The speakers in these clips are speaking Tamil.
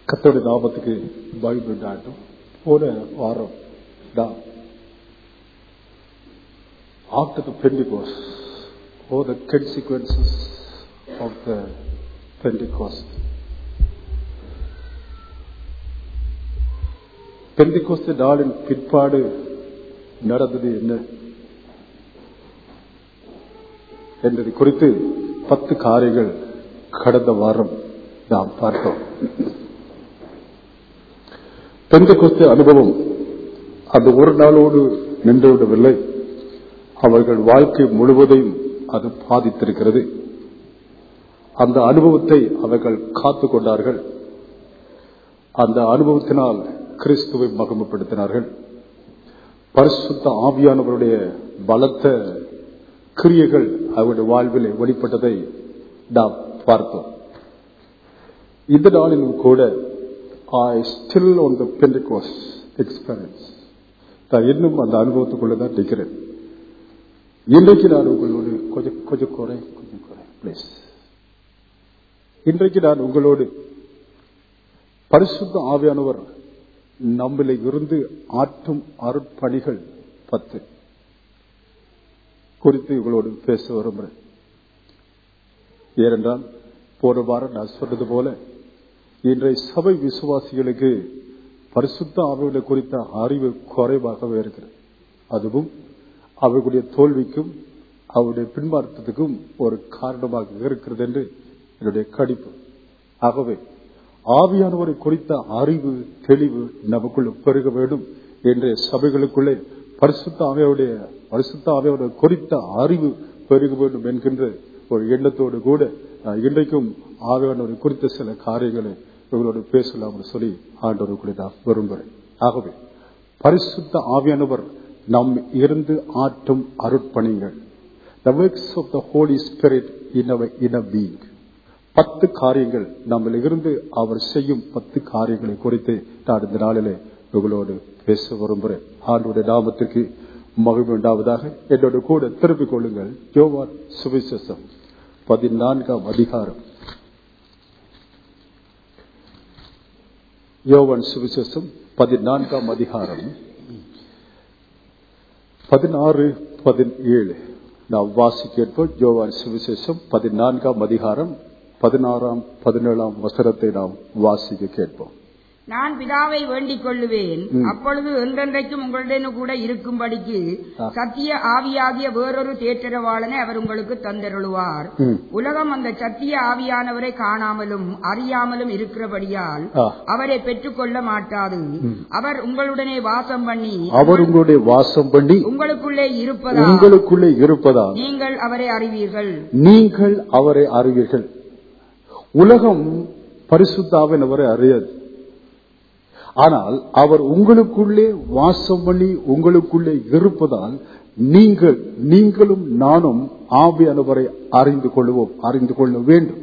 கத்தோட நாமத்துக்கு பைபிள் உண்டாட்டும் போன வாரம் தான் after the Pentecost or the consequences of the Pentecost. பெந்திகோஸ்து நாளின் பிற்பாடு நடந்தது என்ன என்பது குறித்து பத்து காரியங்கள் கடந்த வாரம் நாம் பார்த்தோம் பெந்தகோஸ்து அனுபவம் அந்த ஒரு நாளோடு நின்றுவிடவில்லை அவர்கள் வாழ்க்கை முழுவதையும் அது பாதித்திருக்கிறது அந்த அனுபவத்தை அவர்கள் காத்துக் கொண்டார்கள் அந்த அனுபவத்தினால் கிறிஸ்துவை மகமப்படுத்தினார்கள் பரிசுத்த ஆவியானவருடைய பலத்த கிரியைகள் அவருடைய வாழ்வில் வெளிப்பட்டதை நாம் பார்த்தோம் இந்த நாளிலும் கூட I still on the Pentecost experience நான் இன்னும் அந்த அனுபவத்துக்குள்ள தான் நிற்கிறேன் இன்றைக்கு நான் உங்களோடு கொஞ்சம் கொஞ்சம் குறை கொஞ்சம் குறை பிளீஸ் இன்றைக்கு நான் உங்களோடு பரிசுத்த ஆவியானவர் நம்மளை இருந்து ஆற்றும் அருட்பணிகள் பத்து குறித்து உங்களோடு பேச விரும்புகிறேன் ஏனென்றால் போன வாரம் நான் சொன்னது போல இன்றைய சபை விசுவாசிகளுக்கு பரிசுத்த ஆவிகளை குறித்த அறிவு குறைவாகவே இருக்கிறது அதுவும் அவர்களுடைய தோல்விக்கும் அவருடைய பின்மாற்றத்துக்கும் ஒரு காரணமாக இருக்கிறது என்று என்னுடைய கடிப்பு ஆகவே ஆவியானவரை குறித்த அறிவு தெளிவு நமக்குள்ள பெருக வேண்டும் என்ற சபைகளுக்குள்ளே பரிசுத்த ஆவியோடைய பரிசுத்த ஆவியோட குறித்த அறிவு பெருக வேண்டும் என்கின்ற ஒரு எண்ணத்தோடு கூட இன்றைக்கும் ஆவியானவரை குறித்த சில காரியங்களை இவங்களோடு பேசலாம் சொல்லி ஆண்டவருக்குள்ளே நான் விரும்புகிறேன் ஆகவே பரிசுத்த ஆவியானவர் நம் இருந்து ஆற்றும் அருட்பணிகள் the works of the Holy Spirit in our inner being பத்து காரியங்கள் நம்மள இருந்து அவர் செய்யும் பத்து காரியங்களை குறித்து நான் இந்த நாளிலே உங்களோடு பேச விரும்புகிறேன் ஆண்டுடைய நாமத்திற்கு மகிழ்வு உண்டாவதாக என்னோட கூட திருப்பிக் கொள்ளுங்கள் யோவான் சுவிசேஷம் பதினான்காம் அதிகாரம் யோவான் சுவிசேஷம் பதினான்காம் அதிகாரம் பதினாறு பதினேழு நாம் வாசி கேட்போம் யோவான் சுவிசேஷம் பதினான்காம் அதிகாரம் பதினாறாம் பதினேழாம் வசனத்தை நாம் வாசிக்க கேட்போம் நான் பிதாவை வேண்டிக் கொள்ளுவேன் அப்பொழுது என்றென்றைக்கும் உங்களுடன் கூட இருக்கும்படிக்கு ஆ. சத்திய ஆவியாகிய வேறொரு தேற்றரவாளனை அவர் உங்களுக்கு தந்தருளுவார் ம். உலகம் அந்த சத்திய ஆவியானவரை காணாமலும் அறியாமலும் இருக்கிறபடியால் ஆ. அவரை பெற்றுக்கொள்ள மாட்டாது அவர் உங்களுடனே வாசம் பண்ணி அவர் உங்களுடைய வாசம் பண்ணி உங்களுக்குள்ளே இருப்பதா உங்களுக்குள்ளே இருப்பதால் நீங்கள் அவரை அறிவீர்கள் நீங்கள் அவரை அறிவீர்கள் உலகம் பரிசுத்தாவினவரை அறியாது ஆனால் அவர் உங்களுக்குள்ளே வாசம் பண்ணி உங்களுக்குள்ளே இருப்பதால் நீங்கள் நீங்களும் நானும் ஆவியானவரை அறிந்து கொள்வோம் அறிந்து கொள்ள வேண்டும்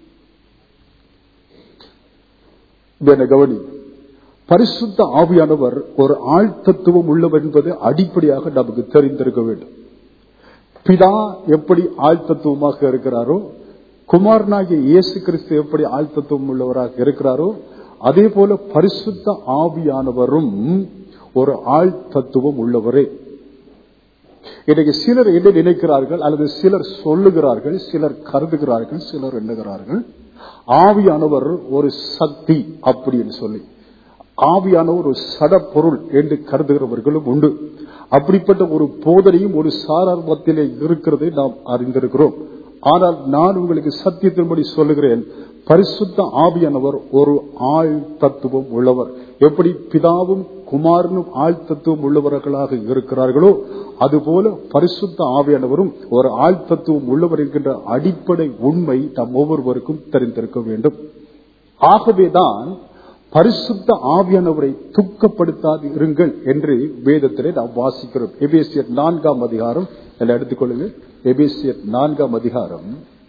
இதை கவனி பரிசுத்த ஆவியானவர் ஒரு ஆழ்த்தத்துவம் உள்ளவர் என்பது அடிப்படையாக நமக்கு தெரிந்திருக்க வேண்டும் பிதா எப்படி ஆழ்த்தத்துவமாக இருக்கிறாரோ குமாரனாகிய இயேசு கிறிஸ்து எப்படி ஆழ்த்தத்துவம் உள்ளவராக இருக்கிறாரோ அதே போல பரிசுத்த ஆவியானவரும் ஒரு ஆழ்த்தத்துவம் உள்ளவரே இன்னைக்கு சிலர் என்ன நினைக்கிறார்கள் அல்லது சிலர் சொல்லுகிறார்கள் சிலர் கருதுகிறார்கள் சிலர் எண்ணுகிறார்கள் ஆவியானவர் ஒரு சக்தி அப்படின்னு சொல்லி ஆவியானவர் ஒரு சடப்பொருள் என்று கருதுகிறவர்களும் உண்டு அப்படிப்பட்ட ஒரு போதனையும் ஒரு சாரார்வத்திலே இருக்கிறதை நாம் அறிந்திருக்கிறோம் ஆனால் நான் உங்களுக்கு சத்தியத்தின்படி சொல்லுகிறேன் பரிசுத்த ஆவியானவர் ஒரு ஆள் தத்துவம் உள்ளவர் எப்படி பிதாவும் குமாரனும் ஆள் தத்துவம் உள்ளவர்களாக இருக்கிறார்களோ அதுபோல பரிசுத்த ஆவியானவரும் ஒரு ஆள் தத்துவம் உள்ளவர் என்கின்ற அடிப்படை உண்மை நம் ஒவ்வொருவருக்கும் தெரிந்திருக்க வேண்டும் ஆகவேதான் பரிசுத்த ஆவியானவரை துக்கப்படுத்தாது இருங்கள் என்று வேதத்திலே நாம் வாசிக்கிறோம் எபேசியர் நான்காம் அதிகாரம் எல்லாம் எடுத்துக்கொள்ளுங்க எபேசியர் நான்காம் அதிகாரம்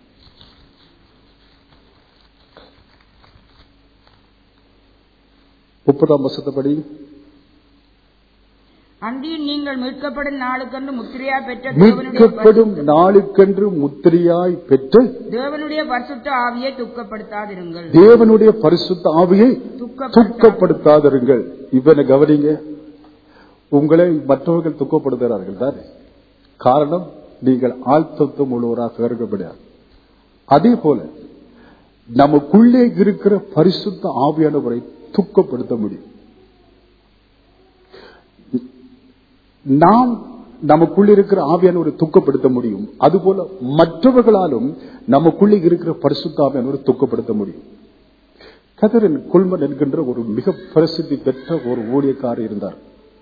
முப்பதாம் வசத்தப்படி அன்றியும் நீங்கள் மீட்கப்படும் நாளுக்கென்று முத்திரையா பெற்ற தேவனுடைய மீட்கப்படும் நாளுக்கென்று முத்திரையாய் பெற்று தேவனுடைய பரிசுத்த ஆவியை துக்கப்படுத்தாதிருங்கள் தேவனுடைய பரிசுத்த ஆவியை துக்கப்படுத்த துக்கப்படுத்தாதிருங்கள் இவனை கவனிங்க உங்களை மற்றவர்கள் துக்கப்படுத்துகிறார்கள் தானே காரணம் நீங்கள் ஆழ்த்தத்துவம் உள்ளவராக இருக்கக்கூடாது அதே போல நமக்குள்ளே இருக்கிற பரிசுத்த ஆவியானவரை துக்கப்படுத்த முடியும் நாம் நமக்குள்ள இருக்கிற ஆவியானவரை துக்கப்படுத்த முடியும் அதுபோல மற்றவர்களாலும் நமக்குள்ளே இருக்கிற பரிசுத்த ஆவியானவரை துக்கப்படுத்த முடியும் கதரின் குல்மன் என்கின்ற ஒரு மிக பிரசித்தி பெற்ற ஒரு ஊழியக்காரர் இருந்தார்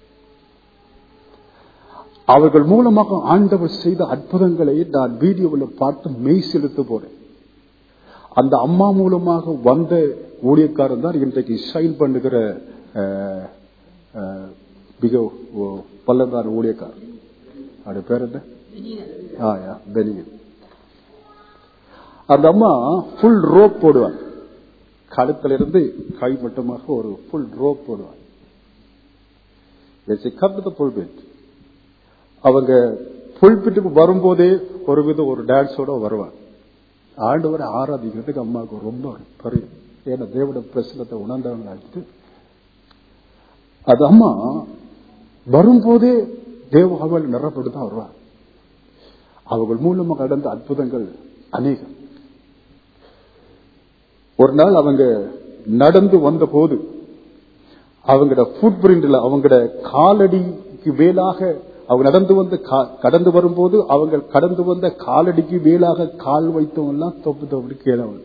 அவர்கள் மூலமாக ஆண்டவர் செய்த அற்புதங்களை நான் வீடியோவில் பார்த்து மெய் செலுத்த போறேன் அந்த அம்மா மூலமாக வந்த ஊழியக்காரன் தான் இன்றைக்கு ஷைன் பண்ணுகிற அஹ், அஹ், மிக ஒ- வல்லதான ஊழியக்காரர் அவருடைய பேர் என்ன ஆ, யா, பெனியன் அந்த அம்மா ஃபுல் ரோப் போடுவாங்க கழுத்துல இருந்து கை மட்டுமாக ஒரு ஃபுல் ரோப் போடுவாங்க கட்டு புல்பிட் அவங்க புல்பிட்டுக்கு வரும்போதே ஒரு விதம் ஒரு டான்ஸோட வருவாங்க ஆண்டவரை ஆராதிக்கிறதுக்கு அம்மாவுக்கு ரொம்ப பெரிய ஏன்னா தேவட பிரசனத்தை உணர்ந்தவங்களாச்சு அது அம்மா வரும்போதே தேவ அவள் நிறப்பட்டு தான் வருவார் அவர்கள் மூலமாக கடந்த அற்புதங்கள் அநேகம் ஒரு நாள் அவங்க நடந்து வந்த போது அவங்களோட ஃபுட் பிரிண்ட்ல அவங்களோட காலடிக்கு மேலாக அவங்க நடந்து வந்த கா- கடந்து வரும்போது அவங்க கடந்து வந்த காலடிக்கு மேலாக கால் வைத்தவங்க எல்லாம் தொப்பு தொப்பு கீழே வந்து.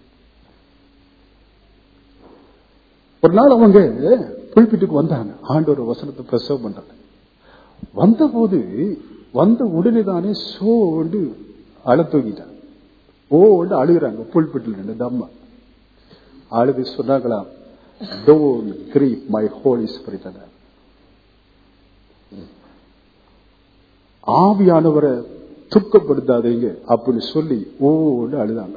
ஒரு நாள் அவங்க புல்பிட்டுக்கு வந்தாங்க ஆண்டவர் வசனத்தை பிரசவம் பண்றாங்க வந்தபோது வந்த உடனே தானே சோ வந்து அழ தூங்கிட்டாங்க ஓ வந்து அழுகுறாங்க புல்பிட்டில் நின்று இந்த அம்மா அழுது சொன்னாங்களா don't grieve my Holy Spirit ஆவியானவரை துக்கப்படுத்தாதீங்க அப்படின்னு சொல்லி ஓன்னு அழுதாங்க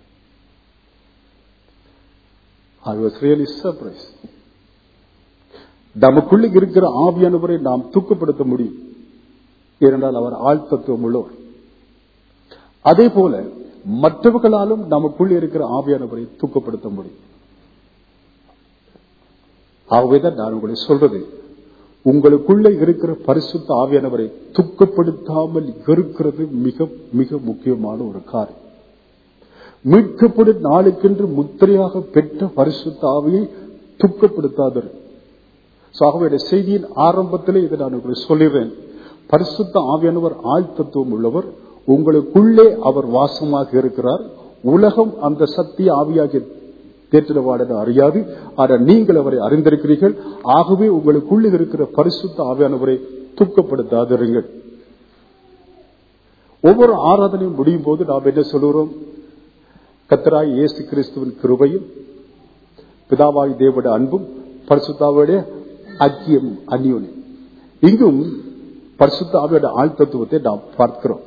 ஐ வாஸ் ரியலி சர்ப்ரைஸ் நமக்குள்ள இருக்கிற ஆவியானவரை நாம் துக்கப்படுத்த முடியும் ஏனென்றால் அவர் ஆழ்த்தத்துவம் உள்ளவர் அதே போல மற்றவர்களாலும் நமக்குள்ள இருக்கிற ஆவியானவரை துக்கப்படுத்த முடியும் ஆகவேதான் நான் உங்களை சொல்றது உங்களுக்குள்ள இருக்கிற பரிசுத்த ஆவியானவரை துக்கப்படுத்தாமல் இருக்கிறது மிக மிக முக்கியமான ஒரு காரியம் மீட்கப்படும் நாளுக்கென்று முத்திரையாக பெற்ற பரிசுத்த ஆவியை துக்கப்படுத்தாதர் So, ஆகவே இந்த செய்தியின் ஆரம்பத்திலே இதை நான் உங்களுக்கு சொல்லிடுறேன் பரிசுத்த ஆவியானவர் ஆழ்த்தத்துவம் உள்ளவர் உங்களுக்குள்ளே அவர் வாசமாக இருக்கிறார் உலகம் அந்த சத்திய ஆவியாகிய தேற்றவாடனை அறியாது ஆனால் நீங்கள் அவரை அறிந்திருக்கிறீர்கள் ஆகவே உங்களுக்குள்ளே இருக்கிற பரிசுத்த ஆவியானவரை துக்கப்படுத்தாதிருங்கள் ஒவ்வொரு ஆராதனையும் முடியும் போது நாம் என்ன சொல்லுகிறோம் கத்தராய் இயேசு கிறிஸ்துவின் கிருபையும் பிதாவாய் தேவட அன்பும் பரிசுத்தாவுடைய ஐக்கியம் அந்யோன்யம் இங்கும் பரிசுத்தாவோட ஆழ்த்தத்துவத்தை நாம் பார்க்கிறோம்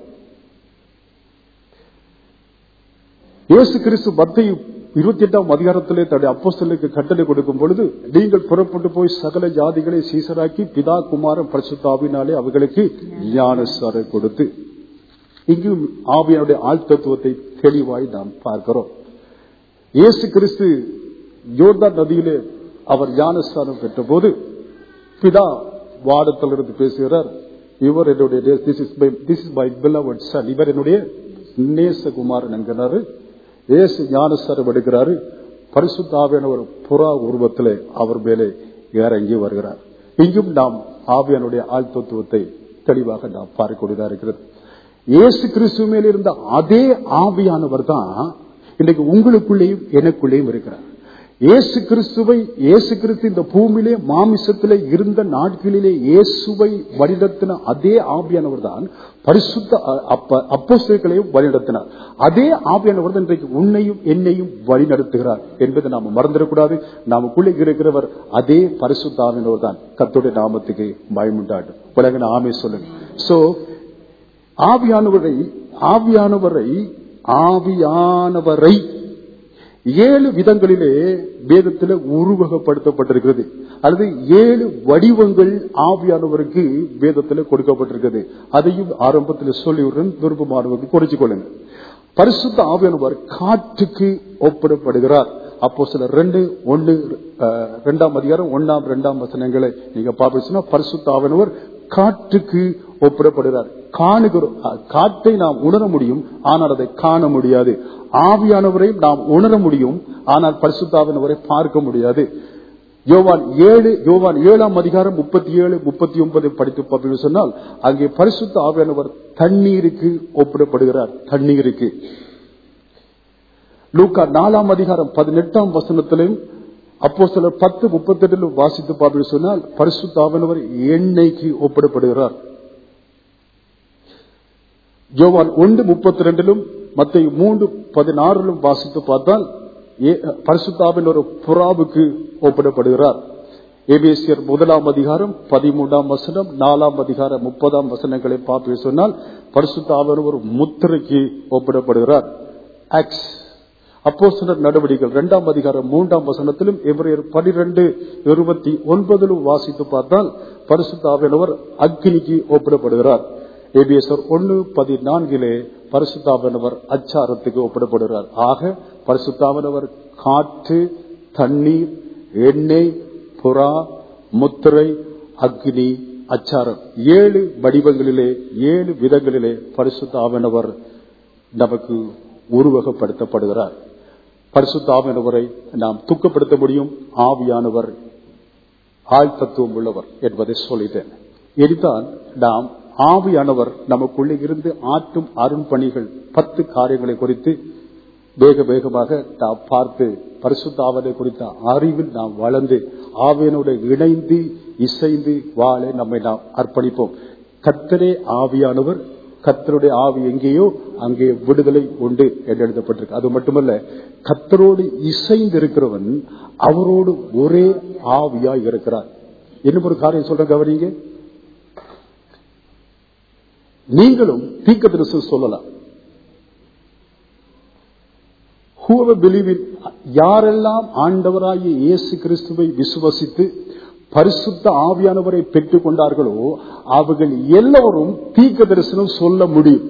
இயேசு கிறிஸ்து மத்திய இருபத்தி எட்டாம் அதிகாரத்திலே தன்னுடைய அப்போஸ்தலருக்கு கட்டளை கொடுக்கும் பொழுது நீங்கள் புறப்பட்டு போய் சகல ஜாதிகளை சீசராக்கி பிதா குமாரன் பரிசுத்தாவினாலே அவர்களுக்கு ஞானசாரை கொடுத்து இங்கும் ஆவியனுடைய ஆழ்த்தத்துவத்தை தெளிவாய் நாம் பார்க்கிறோம் இயேசு கிறிஸ்து யோர்தான் நதியிலே அவர் ஞானஸ்தானம் பெற்ற போது பிதா வாடத்திலிருந்து பேசுகிறார் இவர் என்னுடைய this is this is my beloved son இவர் என்னுடைய நேசகுமாரன் என்கிறாரு இயேசு ஞானஸ்தானம் எடுக்கிறாரு பரிசுத்தாவியான ஒரு புறா உருவத்திலே அவர் மேலே இறங்கி வருகிறார் இங்கும் நாம் ஆவியானுடைய ஆழ்த்தத்துவத்தை தெளிவாக நாம் பார்க்கக்கூடியதா இருக்கிறது இயேசு கிறிஸ்து மேல் இருந்த அதே ஆவியானவர் தான் இன்னைக்கு உங்களுக்குள்ளேயும் எனக்குள்ளேயும் இருக்கிறார் இயேசு கிறிஸ்துவை இயேசு கிறிஸ்து இந்த பூமியிலே மாமிசத்திலே இருந்த நாட்களிலே இயேசுவை வழிநடத்தின அதே ஆவியானவர் தான் பரிசுத்த அப்போஸ்தலர்களையும் வழிநடத்தினார் அதே ஆவியானவர் தான் இன்றைக்கு உன்னையும் என்னையும் வழிநடத்துகிறார் என்பதை நாம மறந்துடக்கூடாது நாமக்குள்ளே இருக்கிறவர் அதே பரிசுத்த ஆவியானவர் தான் கத்துடைய நாமத்துக்கு பயமுண்டாடும் உலக ஆமே சொல்லுங்க சோ ஆவியானவரை ஆவியானவரை ஆவியானவரை ஏழு விதங்களிலே வேதத்தில் உருவகப்படுத்தப்பட்டிருக்கிறது அல்லது ஏழு வடிவங்கள் ஆவியானவருக்கு வேதத்தில் கொடுக்கப்பட்டிருக்கிறது அதையும் ஆரம்பத்தில் சொல்லிவிடுறேன் விருப்பமானவருக்கு குறிச்சு கொள்ளுங்க பரிசுத்த ஆவியானவர் காற்றுக்கு ஒப்பிடப்படுகிறார் அப்போ சில ரெண்டு ஒன்னு அஹ், ரெண்டாம் அதிகாரம் ஒன்னாம் ரெண்டாம் வசனங்களை நீங்க பார்ப்பீங்கன்னா பரிசுத்தாவனவர் காற்றுக்கு ஒப்பிடப்படுகிறார் காணுகிற அஹ், காற்றை நாம் உணர முடியும் ஆனால் அதை காண முடியாது ஆவியானவரை நாம் உணர முடியும் ஆனால் பரிசுத்தாவினவரை பார்க்க முடியாது யோவான் ஏழு யோவான் ஏழாம் அதிகாரம் முப்பத்தி ஏழு முப்பத்தி ஒன்பது படித்து பார்ப்பீர்கள் சொன்னால் அங்கே பரிசுத்த ஆவியானவர் தண்ணீருக்கு ஒப்பிடப்படுகிறார் தண்ணீருக்கு லூக்கா நாலாம் அதிகாரம் பதினெட்டாம் வசனத்திலும் அப்போ சிலர் பத்து முப்பத்தி எட்டிலும் வாசித்து பார்ப்பீர்கள் சொன்னால் பரிசுத்த ஆவியானவர் எண்ணெய்க்கு ஒப்பிடப்படுகிறார் யோவான் ஒன்று முப்பத்தி ரெண்டிலும் மத்தை மூன்று பதினாறிலும் வாசித்து பார்த்தால் ஏ- பரிசுத்தாவின் ஒரு புறாவுக்கு ஒப்பிடப்படுகிறார் எபேசியர் முதலாம் அதிகாரம் பதிமூன்றாம் வசனம் நாலாம் அதிகாரம் முப்பதாம் வசனங்களை பார்த்து சொன்னால் பரிசுத்தாவின் ஒரு முத்திரைக்கு ஒப்பிடப்படுகிறார் ஆக்ஸ் அப்போஸ்தலர் நடவடிக்கைகள் இரண்டாம் அதிகாரம் மூன்றாம் வசனத்திலும் எவரையர் பனிரெண்டு இருபத்தி ஒன்பதிலும் வாசித்து பார்த்தால் பரிசுத்தாவினவர் அக்னிக்கு ஒப்பிடப்படுகிறார் எபிஎஸ்ஆர் ஒன்னு பதினான்கிலே பரிசுத்தாவினவர் அச்சாரத்துக்கு ஒப்பிடப்படுகிறார் ஆக பரிசுத்தாவினவர் காற்று தண்ணீர் எண்ணெய் புறா முத்திரை அக்னி அச்சாரம் ஏழு வடிவங்களிலே ஏழு விதங்களிலே பரிசுத்தாவினவர் நமக்கு உருவகப்படுத்தப்படுகிறார் பரிசுத்த ஆவியானவரை நாம் துக்கப்படுத்த முடியும் ஆவியானவர் ஆள் தத்துவம் உள்ளவர் என்பதை சொல்லிட்டேன் இதுதான் நாம் ஆவியானவர் நமக்குள்ளே இருந்து ஆற்றும் அருண்பணிகள் பத்து காரியங்களை குறித்து வேக வேகமாக நாம் பார்த்து பரிசுத்த ஆவலை குறித்த அறிவில் நாம் வளர்ந்து ஆவியனோடு இணைந்து இசைந்து வாழ நம்மை நாம் அர்ப்பணிப்போம் கத்தரே ஆவியானவர் கத்தருடைய ஆவி எங்கேயோ அங்கே விடுதலை உண்டு என்று எழுதப்பட்டிருக்கு அது மட்டுமல்ல கத்தரோடு இசைந்து இருக்கிறவன் அவரோடு ஒரே ஆவியாய் இருக்கிறார் இன்னும் ஒரு காரியம் சொல்ற கவனிங்க நீங்களும் தீக்க தரிசனம் சொல்லலாம் whoever believe in யாரெல்லாம் ஆண்டவராகிய இயேசு கிறிஸ்துவை விசுவசித்து பரிசுத்த ஆவியானவரை பெற்றுக் கொண்டார்களோ அவர்கள் எல்லோரும் தீக்க தரிசனம் சொல்ல முடியும்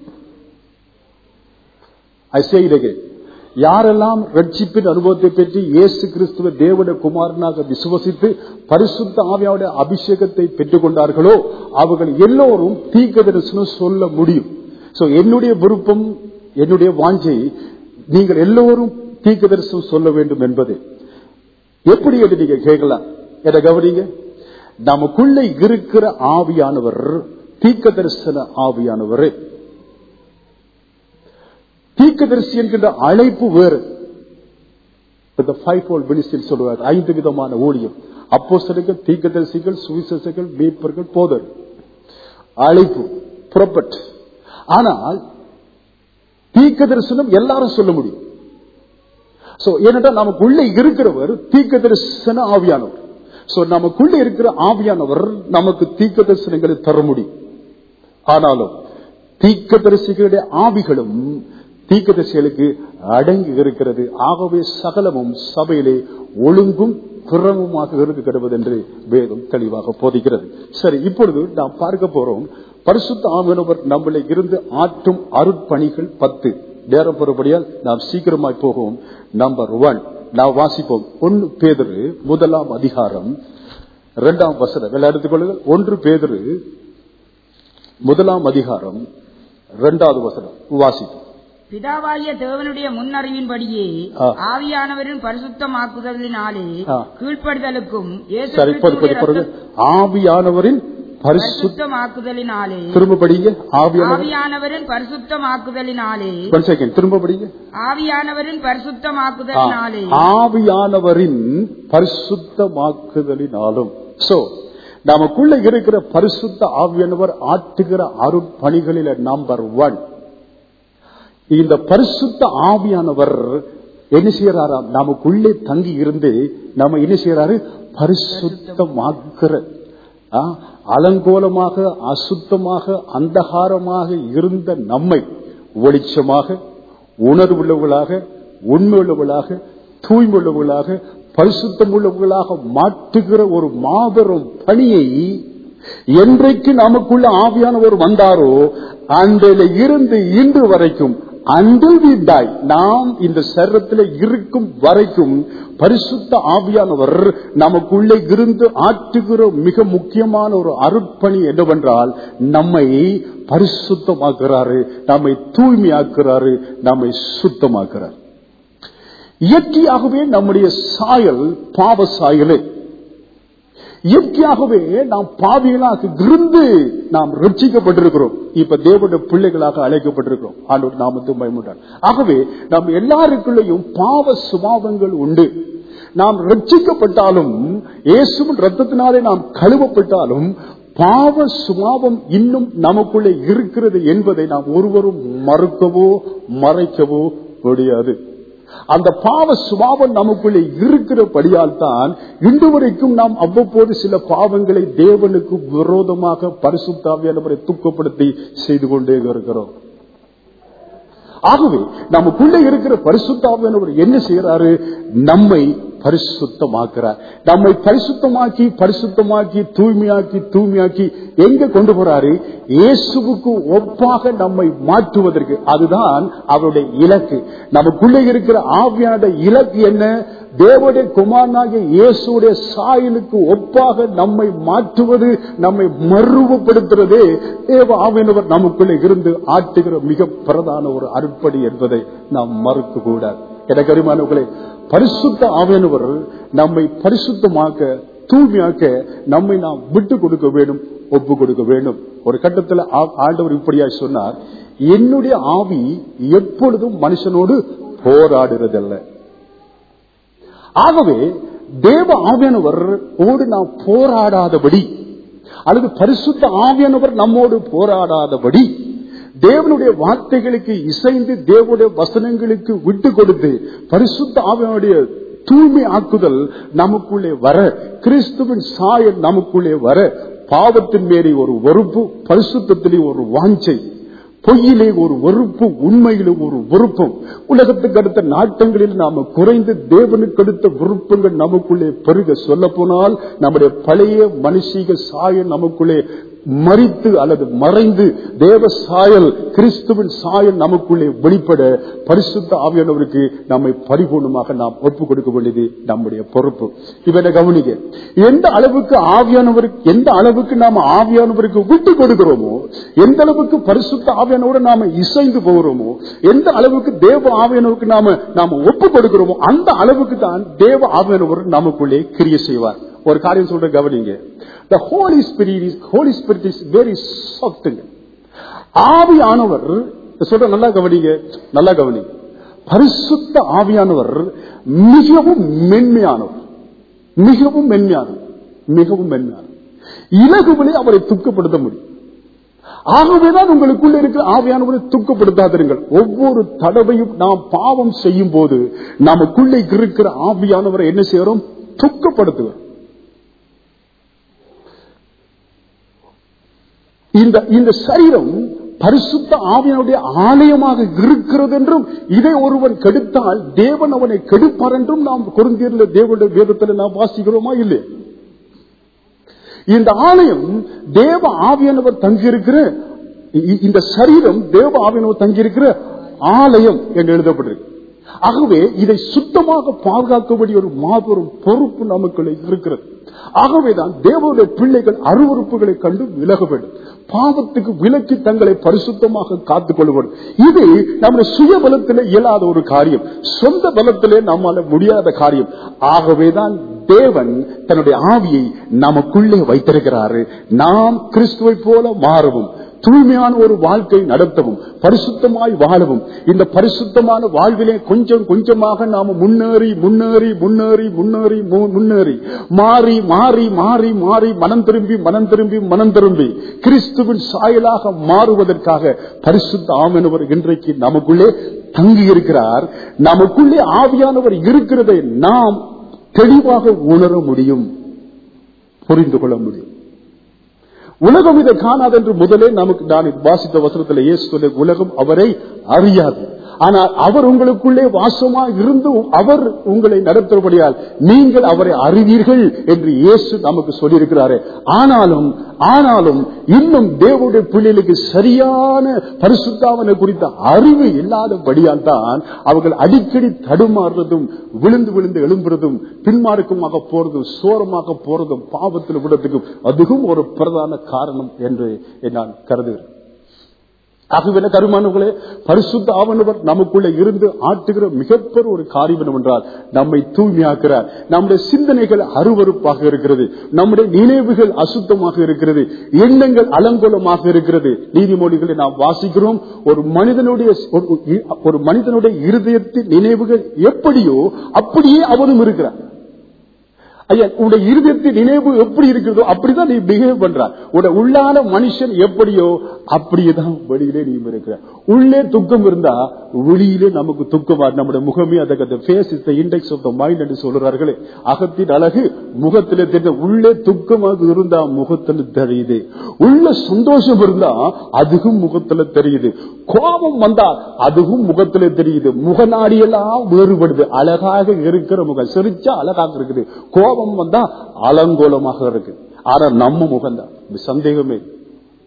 I say it again. யாரெல்லாம் ரட்சிப்பின் அனுபவத்தை பெற்று இயேசு கிறிஸ்துவ தேவனுடைய குமாரனாக விசுவசித்து பரிசுத்த ஆவியாவுடைய அபிஷேகத்தை பெற்றுக் கொண்டார்களோ அவர்கள் எல்லோரும் தீக்க தரிசனம் சொல்ல முடியும் சோ என்னுடைய விருப்பம் என்னுடைய வாஞ்சை நீங்கள் எல்லோரும் தீக்க தரிசனம் சொல்ல வேண்டும் என்பது எப்படி என்று நீங்க கேட்கலாம் எதை கவனிங்க நமக்குள்ள இருக்கிற ஆவியானவர் தீக்க தரிசன ஆவியானவர் தீக்கதரிசி என்கின்ற அழைப்பு வேறு சொல்லுவார் ஐந்து விதமான ஊழியம் அப்போஸ்தலர்கள் தீக்கதரிசிகள் சுவிசேஷர்கள் மீட்பர்கள் போதர் அழைப்பு புறப்பட் ஆனால் தீக்க தரிசனம் எல்லாரும் சொல்ல முடியும் சோ ஏனென்றால் நமக்குள்ள இருக்கிறவர் தீக்க தரிசன ஆவியானவர் சோ நமக்குள்ள இருக்கிற ஆவியானவர் நமக்கு தீக்க தரிசனங்களை தர முடியும் ஆனாலும் தீக்க தரிசிகளுடைய ஆவிகளும் தீக்கதரிசிகளுக்கு அடங்கி இருக்கிறது ஆகவே சகலமும் சபையிலே ஒழுங்கும் குறவுமாக இருந்து கிடவது என்று வேதம் தெளிவாக போதிக்கிறது சரி இப்பொழுது நாம் பார்க்க போறோம் பரிசுத்த ஆவியானவர் நம்மளை இருந்து ஆற்றும் அருட்பணிகள் பத்து நேரம் பெறுபடியால் நாம் சீக்கிரமாய் போகும் நம்பர் ஒன் நாம் வாசிப்போம் ஒன்று பேதரு முதலாம் அதிகாரம் இரண்டாம் வசனம் எல்லாம் எடுத்துக்கொள்ளுங்கள் ஒன்று பேதரு முதலாம் அதிகாரம் இரண்டாவது வசனம் வாசிப்போம் பிதாவாகிய தேவனுடைய முன்னறிவின்படியே ஆ. ஆவியானவரின் பரிசுத்தமாக்குதலினாலே ஆ. கீழ்ப்படுதலுக்கும் இயேசு சரி இப்போது கிறிஸ்துவுடைய இப்போது பிறகு ஆவியானவரின் பரிசுத்த பரிசுத்தமாக்குதலினாலே திரும்ப படிங்க ஆவியானவர் ஆவியானவரின் பரிசுத்தமாக்குதலினாலே ஒன் செகண்ட் திரும்ப படிங்க ஆவியானவரின் ஆ, பரிசுத்தமாக்குதலினாலே ஆவியானவரின் பரிசுத்தமாக்குதலினாலும் சோ நமக்குள்ள இருக்கிற பரிசுத்த ஆவியானவர் ஆற்றுகிற அருட்பணிகளில நம்பர் ஒன் இந்த பரிசுத்த ஆவியானவர் என்ன செய்யறாராம் நமக்குள்ளே தங்கி இருந்து நம்ம என்ன செய்யறாரு பரிசுத்தமாக்குற ஆ, அலங்கோலமாக அசுத்தமாக அந்தகாரமாக இருந்த நம்மை வெளிச்சமாக உணர்வுள்ளவர்களாக உண்மையுள்ளவர்களாக தூய்மையுள்ளவர்களாக பரிசுத்தம் உள்ளவர்களாக மாற்றுகிற ஒரு மாபெரும் பணியை என்றைக்கு நமக்குள்ள ஆவியானவர் வந்தாரோ அன்றையில இருந்து இன்று வரைக்கும் until we die நாம் இந்த சரீரத்தில் இருக்கும் வரைக்கும் பரிசுத்த ஆவியானவர் நமக்குள்ளே இருந்து ஆற்றுகிற மிக முக்கியமான ஒரு அருட்பணி என்னவென்றால் நம்மை பரிசுத்தமாக்குறாரு நம்மை தூய்மையாக்குறாரு நம்மை சுத்தமாக்குறார் இயற்கையாகவே நம்முடைய சாயல் பாவ சாயலே இயற்கையாகவே நாம் பாவிகளாக இருந்து நாம் ரட்சிக்கப்பட்டிருக்கிறோம் இப்ப தேவனுடைய பிள்ளைகளாக அழைக்கப்பட்டிருக்கிறோம் ஆண்டவர் நாமத்தும் பயமுட்டார் ஆகவே நாம் எல்லாருக்குள்ளேயும் பாவ சுபாவங்கள் உண்டு நாம் ரட்சிக்கப்பட்டாலும் இயேசுவின் ரத்தத்தினாலே நாம் கழுவப்பட்டாலும் பாவ சுபாவம் இன்னும் நமக்குள்ளே இருக்கிறது என்பதை நாம் ஒருவரும் மறுக்கவோ மறைக்கவோ முடியாது அந்த பாவ சுபாவம் நமக்குள்ளே இருக்கிறபடியால் தான் இன்று வரைக்கும் நாம் அவ்வப்போது சில பாவங்களை தேவனுக்கு விரோதமாக பரிசுத்தாவியானவரை துக்கப்படுத்தி செய்து கொண்டே இருக்கிறோம் ஆகவே நமக்குள்ளே இருக்கிற பரிசுத்தாவியானவர் என்ன செய்யறாரு நம்மை பரிசுத்தமாக்குறார் நம்மை பரிசுத்தமாக்கி பரிசுத்தமாக்கி தூய்மையாக்கி தூய்மையாக்கி எங்க கொண்டு போறாரு இயேசுவுக்கு ஒப்பாக நம்மை மாற்றுவதற்கு அதுதான் அவருடைய இலக்கு நமக்குள்ளே இருக்கிற ஆவியான இலக்கு என்ன தேவடைய குமாரனாகிய இயேசுடைய சாயலுக்கு ஒப்பாக நம்மை மாற்றுவது நம்மை மறுவப்படுத்துறதே தேவ ஆவியனவர் நமக்குள்ளே இருந்து ஆட்டுகிற மிக பிரதான ஒரு அருட்படி என்பதை நாம் மறுக்க கூடாது எனக்கு அறிமானவர்களே பரிசுத்த ஆவியானவர் நம்மை பரிசுத்தமாக்க தூய்மையாக்க நம்மை நாம் விட்டு கொடுக்க வேண்டும் ஒப்பு கொடுக்க வேண்டும் ஒரு கட்டத்தில் ஆ- ஆண்டவர் இப்படியா சொன்னார் என்னுடைய ஆவி எப்பொழுதும் மனுஷனோடு போராடுறதல்ல ஆகவே தேவ ஆவியானவர் ஓடு நாம் போராடாதபடி அல்லது பரிசுத்த ஆவியானவர் நம்மோடு போராடாதபடி தேவனுடைய வார்த்தைகளுக்கு இசைந்து தேவனுடைய வசனங்களுக்கு விட்டு கொடுத்து பரிசுத்த ஆவியனுடைய தூய்மை ஆக்குதல் நமக்குள்ளே வர கிறிஸ்துவின் சாயல் நமக்குள்ளே வர பாவத்தின் மேலே ஒரு வெறுப்பு பரிசுத்திலே ஒரு வாஞ்சை பொய்யிலே ஒரு வெறுப்பு உண்மையிலே ஒரு விருப்பம் உலகத்துக்கு அடுத்த நாட்டங்களில் நாம குறைந்து தேவனுக்கு அடுத்த விருப்பங்கள் நமக்குள்ளே பெருக சொல்ல போனால் நம்முடைய பழைய மனுஷீக சாயல் நமக்குள்ளே மறித்து அல்லது மறைந்து தேவ சாயல் கிறிஸ்துவின் சாயல் நமக்குள்ளே வெளிப்பட பரிசுத்த ஆவியானவருக்கு நம்மை பரிபூர்ணமாக நாம் ஒப்பு கொடுக்க வேண்டியது நம்முடைய பொறுப்பு இவனை கவனிக்க எந்த அளவுக்கு ஆவியானவருக்கு எந்த அளவுக்கு நாம ஆவியானவருக்கு விட்டு கொடுக்கிறோமோ எந்த அளவுக்கு பரிசுத்த ஆவியானோட நாம இசைந்து போகிறோமோ எந்த அளவுக்கு தேவ ஆவியானவருக்கு நாம நாம ஒப்பு கொடுக்கிறோமோ அந்த அளவுக்கு தான் தேவ ஆவியானவர் நமக்குள்ளே கிரிய செய்வார் ஒரு காரியம் சொல்ற கவனிங்க the holy spirit is holy spirit is very soft ஆவியானவர் சொல்ற நல்லா கவனிங்க நல்லா கவனிங்க பரிசுத்த ஆவியானவர் மிகவும் மென்மையானவர் மிகவும் மென்மையானவர் மிகவும் மென்மையானவர் இலகுவிலே அவரை துக்கப்படுத்த முடியும் ஆகவேதான் உங்களுக்குள்ள இருக்கிற ஆவியானவரை துக்கப்படுத்தாதிருங்கள் ஒவ்வொரு தடவையும் நாம் பாவம் செய்யும் போது நமக்குள்ளே இருக்கிற ஆவியானவரை என்ன செய்யறோம் துக்கப்படுத்துகிறோம் இந்த இந்த சரீரம் பரிசுத்த ஆவியனுடைய ஆலயமாக இருக்கிறது என்றும் இதை ஒருவன் கெடுத்தால் தேவன் அவனை கெடுப்பார் என்றும் நாம் குறுந்தீர்ல தேவனுடைய வேதத்தில் நாம் வாசிக்கிறோமா இல்லை இந்த ஆலயம் தேவ ஆவியானவர் தங்கியிருக்கிற இ- இந்த சரீரம் தேவ ஆவியானவர் தங்கியிருக்கிற ஆலயம் என்று எழுதப்பட்டிருக்கு ஆகவே இதை சுத்தமாக பாதுகாக்க வேண்டிய ஒரு மாபெரும் பொறுப்பு நமக்குள்ள இருக்கிறது ஆகவேதான் தேவனுடைய பிள்ளைகள் அருவறுப்புகளை கண்டு விலக வேண்டும் பாவத்துக்கு விலக்கி தங்களை பரிசுத்தமாக காத்துக் கொள்ள வேண்டும் இது நம்முடைய சுய பலத்திலே இயலாத ஒரு காரியம் சொந்த பலத்திலே நம்மால முடியாத காரியம் ஆகவேதான் தேவன் தன்னுடைய ஆவியை நமக்குள்ளே வைத்திருக்கிறாரு நாம் கிறிஸ்துவை போல மாறவும் தூய்மையான ஒரு வாழ்க்கை நடத்தவும் பரிசுத்தமாய் வாழவும் இந்த பரிசுத்தமான வாழ்விலே கொஞ்சம் கொஞ்சமாக நாம முன்னேறி முன்னேறி முன்னேறி முன்னேறி மு- முன்னேறி மாறி மாறி மாறி மாறி மனம் திரும்பி மனம் திரும்பி மனம் திரும்பி கிறிஸ்துவின் சாயலாக மாறுவதற்காக பரிசுத்த ஆமெனவர் இன்றைக்கு நமக்குள்ளே தங்கி இருக்கிறார் நமக்குள்ளே ஆவியானவர் இருக்கிறதை நாம் தெளிவாக உணர முடியும் புரிந்து கொள்ள முடியும் உலகம் இதை காணாது என்று முதலே நமக்கு நான் வாசித்த வசனத்தில் இயேசு சொல்ல உலகம் அவரை அறியாது ஆனால் அவர் உங்களுக்குள்ளே வாசமா இருந்து அவர் உங்களை நடத்தும்படியால் நீங்கள் அவரை அறிவீர்கள் என்று இயேசு நமக்கு சொல்லியிருக்கிறாரே ஆனாலும் ஆனாலும் இன்னும் தேவனுடைய பிள்ளைகளுக்கு சரியான பரிசுத்தாவனை குறித்த அறிவு இல்லாதபடியால் தான் அவர்கள் அடிக்கடி தடுமாறுறதும் விழுந்து விழுந்து எழும்புறதும் பின்மார்க்கமாக போறதும் சோரமாக போறதும் பாவத்தில் விடுறதுக்கும் அதுவும் ஒரு பிரதான காரணம் என்று நான் கருதுகிறேன் ஆகவே கருமானவர்களே பரிசுத்த ஆவணவர் நமக்குள்ள இருந்து ஆட்டுகிற மிகப்பெரிய ஒரு காரியம் என்னவென்றால் நம்மை தூய்மையாக்குறார் நம்முடைய சிந்தனைகள் அருவறுப்பாக இருக்கிறது நம்முடைய நினைவுகள் அசுத்தமாக இருக்கிறது எண்ணங்கள் அலங்கோலமாக இருக்கிறது நீதிமொழிகளை நாம் வாசிக்கிறோம் ஒரு மனிதனுடைய ஒரு- ஒரு மனிதனுடைய இருதயத்தின் நினைவுகள் எப்படியோ அப்படியே அவனும் இருக்கிறார் ஐயா உடைய இருதயத்தின் நினைவு எப்படி இருக்கிறதோ அப்படிதான் நீ பிஹேவ் பண்ற உடைய உள்ளான மனுஷன் எப்படியோ அப்படியேதான் வெளியிலே நீ இருக்கிற உள்ளே துக்கம் இருந்தா வெளியிலே நமக்கு துக்கமா நம்முடைய முகமே அதுக்கு face is the index of the mind என்று சொல்றார்களே அகத்தின் அழகு முகத்திலே தெரிந்த உள்ளே துக்கமாக இருந்தா முகத்துல தெரியுது உள்ள சந்தோஷம் இருந்தா அதுவும் முகத்துல தெரியுது கோபம் வந்தா அதுவும் முகத்துல தெரியுது முகநாடியெல்லாம் வேறுபடுது அழகாக இருக்கிற முகம் சிரிச்சா அழகாக இருக்குது கோபம் வந்தா அலங்கோலமாக இருக்கு ஆனா நம்ம முகம்தான் இது சந்தேகமே இல்லை.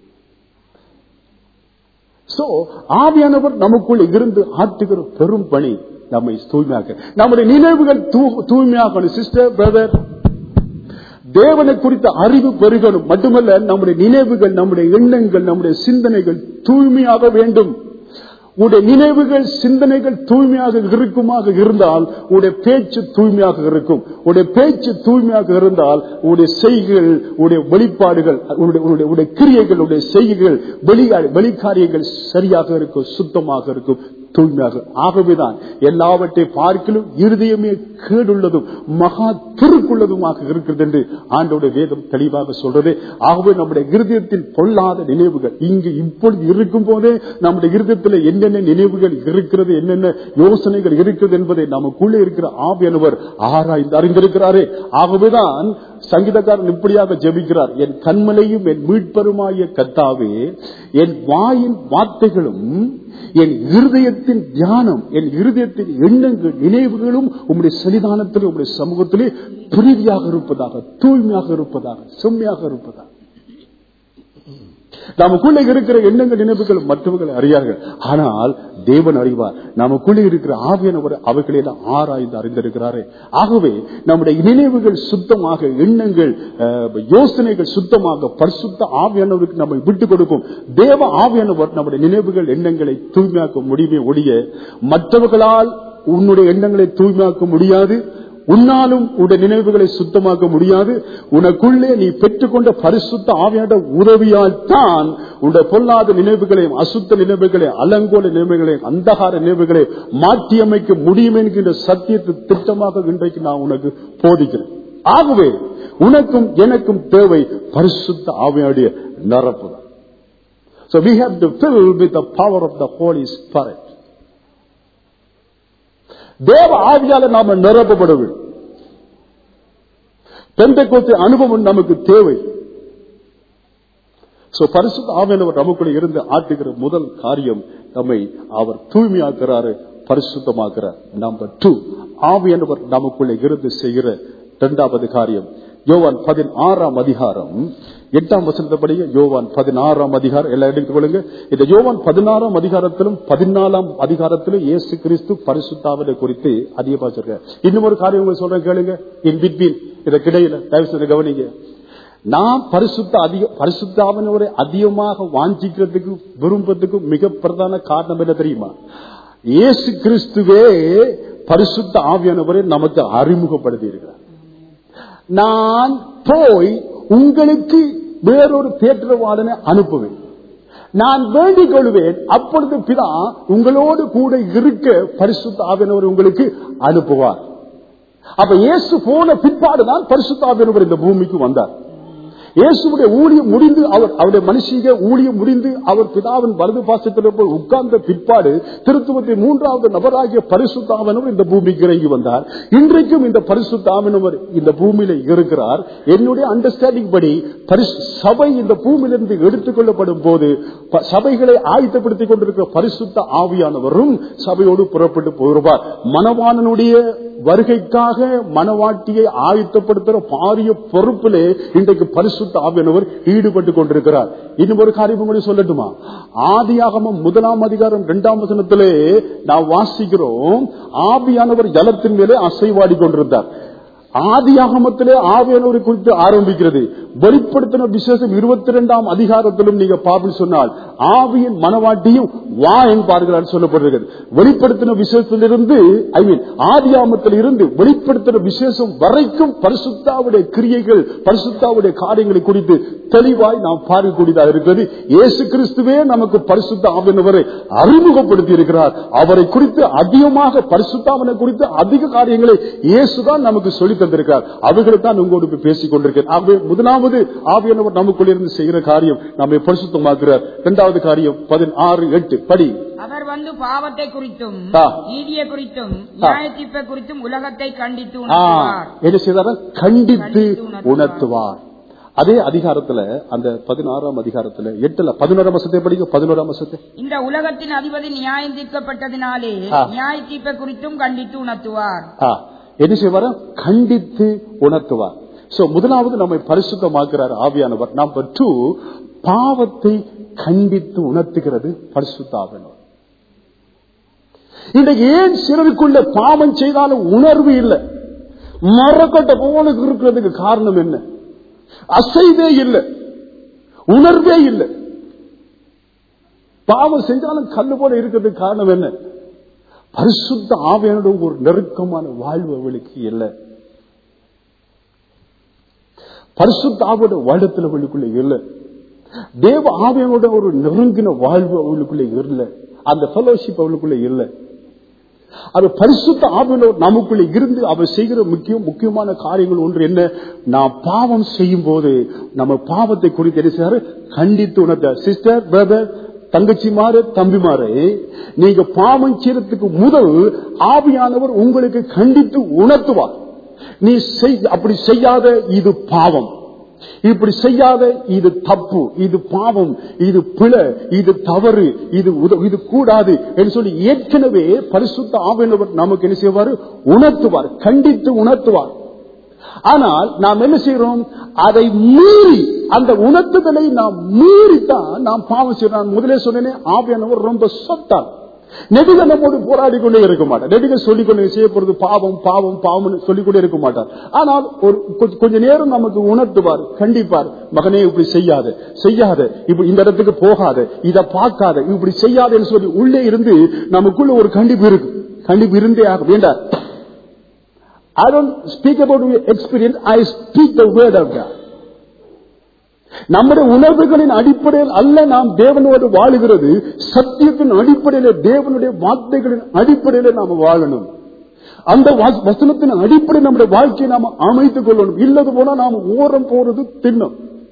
சோ ஆவியானவர் நமக்குள் இருந்து ஆற்றுகிற பெரும் பணி நம்மை தூய்மையாக்க நம்முடைய நினைவுகள் தூ- தூய்மையாகணும் சிஸ்டர் பிரதர் தேவனை குறித்த அறிவு பெருகணும் மட்டுமல்ல நம்முடைய நினைவுகள் நம்முடைய எண்ணங்கள் நம்முடைய சிந்தனைகள் தூய்மையாக வேண்டும் உடைய நினைவுகள் சிந்தனைகள் தூய்மையாக இருக்குமாக இருந்தால் உடைய பேச்சு தூய்மையாக இருக்கும் உடைய பேச்சு தூய்மையாக இருந்தால் உடைய செய்கைகள் உடைய வெளிப்பாடுகள் உன்னுடைய- உன்னுடைய உடைய கிரியைகள் உடைய செய்கைகள் வெளி வெளிக்காரியங்கள் சரியாக இருக்கும் சுத்தமாக இருக்கும் தூய்மையாக ஆகவேதான் எல்லாவற்றை பார்க்கலும் இருதயமே கேடுள்ளதும் மகா திருக்குள்ளதுமாக இருக்கிறது என்று ஆண்டோட வேதம் தெளிவாக சொல்றது ஆகவே நம்முடைய இருதயத்தில் பொல்லாத நினைவுகள் இங்கு இப்பொழுது இருக்கும் போதே நம்முடைய இருதயத்தில் என்னென்ன நினைவுகள் இருக்கிறது என்னென்ன யோசனைகள் இருக்கிறது என்பதை நமக்குள்ளே இருக்கிற ஆவியானவர் ஆராய்ந்து அறிந்திருக்கிறாரே ஆகவேதான் சங்கீதக்காரன் இப்படியாக ஜெபிக்கிறார் என் கண்மலையும் என் மீட்பருமாய கத்தாவே என் வாயின் வார்த்தைகளும் என் இருதயத்தின் தியானம் என் இருதயத்தின் எண்ணங்கள் நினைவுகளும் உம்முடைய சன்னிதானத்தில் உம்முடைய சமூகத்திலே பிரீதியாக இருப்பதாக தூய்மையாக இருப்பதாக செம்மையாக இருப்பதாக நமக்குள்ள இருக்கிற எண்ணங்கள் நினைவுகள் மற்றவர்கள் அறியார்கள் ஆனால் தேவன் அறிவார் நமக்குள்ளே இருக்கிற ஆவியானவர் அவைகளெல்லாம் ஆராய்ந்து அறிந்திருக்கிறாரே ஆகவே நம்முடைய நினைவுகள் சுத்தமாக எண்ணங்கள் அஹ், யோசனைகள் சுத்தமாக பரிசுத்த ஆவியானவருக்கு நம்மை விட்டுக் கொடுக்கும் தேவ ஆவியானவர் நம்முடைய நினைவுகள் எண்ணங்களை தூய்மையாக்க முடியுமே ஒழிய மற்றவர்களால் உன்னுடைய எண்ணங்களை தூய்மையாக்க முடியாது உன்னாலும் உடைய நினைவுகளை சுத்தமாக்க முடியாது உனக்குள்ளே நீ பெற்றுக்கொண்ட பரிசுத்த ஆவியாட உதவியால் தான் உடைய பொல்லாத நினைவுகளையும் அசுத்த நினைவுகளையும் அலங்கோல நினைவுகளையும் அந்தகார நினைவுகளை மாற்றியமைக்க முடியும் என்கின்ற சத்தியத்தை திட்டமாக இன்றைக்கு நான் உனக்கு போதிக்கிறேன் ஆகவே உனக்கும் எனக்கும் தேவை பரிசுத்த ஆவியாடைய நிரப்பு தான் So we have to fill with the power of the Holy Spirit. தேவ ஆவியால நாம நிரப்பப்பட வேண்டும் பெந்தைக்கோத்து அனுபவம் நமக்கு தேவை சோ பரிசுத்த ஆவியானவர் நமக்குள்ள இருந்து ஆட்டுகிற முதல் காரியம் நம்மை அவர் தூய்மையாக்குறாரு பரிசுத்தமாக்குறார் நம்பர் டூ ஆவியானவர் நமக்குள்ள இருந்து செய்கிற இரண்டாவது காரியம் யோவான் பதினாறாம் அதிகாரம் எட்டாம் வசனத்தபடி யோவான் பதினாறாம் அதிகாரம் எல்லாம் எடுத்துக்கொள்ளுங்க இந்த யோவான் பதினாறாம் அதிகாரத்திலும் பதினாலாம் அதிகாரத்திலும் இயேசு கிறிஸ்து பரிசுத்தாவதை குறித்து அதிகமா சொல்றார் இன்னும் ஒரு காரியம் உங்களுக்கு சொல்றேன் கேளுங்க இன் பிட்வீன் இதற்கிடையில தயவு செய்து கவனிங்க நாம் பரிசுத்த அதிக பரிசுத்தாவனவரை அதிகமாக வாஞ்சிக்கிறதுக்கு விரும்புறதுக்கு மிக பிரதான காரணம் என்ன தெரியுமா இயேசு கிறிஸ்துவே பரிசுத்த ஆவியானவரை நமக்கு அறிமுகப்படுத்தி இருக்கிறார் நான் போய் உங்களுக்கு வேறொரு தேற்றவாளனை அனுப்புவேன் நான் வேண்டிக் கொள்வேன் அப்பொழுது பிதா உங்களோடு கூட இருக்க பரிசுத்த ஆவியானவர் உங்களுக்கு அனுப்புவார் அப்ப இயேசு போன பிற்பாடுதான் பரிசுத்த ஆவியானவர் இந்த பூமிக்கு வந்தார் இயேசுடைய ஊழியம் முடிந்து அவர் அவருடைய மனுஷிக ஊழியம் முடிந்து அவர் பிதாவின் வலது பாசத்தில் போய் உட்கார்ந்த பிற்பாடு திருத்துவத்தை மூன்றாவது நபராகிய பரிசுத்தாவனவர் இந்த பூமிக்கு இறங்கி வந்தார் இன்றைக்கும் இந்த பரிசுத்தாவனவர் இந்த பூமியில இருக்கிறார் என்னுடைய அண்டர்ஸ்டாண்டிங் படி பரிசு- சபை இந்த பூமியிலிருந்து எடுத்துக் கொள்ளப்படும் போது ப- சபைகளை ஆயத்தப்படுத்திக் கொண்டிருக்கிற பரிசுத்த ஆவியானவரும் சபையோடு புறப்பட்டு போகிறார் மணவாளனுடைய வருகைக்காக மணவாட்டியை ஆயத்தப்படுத்துகிற பாரிய பொறுப்பிலே இன்றைக்கு பரிசுத்த ஆவியானவர் ஈடுபட்டு கொண்டிருக்கிறார் இன்னும் ஒரு காரியம் உங்களுக்கு சொல்லட்டுமா ஆதியாகமம் முதலாம் அதிகாரம் இரண்டாம் வசனத்திலே நாம் வாசிக்கிறோம் ஆவியானவர் ஜலத்தின் மேலே அசைவாடி கொண்டிருந்தார் ஆதியாகமத்திலே ஆவியானவரை குறித்து ஆரம்பிக்கிறது வெளிப்படுத்தின விசேஷம் இருபத்தி இரண்டாம் அதிகாரத்திலும் நீங்க பாபில் சொன்னால் ஆவியின் மனவாட்டியும் வா என்பார்கள் சொல்லப்படுகிறது வெளிப்படுத்தின விசேஷத்திலிருந்து ஐ மீன் ஆதியாமத்தில் இருந்து வெளிப்படுத்தின விசேஷம் வரைக்கும் பரிசுத்தாவுடைய கிரியைகள் பரிசுத்தாவுடைய காரியங்களை குறித்து தெளிவாய் நாம் பார்க்கக்கூடியதாக இருக்கிறது இயேசு கிறிஸ்துவே நமக்கு பரிசுத்த ஆவியானவரை அறிமுகப்படுத்தி இருக்கிறார் அவரை குறித்து அதிகமாக பரிசுத்தாவனை குறித்து அதிக காரியங்களை இயேசுதான் நமக்கு சொல்லி தந்திருக்கிறார் அவைகளை தான் உங்களோடு பேசிக் கொண்டிருக்கிறேன் ஆகவே முதலாவது ஆவியானவர் நமக்குள்ள இருந்து செய்கிற காரியம் நம்மை பரிசுத்தமாக்குறார் இரண்டாவது காரியம் பதினாறு எட்டு படி அவர் வந்து பாவத்தை குறித்தும் ஆ. நீதியை குறித்தும் ஆ. நியாயத்தீர்ப்பை குறித்தும் உலகத்தை கண்டித்து ஆ, உணர்த்துவார் என்ன செய்தார கண்டித்து கண்டித்து உணர்த்துவார் அதே அதிகாரத்துல அந்த பதினாறாம் அதிகாரத்துல எட்டுல பதினோராம் வருஷத்தை படிக்க பதினோராம் வருஷத்தை இந்த உலகத்தின் அதிபதி நியாயம் தீர்க்கப்பட்டதினாலே ஆ. நியாய தீர்ப்பை குறித்தும் கண்டித்து உணர்த்துவார் ஆ, என்ன செய்வார கண்டித்து உணர்த்துவார் சோ முதலாவது நம்மை பரிசுத்தமாக்குறார் ஆவியானவர் நம்பர் டூ பாவத்தை கண்டித்து உணர்த்துகிறது பரிசுத்த ஆவியானவர் இன்றைக்கு ஏன் சிலருக்குள்ள பாவம் செய்தாலும் உணர்வு இல்லை மரக்கட்ட போல இருக்கிறதுக்கு காரணம் என்ன அசைவே இல்லை உணர்வே இல்லை பாவம் செஞ்சாலும் கல்லு போல இருக்கிறதுக்கு காரணம் என்ன பரிசுத்த ஆவியானோட ஒரு நெருக்கமான வாழ்வு அவளுக்கு இல்லை பரிசுத்த ஆவியோட வாழ்த்துல அவளுக்குள்ள இல்லை தேவ ஆவியானோட ஒரு நெருங்கின வாழ்வு அவளுக்குள்ள இல்லை அந்த ஃபெலோஷிப் அவளுக்குள்ள இல்லை அது பரிசுத்த ஆவியானவர் நமக்குள்ள இருந்து அவர் செய்கிற முக்கியம் முக்கியமான காரியங்கள் ஒன்று என்ன நாம் பாவம் செய்யும் போது நம்ம பாவத்தை குறித்து என்ன செய்யறாரு கண்டித்து உணர்த்த சிஸ்டர் பிரதர் தங்கச்சிமாரு தம்பிமாரு நீங்க பாவம் செய்யறதுக்கு முதல் ஆவியானவர் உங்களுக்கு கண்டித்து உணர்த்துவார் நீ செய் அப்படி செய்யாத இது பாவம் இப்படி செய்யாத இது தப்பு இது பாவம் இது பிழை இது தவறு இது உத- இது கூடாது என்று சொல்லி ஏற்கனவே பரிசுத்த ஆவியானவர் நமக்கு என்ன செய்வார் உணர்த்துவார் கண்டித்து உணர்த்துவார் ஆனால் நாம் என்ன செய்யறோம் அதை மீறி அந்த உணர்த்துதலை நாம் மீறித்தான் நாம் பாவம் செய்யறோம் நான் முதலே சொன்னேனே ஆவியானவர் ரொம்ப சொத்தான் நெடுக நம்மோடு போராடி கொண்டே இருக்க மாட்டார் நெடுக சொல்லிக் கொண்டே செய்யப்படுறது பாவம் பாவம் பாவம் சொல்லிக் கொண்டே இருக்க மாட்டார் ஆனால் ஒரு கொஞ்ச- கொஞ்ச நேரம் நமக்கு உணர்த்துவார் கண்டிப்பார் மகனே இப்படி செய்யாத செய்யாத இப்படி இந்த இடத்துக்கு போகாத இத பார்க்காத இப்படி செய்யாதன்னு சொல்லி உள்ளே இருந்து நமக்குள்ள ஒரு கண்டிப்பு இருக்கு கண்டிப்பு இருந்தே ஆக வேண்டாம் I don't speak about your experience, I speak the word of God. நம்முடைய உணர்வுகளின் அடிப்படையில் அல்ல நாம் தேவனோடு வாழுகிறது சத்தியத்தின் அடிப்படையில் தேவனுடைய வார்த்தைகளின் அடிப்படையில் நாம் வாழணும் அந்த வா- வசனத்தின் அடிப்படை நம்முடைய வாழ்க்கையை நாம் அமைத்துக் கொள்ளணும் இல்லது போனா நாம் ஓரம் போறது தின்னும்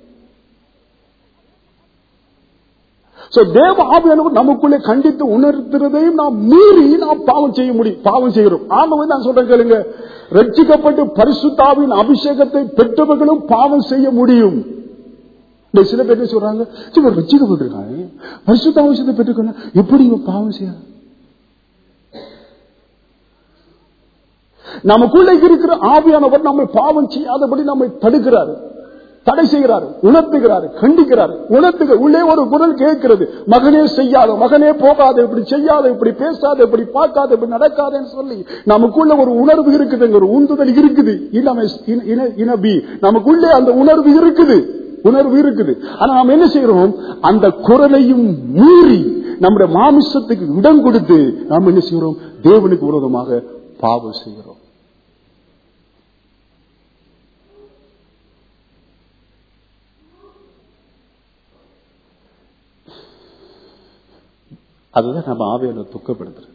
So, தேவ ஆவியானவர் நமக்குள்ளே கண்டித்து உணர்த்துறதையும் நாம் மீறி நாம் பாவம் செய்ய முடியும் பாவம் செய்கிறோம் ஆகவே நான் சொல்றேன் கேளுங்க ரட்சிக்கப்பட்டு பரிசுத்தாவின் அபிஷேகத்தை பெற்றவர்களும் பாவம் செய்ய முடியும் இந்த சில பேர் என்ன சொல்றாங்க சரி ரட்சிக்கப்பட்டிருக்காங்க பரிசுத்த அவசியத்தை பெற்றுக்கணும் எப்படி இவன் பாவம் செய்ய நமக்குள்ள இருக்கிற ஆவியானவர் நம்மை பாவம் செய்யாதபடி நம்மை தடுக்கிறார் தடை செய்கிறார் உணர்த்துகிறார் கண்டிக்கிறார் உணர்த்துக உள்ளே ஒரு குரல் கேட்கிறது மகனே செய்யாத மகனே போகாத இப்படி செய்யாத இப்படி பேசாத இப்படி பார்க்காத இப்படி நடக்காதன்னு சொல்லி நமக்குள்ள ஒரு உணர்வு இருக்குது ஒரு உந்துதல் இருக்குது இனமை இன- இனபி நமக்குள்ளே அந்த உணர்வு இருக்குது உணர்வு இருக்குது ஆனா நாம் என்ன செய்கிறோம் அந்த குரலையும் மீறி நம்முடைய மாமிசத்துக்கு இடம் கொடுத்து நாம் என்ன செய்கிறோம் தேவனுக்கு விரோதமாக பாவம் செய்கிறோம் அதுதான் நம்ம ஆவியான துக்கப்படுத்துறது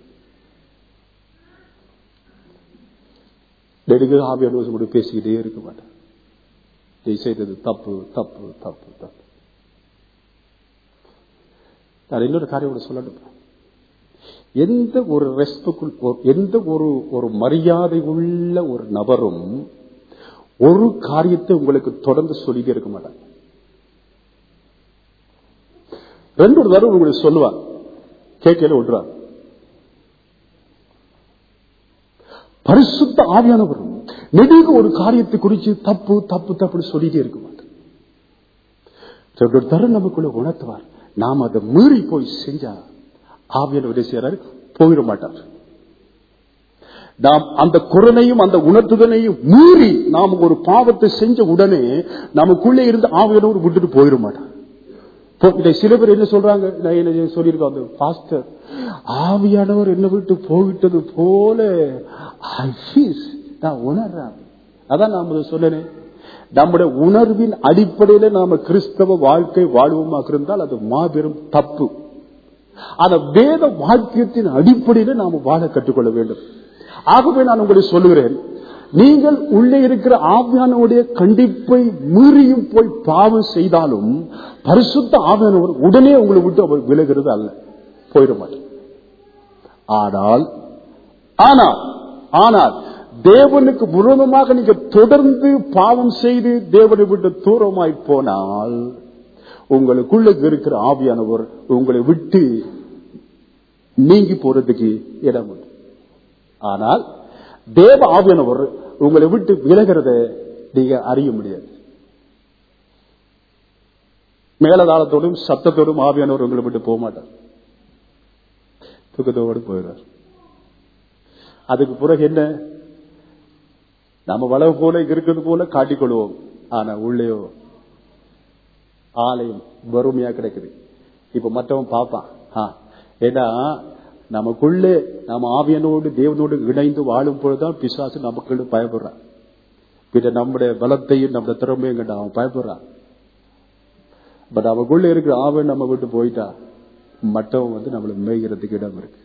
நெடுக ஆவியான கூட பேசிக்கிட்டே இருக்க மாட்டேன் நீ செய்தது தப்பு தப்பு தப்பு தப்பு நான் இன்னொரு காரியம் கூட சொல்லணும் எந்த ஒரு ரெஸ்பெக்ட் எந்த ஒரு ஒரு மரியாதை உள்ள ஒரு நபரும் ஒரு காரியத்தை உங்களுக்கு தொடர்ந்து சொல்லிட்டே இருக்க மாட்டாங்க ரெண்டு ஒரு தடவை உங்களுக்கு சொல்லுவார் கேட்கல விட்டுறார் பரிசுத்த ஆவியானவரும் நெடுக ஒரு காரியத்தை குறித்து தப்பு தப்பு தப்புன்னு சொல்லிட்டே இருக்க மாட்டார் ரெண்டு ஒரு தரம் நமக்குள்ள உணர்த்துவார் நாம் அதை மீறி போய் செஞ்சா ஆவியானவர் செய்யறாரு போயிட மாட்டார் நாம் அந்த குரலையும் அந்த உணர்த்துதலையும் மீறி நாம் ஒரு பாவத்தை செஞ்ச உடனே நமக்குள்ளே இருந்து ஆவியானவர் விட்டுட்டு போயிட மாட்டார் இப்போ இதை சில பேர் என்ன சொல்றாங்க நான் என்ன சொல்லியிருக்கோம் அந்த பாஸ்டர் ஆவியானவர் என்ன விட்டு போயிட்டது போல I feel, நான் உணர்றேன் அதான் நான் முதல்ல சொன்னேனே நம்முடைய உணர்வின் அடிப்படையில நாம கிறிஸ்தவ வாழ்க்கை வாழ்வோமாக இருந்தால் அது மாபெரும் தப்பு அந்த வேத வாக்கியத்தின் அடிப்படையில நாம வாழ கற்றுக்கொள்ள வேண்டும் ஆகவே நான் உங்களை சொல்லுகிறேன் நீங்கள் உள்ளே இருக்கிற ஆவியானவுடைய கண்டிப்பை மீறியும் போய் பாவம் செய்தாலும் பரிசுத்த ஆவியானவர் உடனே உங்களை விட்டு அவர் விலகிறது அல்ல போயிட மாட்டார் ஆனால் ஆனால் ஆனால் தேவனுக்கு விரோதமாக நீங்க தொடர்ந்து பாவம் செய்து தேவனை விட்டு தூரமாய் போனால் உங்களுக்குள்ள இருக்கிற ஆவியானவர் உங்களை விட்டு நீங்கி போறதுக்கு இடம் உண்டு ஆனால் தேவ ஆவியானவர் உங்களை விட்டு விலகிறத நீங்க அறிய முடியாது மேலதாளத்தோடும் சத்தத்தோடும் ஆவியானவர் உங்களை விட்டு போக மாட்டார் துக்கத்தோடு போயிடுறார் அதுக்கு பிறகு என்ன நம்ம வளவு போல இருக்கிறது போல காட்டிக்கொள்வோம் ஆனா உள்ளேயோ ஆலயம் வறுமையா கிடைக்குது இப்ப மற்றவன் பார்ப்பான் ஆ, ஏன்னா நமக்குள்ளே நம்ம ஆவியனோடு தேவனோடு இணைந்து வாழும் பொழுதுதான் பிசாசு நமக்கு பயப்படுறான் பின்ன நம்முடைய பலத்தையும் நம்முடைய திறமையும் கண்டு அவன் பயப்படுறான் பட் அவனுக்குள்ள இருக்கிற ஆவன் நம்ம விட்டு போயிட்டா மற்றவன் வந்து நம்மளை மேய்கிறதுக்கு இடம் இருக்கு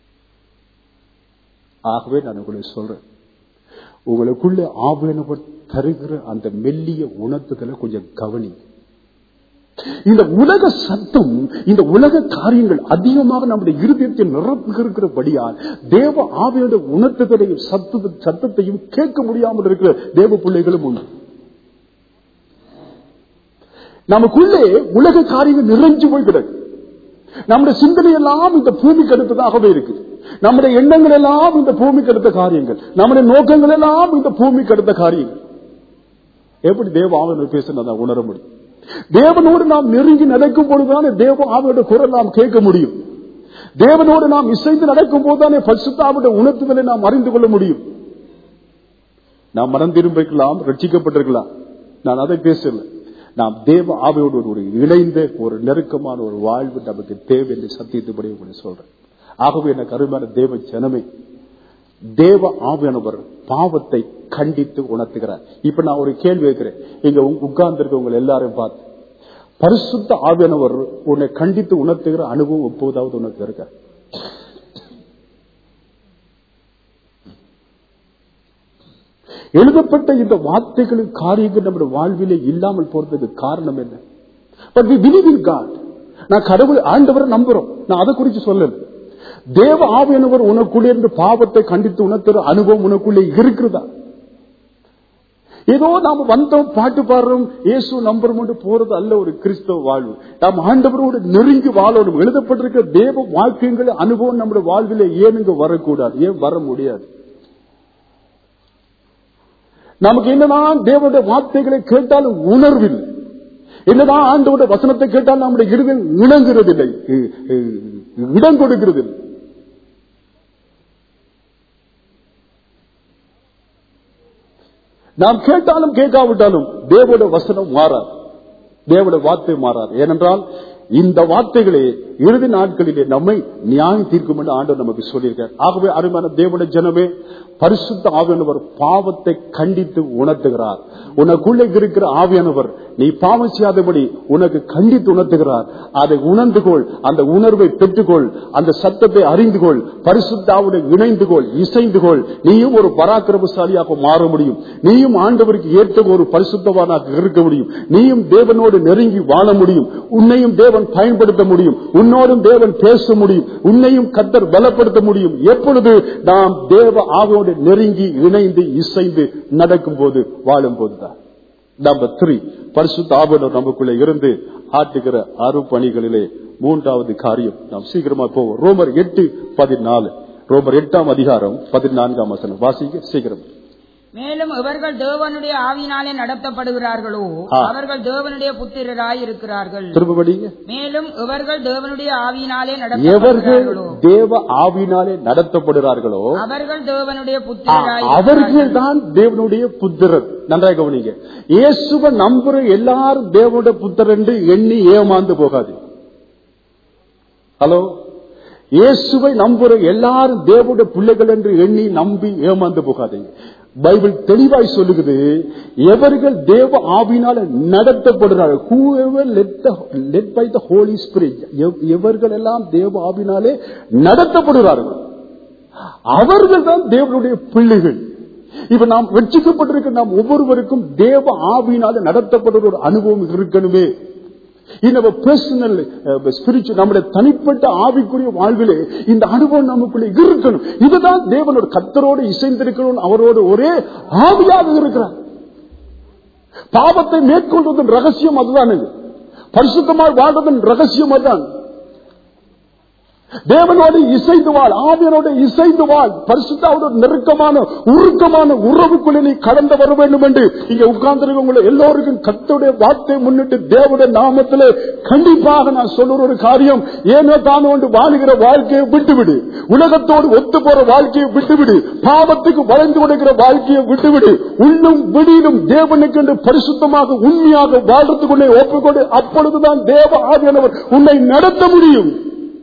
ஆகவே நான் உங்களுக்கு சொல்றேன் உங்களுக்குள்ள ஆவியனவர் தருகிற அந்த மெல்லிய உணர்த்துதலை கொஞ்சம் கவனி இந்த உலக சத்தம் இந்த உலக காரியங்கள் அதிகமாக நம்முடைய இருதயத்தை நிரப்புகிறபடியால் தேவ ஆவியோட உணர்த்துதலையும் சத்து சத்தத்தையும் கேட்க முடியாமல் இருக்கிற தேவ பிள்ளைகளும் உண்டு நமக்குள்ளே உலக காரியங்கள் நிறைஞ்சு போய் கிடக்கு நம்முடைய சிந்தனை எல்லாம் இந்த பூமிக்கு அடுத்ததாகவே இருக்கு நம்முடைய எண்ணங்கள் எல்லாம் இந்த பூமிக்கு அடுத்த காரியங்கள் நம்முடைய நோக்கங்கள் எல்லாம் இந்த பூமிக்கு அடுத்த காரியங்கள் எப்படி தேவ ஆவியனை பேசுனதை உணர முடியும் தேவனோடு நாம் நெருங்கி நடக்கும் பொழுதுதானே தேவ ஆவியோட குரல் நாம் கேட்க முடியும் தேவனோடு நாம் இசைந்து நடக்கும் போதுதானே பரிசுத்தாவுடைய உணர்த்துதலை நாம் அறிந்து கொள்ள முடியும் நாம் மனம் திரும்பிக்கலாம் ரட்சிக்கப்பட்டிருக்கலாம் நான் அதை பேசல நாம் தேவ ஆவியோடு ஒரு- ஒரு இணைந்த ஒரு நெருக்கமான ஒரு வாழ்வு நமக்கு தேவை என்று சத்தியத்துப்படி உங்களுக்கு சொல்றேன் ஆகவே எனக்கு அருமையான தேவ ஜனமே தேவ ஆவியானவர் பாவத்தை கண்டித்து உணர்த்துகிறார் இப்ப நான் ஒரு கேள்வி வைக்கிறேன் இங்க உட்கார்ந்து உங்களை எல்லாரையும் பார்த்து பரிசுத்த ஆவியானவர் உன்னை கண்டித்து உணர்த்துகிற அனுபவம் எப்போதாவது உனக்கு இருக்க எழுதப்பட்ட இந்த வார்த்தைகளின் காரியங்கள் நம்முடைய வாழ்விலே இல்லாமல் போறதுக்கு காரணம் என்ன but we believe in God நான் கடவுள் ஆண்டவரை நம்புறோம் நான் அதை குறித்து சொல்லல தேவ ஆவியானவர் உனக்குள்ளே இருந்து பாவத்தை கண்டித்து உணர்த்துற அனுபவம் உனக்குள்ளே இருக்கிறதா ஏதோ நாம வந்தோம் பாட்டு பாடுறோம் இயேசு நம்புறோம் போறது அல்ல ஒரு கிறிஸ்தவ வாழ்வு நாம் ஆண்டவரோடு நெருங்கி வாழணும் எழுதப்பட்டிருக்கிற தேவ வாக்கியங்கள் அனுபவம் நம்முடைய வாழ்விலே ஏன் இங்க வரக்கூடாது ஏன் வர முடியாது நமக்கு என்னதான் தேவனுடைய வார்த்தைகளை கேட்டாலும் உணர்வில்லை என்னதான் ஆண்டவருடைய வசனத்தை கேட்டால் நம்முடைய இருதயம் இணங்குறதில்லை இ- இ- இடம் கொடுக்கிறதில்லை நாம் கேட்டாலும் கேட்காவிட்டாலும் தேவோட வசனம் மாறாது தேவோட வார்த்தை மாறாது ஏனென்றால் இந்த வார்த்தைகளே இறுதி நாட்களிலே நம்மை நியாயம் தீர்க்கும் என்று ஆண்டவர் நமக்கு சொல்லியிருக்கார் ஆகவே அருமையான தேவன ஜனமே பரிசுத்த ஆவியானவர் பாவத்தை கண்டித்து உணர்த்துகிறார் உனக்குள்ளே இருக்கிற ஆவியானவர் நீ பாவம் செய்யாதபடி உனக்கு கண்டித்து உணர்த்துகிறார் அதை உணர்ந்து கொள் அந்த உணர்வை பெற்றுக்கொள் அந்த சத்தத்தை அறிந்து கொள் பரிசுத்தாவுடன் இணைந்து கொள் இசைந்து கொள் நீயும் ஒரு பராக்கிரமசாலியாக மாற முடியும் நீயும் ஆண்டவருக்கு ஏற்ற ஒரு பரிசுத்தவானாக இருக்க முடியும் நீயும் தேவனோடு நெருங்கி வாழ முடியும் உன்னையும் தேவன் பயன்படுத்த முடியும் உன்னோடும் தேவன் பேச முடியும் உன்னையும் கத்தர் பலப்படுத்த முடியும் எப்பொழுது நாம் தேவ ஆவோடு நெருங்கி இணைந்து இசைந்து நடக்கும் போது வாழும் போதுதான் நம்பர் த்ரீ பரிசுத்த ஆபரணம் நமக்குள்ள இருந்து ஆட்டுகிற அருப்பணிகளிலே மூன்றாவது காரியம் நாம் சீக்கிரமா போவோம் ரோமர் எட்டு பதினாலு ரோமர் எட்டாம் அதிகாரம் பதினான்காம் வசனம் வாசிக்க சீக்கிரம் மேலும் இவர்கள் தேவனுடைய ஆவியினாலே நடத்தப்படுகிறார்களோ ஆ. அவர்கள் தேவனுடைய புத்திரராய் இருக்கிறார்கள் திரும்ப படிங்க மேலும் இவர்கள் தேவனுடைய ஆவியினாலே எவர்கள் நடத்தப்படுகிறார்களோ தேவ ஆவினாலே நடத்தப்படுகிறார்களோ அவர்கள் தேவனுடைய ஆ, புத்திரராய் அவர்கள் இருக்கிறார்கள். தான் தேவனுடைய புத்திரர் நன்றாக கவனிங்க இயேசுவை நம்புற எல்லாரும் தேவனுடைய புத்திரர் என்று எண்ணி ஏமாந்து போகாது ஹலோ இயேசுவை நம்புற எல்லாரும் தேவனுடைய பிள்ளைகள் என்று எண்ணி நம்பி ஏமாந்து போகாதீங்க பைபிள் தெளிவாய் சொல்லுகிறது எவர்கள் தேவ ஆவினால நடத்தப்படுகிறார்கள் whoever led the led by the holy spirit எவ்- எவர்கள் எல்லாம் தேவ ஆவினாலே நடத்தப்படுகிறார்கள் அவர்கள் தான் தேவனுடைய பிள்ளைகள் இப்ப நாம் வெற்றிக்கப்பட்டிருக்க நாம் ஒவ்வொருவருக்கும் தேவ ஆவியினால நடத்தப்படுற ஒரு அனுபவம் இருக்கணுமே இந்த பர்சனல் ஸ்பிரிச்சுவல் நம்முடைய தனிப்பட்ட ஆவிக்குரிய வாழ்விலே இந்த அனுபவம் நமக்குள்ள இருக்கணும் இதுதான் தேவனோட கத்தரோடு இசைந்திருக்கணும் அவரோடு ஒரே ஆவியாக இருக்கிறார் பாவத்தை மேற்கொள்வதன் ரகசியம் அதுதான் இது பரிசுத்தமாய் வாழ்வதன் ரகசியம் அதுதான் தேவனோடு இசைந்து வாழ் ஆவியனோடு இசைந்து வாழ் பரிசுத்தாவோட நெருக்கமான உருக்கமான உறவுக்குள்ளே நீ கடந்து வர வேண்டும் என்று இங்க உட்கார்ந்திருக்கவங்க எல்லோருக்கும் கத்தோடைய வார்த்தை முன்னிட்டு தேவனுடைய நாமத்திலே கண்டிப்பாக நான் சொல்லுற ஒரு காரியம் ஏனோ தானோ என்று வாழுகிற வாழ்க்கையை விட்டுவிடு உலகத்தோடு ஒத்து போற வாழ்க்கையை விட்டுவிடு பாவத்துக்கு வளைந்து கொடுக்கிற வாழ்க்கையை விட்டுவிடு உள்ளும் வெளியிலும் தேவனுக்கு என்று பரிசுத்தமாக உண்மையாக வாழ்றதுக்குள்ளே ஒப்புக்கொண்டு அப்பொழுதுதான் தேவ ஆவியானவர் உன்னை நடத்த முடியும்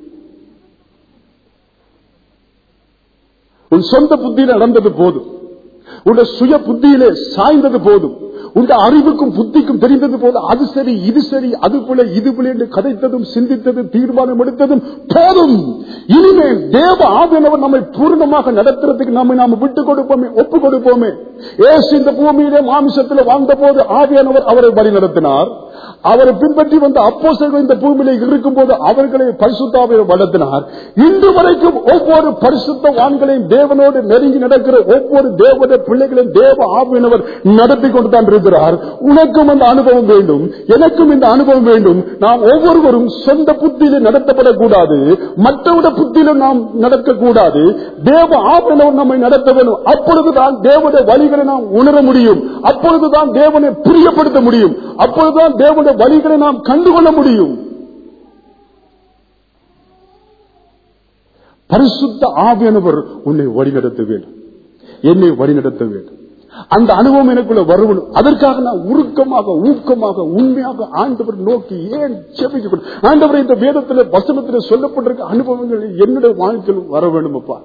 உன் சொந்த புத்தியில நடந்தது போதும் உன் சுய புத்தியிலே சாய்ந்தது போதும் உன் அறிவுக்கும் புத்திக்கும் தெரிந்தது போல அது சரி இது சரி அது போல இது போல என்று கதைத்ததும் சிந்தித்ததும் தீர்மானம் எடுத்ததும் போதும் இனிமேல் தேவ ஆவியானவர் நம்மை பூர்ணமாக நடத்துறதுக்கு நம்மை நாம விட்டு கொடுப்போமே ஒப்பு கொடுப்போமே ஏசு இந்த பூமியிலே மாமிசத்தில் வாழ்ந்த போது ஆவியானவர் அவரை வழி நடத்தினார் அவரை பின்பற்றி வந்த அப்போஸ்தலர்கள் இந்த பூமியில இருக்கும் போது அவர்களை பரிசுத்தாவை வளர்த்தினார் இன்று வரைக்கும் ஒவ்வொரு பரிசுத்த வான்களையும் தேவனோடு நெருங்கி நடக்கிற ஒவ்வொரு தேவனுடைய பிள்ளைகளையும் தேவ ஆவியினவர் நடத்தி கொண்டு தான் இருக்கிறார் உனக்கும் அந்த அனுபவம் வேண்டும் எனக்கும் இந்த அனுபவம் வேண்டும் நாம் ஒவ்வொருவரும் சொந்த புத்தியில நடத்தப்படக்கூடாது மற்றவருடைய புத்தியில நாம் நடக்கக்கூடாது தேவ ஆவியினவர் நம்மை நடத்த வேண்டும் அப்பொழுதுதான் தேவனுடைய வழிகளை நாம் உணர முடியும் அப்பொழுதுதான் தேவனை பிரியப்படுத்த முடியும் அப்பொழுதுதான் தேவனுடைய வழிகளை நாம் கண்டுகொள்ள முடியும் பரிசுத்த ஆவியானவர் உன்னை வழிநடத்த வேண்டும் என்னை வழிநடத்த வேண்டும் அந்த அனுபவம் எனக்குள்ள வரணும் அதற்காக நான் உருக்கமாக ஊக்கமாக உண்மையாக ஆண்டவர் நோக்கி ஏன் செபிக்க ஆண்டவர் இந்த வேதத்துல வசனத்துல சொல்லப்பட்டிருக்க அனுபவங்கள் என்னுடைய வாழ்க்கையில் வர வேண்டுமப்பா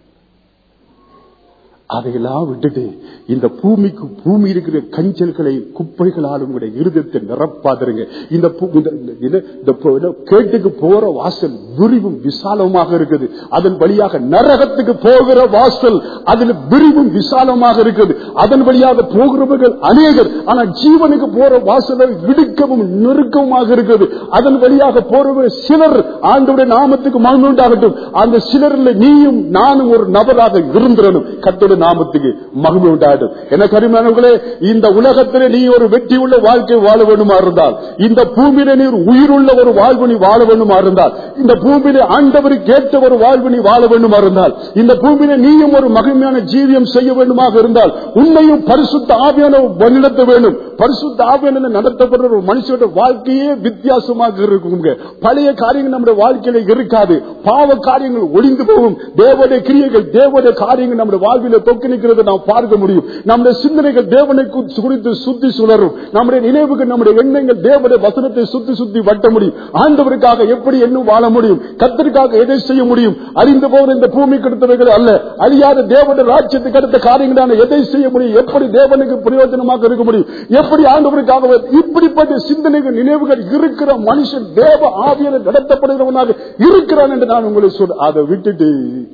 அதையெல்லாம் விட்டுட்டு இந்த பூமிக்கு பூமி இருக்கிற கஞ்சல்களை குப்பைகளால் உங்களுடைய இருதயத்தை நிரப்பாதிருங்க இந்த பூ- இந்த- இந்த- இந்த- இந்த பூ- இந்த கேட்டுக்கு போற வாசல் விரிவும் விசாலமாக இருக்குது அதன் வழியாக நரகத்துக்கு போகிற வாசல் அதில் விரிவும் விசாலமாக இருக்குது அதன் வழியாக போகிறவர்கள் அநேகர் ஆனா ஜீவனுக்கு போற வாசல் இடுக்கவும் நெருக்கமாக இருக்குது அதன் வழியாக போறவர்கள் சிலர் ஆண்டோட நாமத்துக்கு மகிமை உண்டாகட்டும் அந்த சிலரில் நீயும் நானும் ஒரு நபராக இருந்திரணும் கத்தோட நாமத்துக்கு மகிமை உண்டாகட்டும் எனக்கு அருமையானவர்களே இந்த உலகத்திலே நீ ஒரு வெற்றி உள்ள வாழ்க்கை வாழ வேண்டுமா இருந்தால் இந்த பூமியில நீ ஒரு உயிருள்ள ஒரு வாழ்வு நீ வாழ வேண்டுமா இருந்தால் இந்த பூமியில ஆண்டவருக்கு ஏற்ற ஒரு வாழ்வு நீ வாழ வேண்டுமா இருந்தால் இந்த பூமியில நீயும் ஒரு மகிமையான ஜீவியம் செய்ய வேண்டுமாக இருந்தால் உன்னையும் பரிசுத்த ஆவியான வழிநடத்த வேண்டும் பரிசுத்த ஆவியான நடத்தப்படுற ஒரு மனுஷனோட வாழ்க்கையே வித்தியாசமாக இருக்குங்க பழைய காரியங்கள் நம்முடைய வாழ்க்கையில இருக்காது பாவ காரியங்கள் ஒளிந்து போகும் தேவனுடைய கிரியைகள் தேவனுடைய காரியங்கள் நம்முடைய வாழ்வில தொக்கி நிற்கிறதை நாம் பார்க்க முடியும் நம்முடைய சிந்தனைகள் தேவனை கு- குறித்து சுத்தி சுழரும் நம்முடைய நினைவுகள் நம்முடைய எண்ணங்கள் தேவனுடைய வசனத்தை சுத்தி சுத்தி வட்ட முடியும் ஆண்டவருக்காக எப்படி இன்னும் வாழ முடியும் கத்தருக்காக எதை செய்ய முடியும் அறிந்து போகிற இந்த பூமி கெடுத்தவைகள் அல்ல அழியாத தேவனுடைய ராஜ்யத்துக்கு அடுத்த காரியங்களான எதை செய்ய முடியும் எப்படி தேவனுக்கு பிரயோஜனமாக இருக்க முடியும் எப்படி ஆண்டவருக்காக இப்படிப்பட்ட சிந்தனைகள் நினைவுகள் இருக்கிற மனுஷன் தேவ ஆவியல நடத்தப்படுகிறவனாக இருக்கிறான் என்று நான் உங்களுக்கு சொல்ல அதை விட்டுட்டு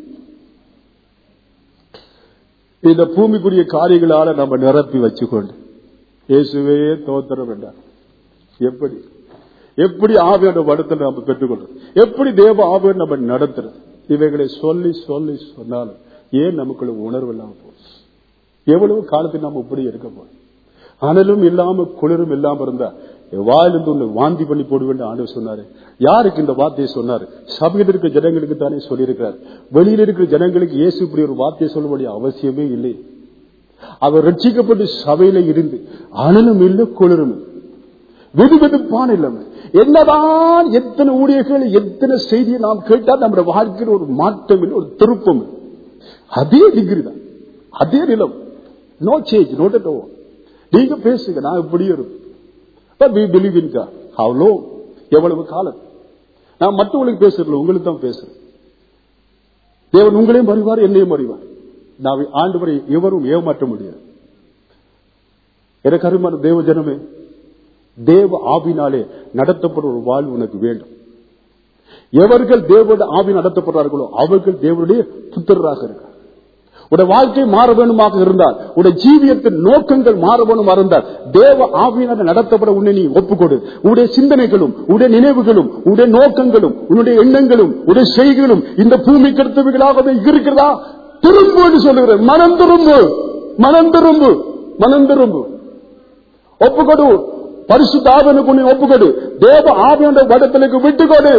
இந்த பூமிக்குரிய காரியங்களால நம்ம நிரப்பி வச்சுக்கொண்டு இயேசுவே தோத்திரம் வேண்டாம் எப்படி எப்படி ஆவியோட வடத்தில் நம்ம பெற்றுக்கொள்றது எப்படி தேவ ஆவியோடு நம்ம நடத்துறது இவைகளை சொல்லி சொல்லி சொன்னாலும் ஏன் நமக்குள்ள உணர்வு இல்லாம போகுது எவ்வளவு காலத்தில் நம்ம இப்படி இருக்க போறோம் அனலும் இல்லாம குளிரும் இல்லாம இருந்தா வாயிலிருந்து ஒண்ணு வாந்தி பண்ணி போடுவேன் ஆண்டு சொன்னாரு யாருக்கு இந்த வார்த்தையை சொன்னாரு சபையில் இருக்கிற ஜனங்களுக்கு தானே சொல்லியிருக்கிறார் வெளியில இருக்கிற ஜனங்களுக்கு இயேசு இப்படி ஒரு வார்த்தையை சொல்ல வேண்டிய அவசியமே இல்லை அவர் ரட்சிக்கப்பட்டு சபையில இருந்து அனலும் இல்லை குளிரும் இல்லை வெதுவெதுப்பான இல்லாம என்னதான் எத்தனை ஊழியர்கள் எத்தனை செய்தியை நாம் கேட்டால் நம்முடைய வாழ்க்கையில் ஒரு மாற்றம் இல்லை ஒரு திருப்பம் இல்லை. அதே டிகிரி தான் அதே நிலம் நோ சேஞ்ச் நோட் அட் நீங்க பேசுங்க நான் இப்படியே இருப்பேன் வி பிலீவ் இன் காட் அவ்வளோ எவ்வளவு காலம் நான் மற்றவங்களுக்கு பேசுறதில்ல உங்களுக்கு தான் பேசுறேன் தேவன் உங்களையும் அறிவார் என்னையும் அறிவார் நான் ஆண்டு எவரும் ஏமாற்ற முடியாது எனக்கு அருமான தேவ ஜனமே தேவ ஆவினாலே நடத்தப்படும் ஒரு வாழ்வு உனக்கு வேண்டும் எவர்கள் தேவனுடைய ஆவி நடத்தப்படுறார்களோ அவர்கள் தேவனுடைய புத்திரராக இருக்கிறார் உடைய வாழ்க்கை மாற வேணுமாக இருந்தால் உடைய ஜீவியத்தின் நோக்கங்கள் மாற வேணுமா இருந்தால் தேவ ஆவியினால் நடத்தப்பட உன்னை நீ ஒப்புக்கொடு உடைய சிந்தனைகளும் உடைய நினைவுகளும் உடைய நோக்கங்களும் உன்னுடைய எண்ணங்களும் உடைய செய்களும் இந்த பூமி கருத்துவைகளாகவே இருக்கிறதா திரும்பு என்று சொல்லுகிறேன் மனம் திரும்பு மனம் திரும்பு மனம் திரும்பு ஒப்புக்கொடு பரிசுத்த ஆவியனுக்கு உன்னை ஒப்புக்கொடு தேவ ஆவியனுடைய வடத்திலுக்கு விட்டுக்கொடு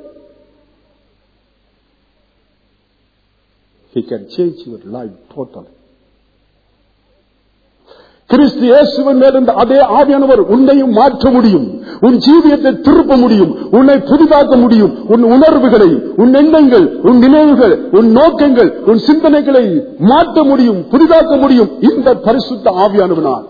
He can change your life totally. கிறிஸ்து இயேசுவின் மேல் இருந்த அதே ஆவியானவர் உன்னையும் மாற்ற முடியும் உன் ஜீவியத்தை திருப்ப முடியும் உன்னை புதிதாக்க முடியும் உன் உணர்வுகளை உன் எண்ணங்கள் உன் நினைவுகள் உன் நோக்கங்கள் உன் சிந்தனைகளை மாற்ற முடியும் புதிதாக்க முடியும் இந்த பரிசுத்த ஆவியானவனால்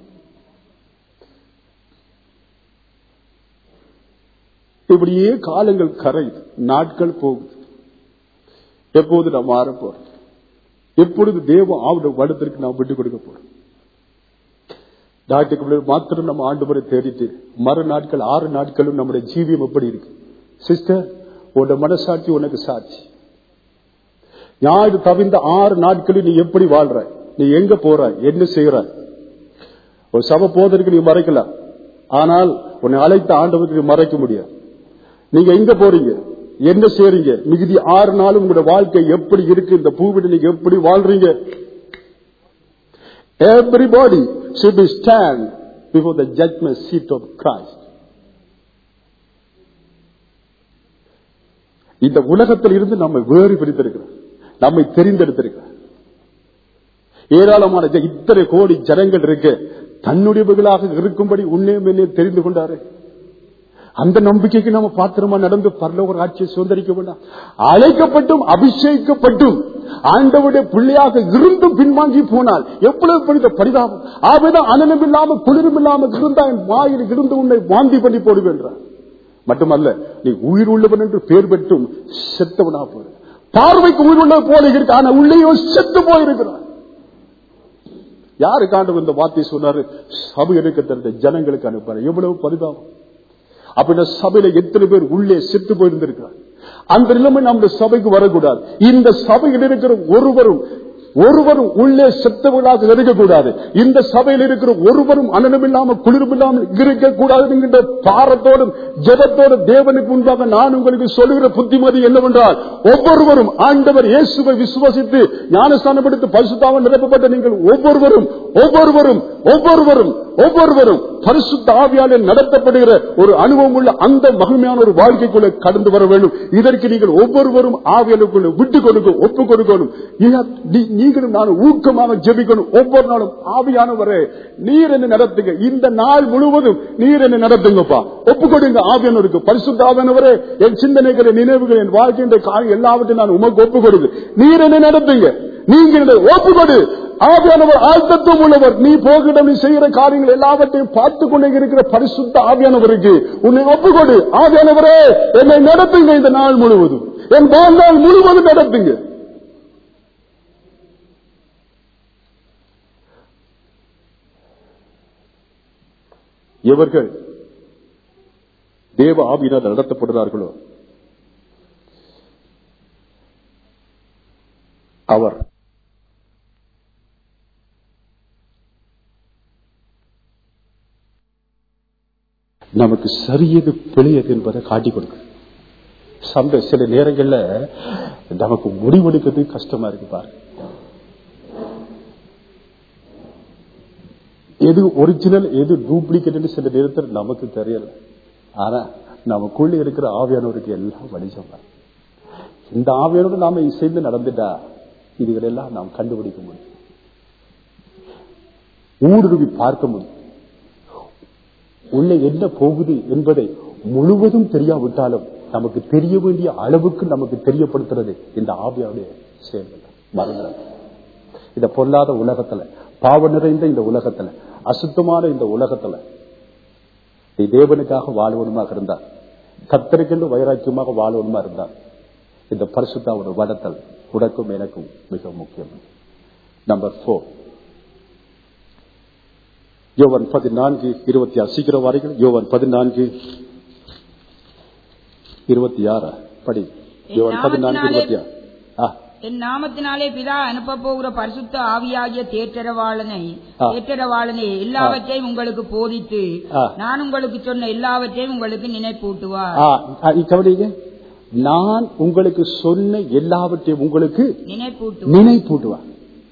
இப்படியே காலங்கள் கரையுது நாட்கள் போகுது எப்போது நாம் மாற போறோம் எப்பொழுது தேவ ஆவுட வடத்திற்கு நாம் விட்டு கொடுக்க போறோம் டாக்டருக்கு மாத்திரம் நம்ம ஆண்டு முறை தேடிட்டு மறு நாட்கள் ஆறு நாட்களும் நம்முடைய ஜீவியம் எப்படி இருக்கு சிஸ்டர் உன்னோட மனசாட்சி உனக்கு சாட்சி ஞாயிறு தவிர்ந்த ஆறு நாட்களில் நீ எப்படி வாழ்ற நீ எங்க போற என்ன செய்யற ஒரு சப போதற்கு நீ மறைக்கலாம் ஆனால் உன்னை அழைத்த ஆண்டவருக்கு நீ மறைக்க முடியாது நீங்க எங்க போறீங்க என்ன செய்றீங்க மிகுதி ஆறு நாளும் உங்களோட வாழ்க்கை எப்படி இருக்கு இந்த பூவிட நீங்க எப்படி வாழ்றீங்க everybody should be stand before the judgment seat of Christ. இந்த உலகத்தில் இருந்து நம்மை வேறு பிரித்திருக்கிறார் நம்மை தெரிந்தெடுத்திருக்கிறார் ஏராளமான ஜ- இத்தனை கோடி ஜனங்கள் இருக்கு தன்னுடையவர்களாக இருக்கும்படி உன்னே மேலே தெரிந்து கொண்டாரு அந்த நம்பிக்கைக்கு நம்ம பாத்திரமா நடந்து பரலோக ஆட்சியை சுதந்திரிக்க வேண்டாம் அழைக்கப்பட்டும் அபிஷேகிக்கப்பட்டும் ஆண்டவுடைய பிள்ளையாக இருந்தும் பின்வாங்கி போனால் எவ்வளவு பெரிய பரிதாபம் ஆவேதான் அனலும் இல்லாம குளிரும் இல்லாம இருந்தா என் வாயில் இருந்து உன்னை வாந்தி பண்ணி போடுவேன்றார் மட்டுமல்ல நீ உயிர் உள்ளவன் என்று பேர் பெற்றும் செத்தவனா போற பார்வைக்கு உயிர் உள்ளது போல இருக்கு ஆனா உள்ளேயோ செத்து போயிருக்கிறார் யாருக்கு ஆண்டவர் இந்த வார்த்தை சொன்னாரு சபை எடுக்க தெரிந்த ஜனங்களுக்கு அனுப்புற எவ்வளவு பரிதாபம் அப்படின்னா சபையில எத்தனை பேர் உள்ளே செத்து போயிருந்திருக்கிறார் அந்த நிலைமை நம்முடைய சபைக்கு வரக்கூடாது இந்த சபையில் இருக்கிற ஒருவரும் ஒருவரும் உள்ளே செத்தவர்களாக இருக்கக்கூடாது இந்த சபையில் இருக்கிற ஒருவரும் அனனம் இல்லாமல் குளிரும் இல்லாமல் இருக்கக்கூடாது என்கின்ற பாரத்தோடும் ஜெபத்தோடும் தேவனுக்கு முன்பாக நான் உங்களுக்கு சொல்லுகிற புத்திமதி என்னவென்றால் ஒவ்வொருவரும் ஆண்டவர் இயேசுவை விசுவசித்து ஞானஸ்தானம் எடுத்து பரிசுத்தாமல் நிரப்பப்பட்ட நீங்கள் ஒவ்வொருவரும் ஒவ்வொருவரும் ஒவ்வொருவரும் ஒவ்வொருவரும் பரிசுத்த ஆவியாலே நடத்தப்படுகிற ஒரு அனுபவம் உள்ள அந்த மகிமையான ஒரு வாழ்க்கைக்குள்ள கடந்து வர வேண்டும் இதற்கு நீங்கள் ஒவ்வொருவரும் ஆவியாலுக்குள்ள விட்டு கொடுக்க ஒப்பு கொடுக்கணும் நீ- நீ- நீங்களும் நானும் ஊக்கமாக ஜெபிக்கணும் ஒவ்வொரு நாளும் ஆவியானவரே நீர் என்ன நடத்துங்க இந்த நாள் முழுவதும் நீர் என்ன நடத்துங்கப்பா ஒப்பு கொடுங்க ஆவியானவருக்கு பரிசுத்த ஆவியானவரே என் சிந்தனைகளை நினைவுகள் என் வாழ்க்கையின் காரியம் எல்லாவற்றையும் நான் உமக்கு ஒப்பு கொடுங்க நீர் என்ன நடத்துங்க நீங்க என்னை ஒப்பு கொடு ஆவியானவர் ஆழ்த்தத்துவம் உள்ளவர் நீ போகிற நீ செய்கிற காரியங்கள் எல்லாவற்றையும் பார்த்து கொண்டே இருக்கிற பரிசுத்த ஆவியானவருக்கு உன்னை ஒப்புக்கொடு ஆவியானவரே என்னை நடத்துங்க இந்த நாள் முழுவதும் என் வாழ்நாள் முழுவதும் நடத்துங்க எவர்கள் தேவ ஆவியினால் நடத்தப்படுகிறார்களோ அவர் நமக்கு சரியது பிழையது என்பதை காட்டிக் கொடுக்க சந்த சில நேரங்கள்ல நமக்கு முடிவெடுக்கிறது கஷ்டமா இருக்கு பாரு எது ஒரிஜினல் எது டூப்ளிகேட் சில நேரத்தில் நமக்கு தெரியல ஆனா நமக்குள்ள இருக்கிற ஆவியானவருக்கு எல்லாம் வடிச்சோம் இந்த ஆவியானோடு நாம சேர்ந்து நடந்துட்டா இதுகளெல்லாம் நாம் கண்டுபிடிக்க முடியும் ஊடுருவி பார்க்க முடியும் உள்ள என்ன போகுது என்பதை முழுவதும் தெரியாவிட்டாலும் நமக்கு தெரிய வேண்டிய அளவுக்கு நமக்கு தெரியப்படுத்துறது இந்த ஆவியாவுடைய செயல்கள் மறந்துட இந்த பொல்லாத உலகத்துல பாவ நிறைந்த இந்த உலகத்துல அசுத்தமான இந்த உலகத்துல நீ தேவனுக்காக வாழ்வனுமாக இருந்தார் கத்தருக்கென்று வைராக்கியமாக வாழ்வனுமா இருந்தார் இந்த பரிசுத்தாவோட வடத்தல் உனக்கும் எனக்கும் மிக முக்கியம் நம்பர் போர் யோவன் பதினான்கு இருபத்தி ஆறு சீக்கிரம் வாருங்கள் யோவன் பதினான்கு இருபத்தி ஆறு படி யோவன் பதினான்கு இருபத்தி ஆறு ஆ என் நாமத்தினாலே பிதா அனுப்ப போகிற பரிசுத்த ஆவியாகிய தேற்றரவாளனை ஆ. தேற்றரவாளனை எல்லாவற்றையும் உங்களுக்கு போதித்து ஆ. நான் உங்களுக்கு சொன்ன எல்லாவற்றையும் உங்களுக்கு நினைப்பூட்டுவார் ஆ, ஆ, இ- கவனிங்க நான் உங்களுக்கு சொன்ன எல்லாவற்றையும் உங்களுக்கு நினைப்பூட்டுவார் நினைப்பூட்டுவார்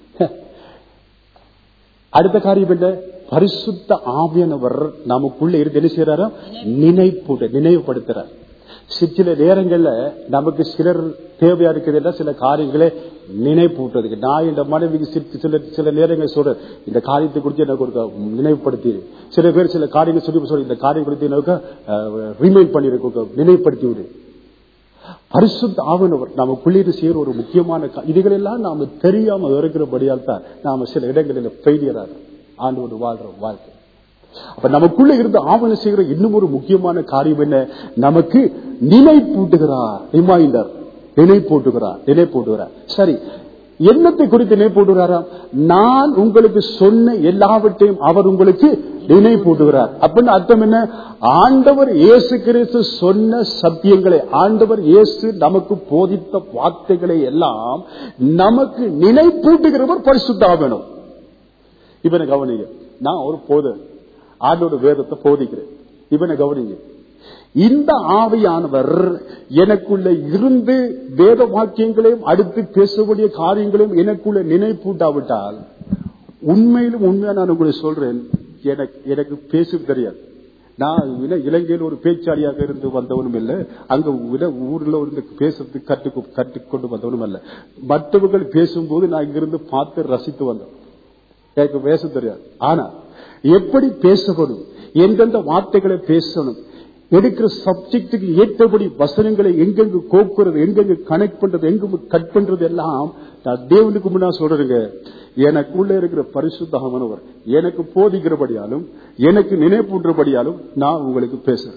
அடுத்த காரியம் என்ன பரிசுத்த ஆவியானவர் நமக்குள்ள இருந்து என்ன செய்யறாரோ நினைப்பூட்ட நினைவுபடுத்துறார் சி- சில நேரங்கள்ல நமக்கு சிலர் தேவையா இருக்கிறது சில காரியங்களை நினைப்பூட்டுறதுக்கு நான் இந்த மனைவிக்கு சி- சில சில நேரங்கள் சொல்றேன் இந்த காரியத்தை குறித்து எனக்கு ஒரு நினைவுபடுத்தி சில பேர் சில காரியங்கள் சொல்லி சொல்ற இந்த காரியம் குறித்து எனக்கு ரிமைண்ட் பண்ணி நினைவுபடுத்தி விடு பரிசுத்த ஆவணவர் நமக்குள்ளே செய்யற ஒரு முக்கியமான கா- இதுகளெல்லாம் நாம தெரியாம இருக்கிறபடியால் தான் நாம சில இடங்களில் ஃபெயிலியராக ஆண்டோடு வாழ்ற வாழ்க்கை அப்ப நமக்குள்ள இருந்து ஆவணம் செய்கிற இன்னும் ஒரு முக்கியமான காரியம் என்ன நமக்கு நினைப்பூட்டுகிறார் ரிமைண்டர் நினைப்பூட்டுகிறார் நினைப்பூட்டுகிறார் சரி என்னத்தை குறித்து நினைப்பூட்டுகிறாராம் நான் உங்களுக்கு சொன்ன எல்லாவற்றையும் அவர் உங்களுக்கு நினைப்பூட்டுகிறார் அப்படின்னு அர்த்தம் என்ன ஆண்டவர் இயேசு கிறிஸ்து சொன்ன சத்தியங்களை ஆண்டவர் இயேசு நமக்கு போதித்த வார்த்தைகளை எல்லாம் நமக்கு நினைப்பூட்டுகிறவர் பரிசுத்தாகணும் இவனை கவனிங்க நான் ஒரு போத ஆண்டோட வேதத்தை போதிக்கிறேன் இவனை கவனிங்க இந்த ஆவியானவர் எனக்குள்ள இருந்து வேத வாக்கியங்களையும் அடுத்து பேசக்கூடிய காரியங்களையும் எனக்குள்ள நினைப்பூட்டாவிட்டால் உண்மையிலும் உண்மையா நான் உங்களுக்கு சொல்றேன் எனக்கு எனக்கு பேச தெரியாது நான் இல- இலங்கையில் ஒரு பேச்சாளியாக இருந்து வந்தவனும் இல்லை அங்க இல- ஊர்ல இருந்து பேசுறதுக்கு கற்று கற்றுக்கொண்டு வந்தவனும் அல்ல மற்றவர்கள் பேசும்போது நான் இங்கிருந்து பார்த்து ரசித்து வந்தேன் எனக்கு பேச தெரியாது ஆனா எப்படி பேசணும் எந்தெந்த வார்த்தைகளை பேசணும் எடுக்கிற சப்ஜெக்டுக்கு ஏற்றபடி வசனங்களை எங்கெங்கு கோக்குறது எங்கெங்கு கனெக்ட் பண்றது எங்க கட் பண்றது எல்லாம் நான் தேவனுக்கு முன்னா சொல்றேங்க எனக்குள்ள இருக்கிற பரிசுத்தகமானவர் எனக்கு போதிக்கிறபடியாலும் எனக்கு நினைப்பூன்றபடியாலும் நான் உங்களுக்கு பேசுறேன்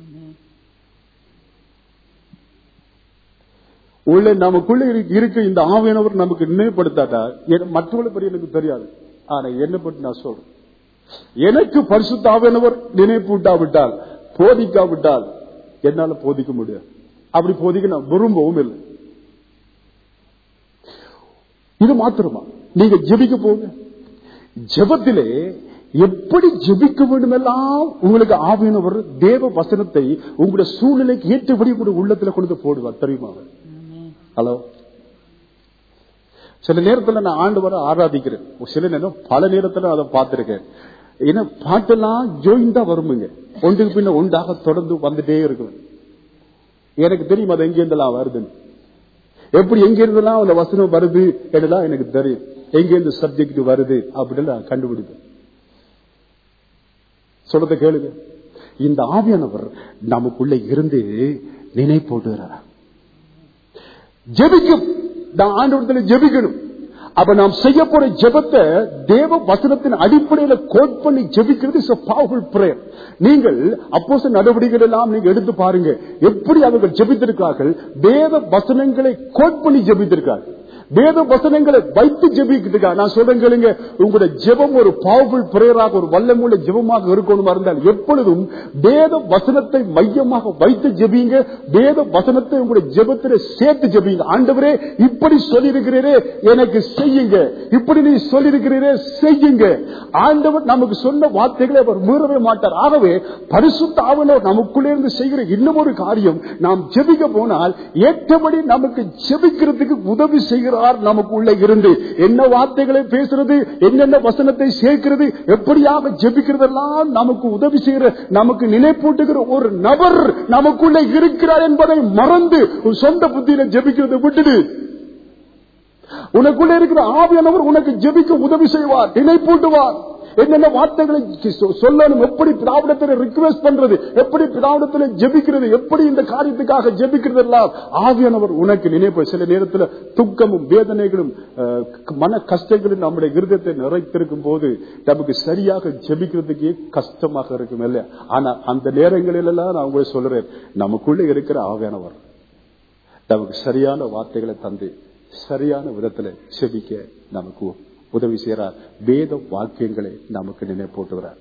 உள்ள நமக்குள்ள இரு- இருக்க இந்த ஆவியானவர் நமக்கு நினைவுபடுத்தாட்டா என- மற்றவங்களை பற்றி எனக்கு தெரியாது ஆனா என்ன பற்றி நான் சொல்றேன் எனக்கு பரிசுத்த ஆவியானவர் நினைப்பூட்டாவிட்டால் போதிக்காவிட்டால் என்னால போதிக்க முடியாது அப்படி போதிக்க நான் விரும்பவும் இல்லை இது மாத்திரமா நீங்க ஜெபிக்க போங்க ஜெபத்திலே எப்படி ஜெபிக்க வேண்டும் எல்லாம் உங்களுக்கு ஆவியானவர் தேவ வசனத்தை உங்களுடைய சூழ்நிலைக்கு ஏற்றபடி உங்களுடைய உள்ளத்துல கொண்டு வந்து போடுவார் தெரியுமா ஹலோ சில நேரத்துல நான் ஆண்டு வர ஆராதிக்கிறேன் சில நேரம் பல நேரத்துல அதை பார்த்திருக்கேன் ஏன்னா பாட்டெல்லாம் ஜோயிண்டா வருமுங்க ஒன்றுக்கு பின்ன ஒன்றாக தொடர்ந்து வந்துட்டே இருக்கும் எனக்கு தெரியும் அது எங்க இருந்தெல்லாம் வருதுன்னு எப்படி எங்க இருந்தெல்லாம் அந்த வசனம் வருது என்றெல்லாம் எனக்கு தெரியும் எங்க இருந்து சப்ஜெக்ட் வருது அப்படின்னு நான் கண்டுபிடிப்பேன் சொல்றத கேளுங்க இந்த ஆவியானவர் நமக்குள்ள இருந்து நினைப்போடுகிறார் ஜெபிக்கும் நான் ஆண்டவரத்தில் ஜெபிக்கணும் அப்ப நாம் செய்ய போற ஜெபத்தை தேவ வசனத்தின் அடிப்படையில கோட் பண்ணி ஜெபிக்கிறது இஸ் பவர்ஃபுல் பிரேயர் நீங்கள் அப்போச நடவடிக்கைகள் எல்லாம் நீங்க எடுத்து பாருங்க எப்படி அவர்கள் ஜெபித்திருக்கார்கள் வேத வசனங்களை கோட் பண்ணி ஜெபித்திருக்கார்கள் வேத வசனங்களை வைத்து ஜெபிக்கிறதுக்கா நான் சொல்றேன் கேளுங்க உங்களுடைய ஜெபம் ஒரு பவர்ஃபுல் பிரேயராக ஒரு வல்லமுள்ள ஜெபமாக இருக்கணுமா இருந்தால் எப்பொழுதும் வேத வசனத்தை மையமாக வைத்து ஜெபிங்க வேத வசனத்தை உங்களுடைய ஜெபத்தில சேர்த்து ஜெபிங்க ஆண்டவரே இப்படி சொல்லியிருக்கிறீரே எனக்கு செய்யுங்க இப்படி நீ சொல்லியிருக்கிறீரே செய்யுங்க ஆண்டவர் நமக்கு சொன்ன வார்த்தைகளை அவர் மீறவே மாட்டார் ஆகவே பரிசுத்த ஆவலர் நமக்குள்ளே இருந்து செய்கிற இன்னும் ஒரு காரியம் நாம் ஜெபிக்க போனால் ஏற்றபடி நமக்கு ஜெபிக்கிறதுக்கு உதவி செய்கிறார் நமக்குள்ள இருந்து என்ன வார்த்தைகளை பேசுறது என்னென்ன வசனத்தை சேர்க்கிறது எப்படியாக ஜெபிக்கிறதெல்லாம் நமக்கு உதவி செய்கிற நமக்கு நினைப்பூட்டுகிற ஒரு நபர் நமக்குள்ள இருக்கிறார் என்பதை மறந்து உன் சொந்த புத்தியில ஜெபிக்கிறதை விட்டுடு உனக்குள்ள இருக்கிற ஆவியானவர் உனக்கு ஜெபிக்க உதவி செய்வார் நினைப்பூட்டுவார் என்னென்ன வார்த்தைகளை சொ- சொல்லணும் எப்படி பிராவிடத்தில் ரிக்வெஸ்ட் பண்றது எப்படி பிராவிடத்தில் ஜெபிக்கிறது எப்படி இந்த காரியத்துக்காக ஜெபிக்கிறது எல்லாம் ஆவியானவர் உனக்கு நினைப்பு சில நேரத்தில் துக்கமும் வேதனைகளும் அஹ், மன கஷ்டங்களும் நம்முடைய இருதயத்தை நிறைத்திருக்கும் போது நமக்கு சரியாக ஜெபிக்கிறதுக்கே கஷ்டமாக இருக்கும் இல்லையா ஆனா அந்த நேரங்களில் எல்லாம் நான் உங்களுக்கு சொல்றேன் நமக்குள்ள இருக்கிற ஆவியானவர் நமக்கு சரியான வார்த்தைகளை தந்து சரியான விதத்துல செபிக்க நமக்கு உதவி செய்கிறார் வேத வாக்கியங்களை நமக்கு நினைப்பூட்டுகிறார்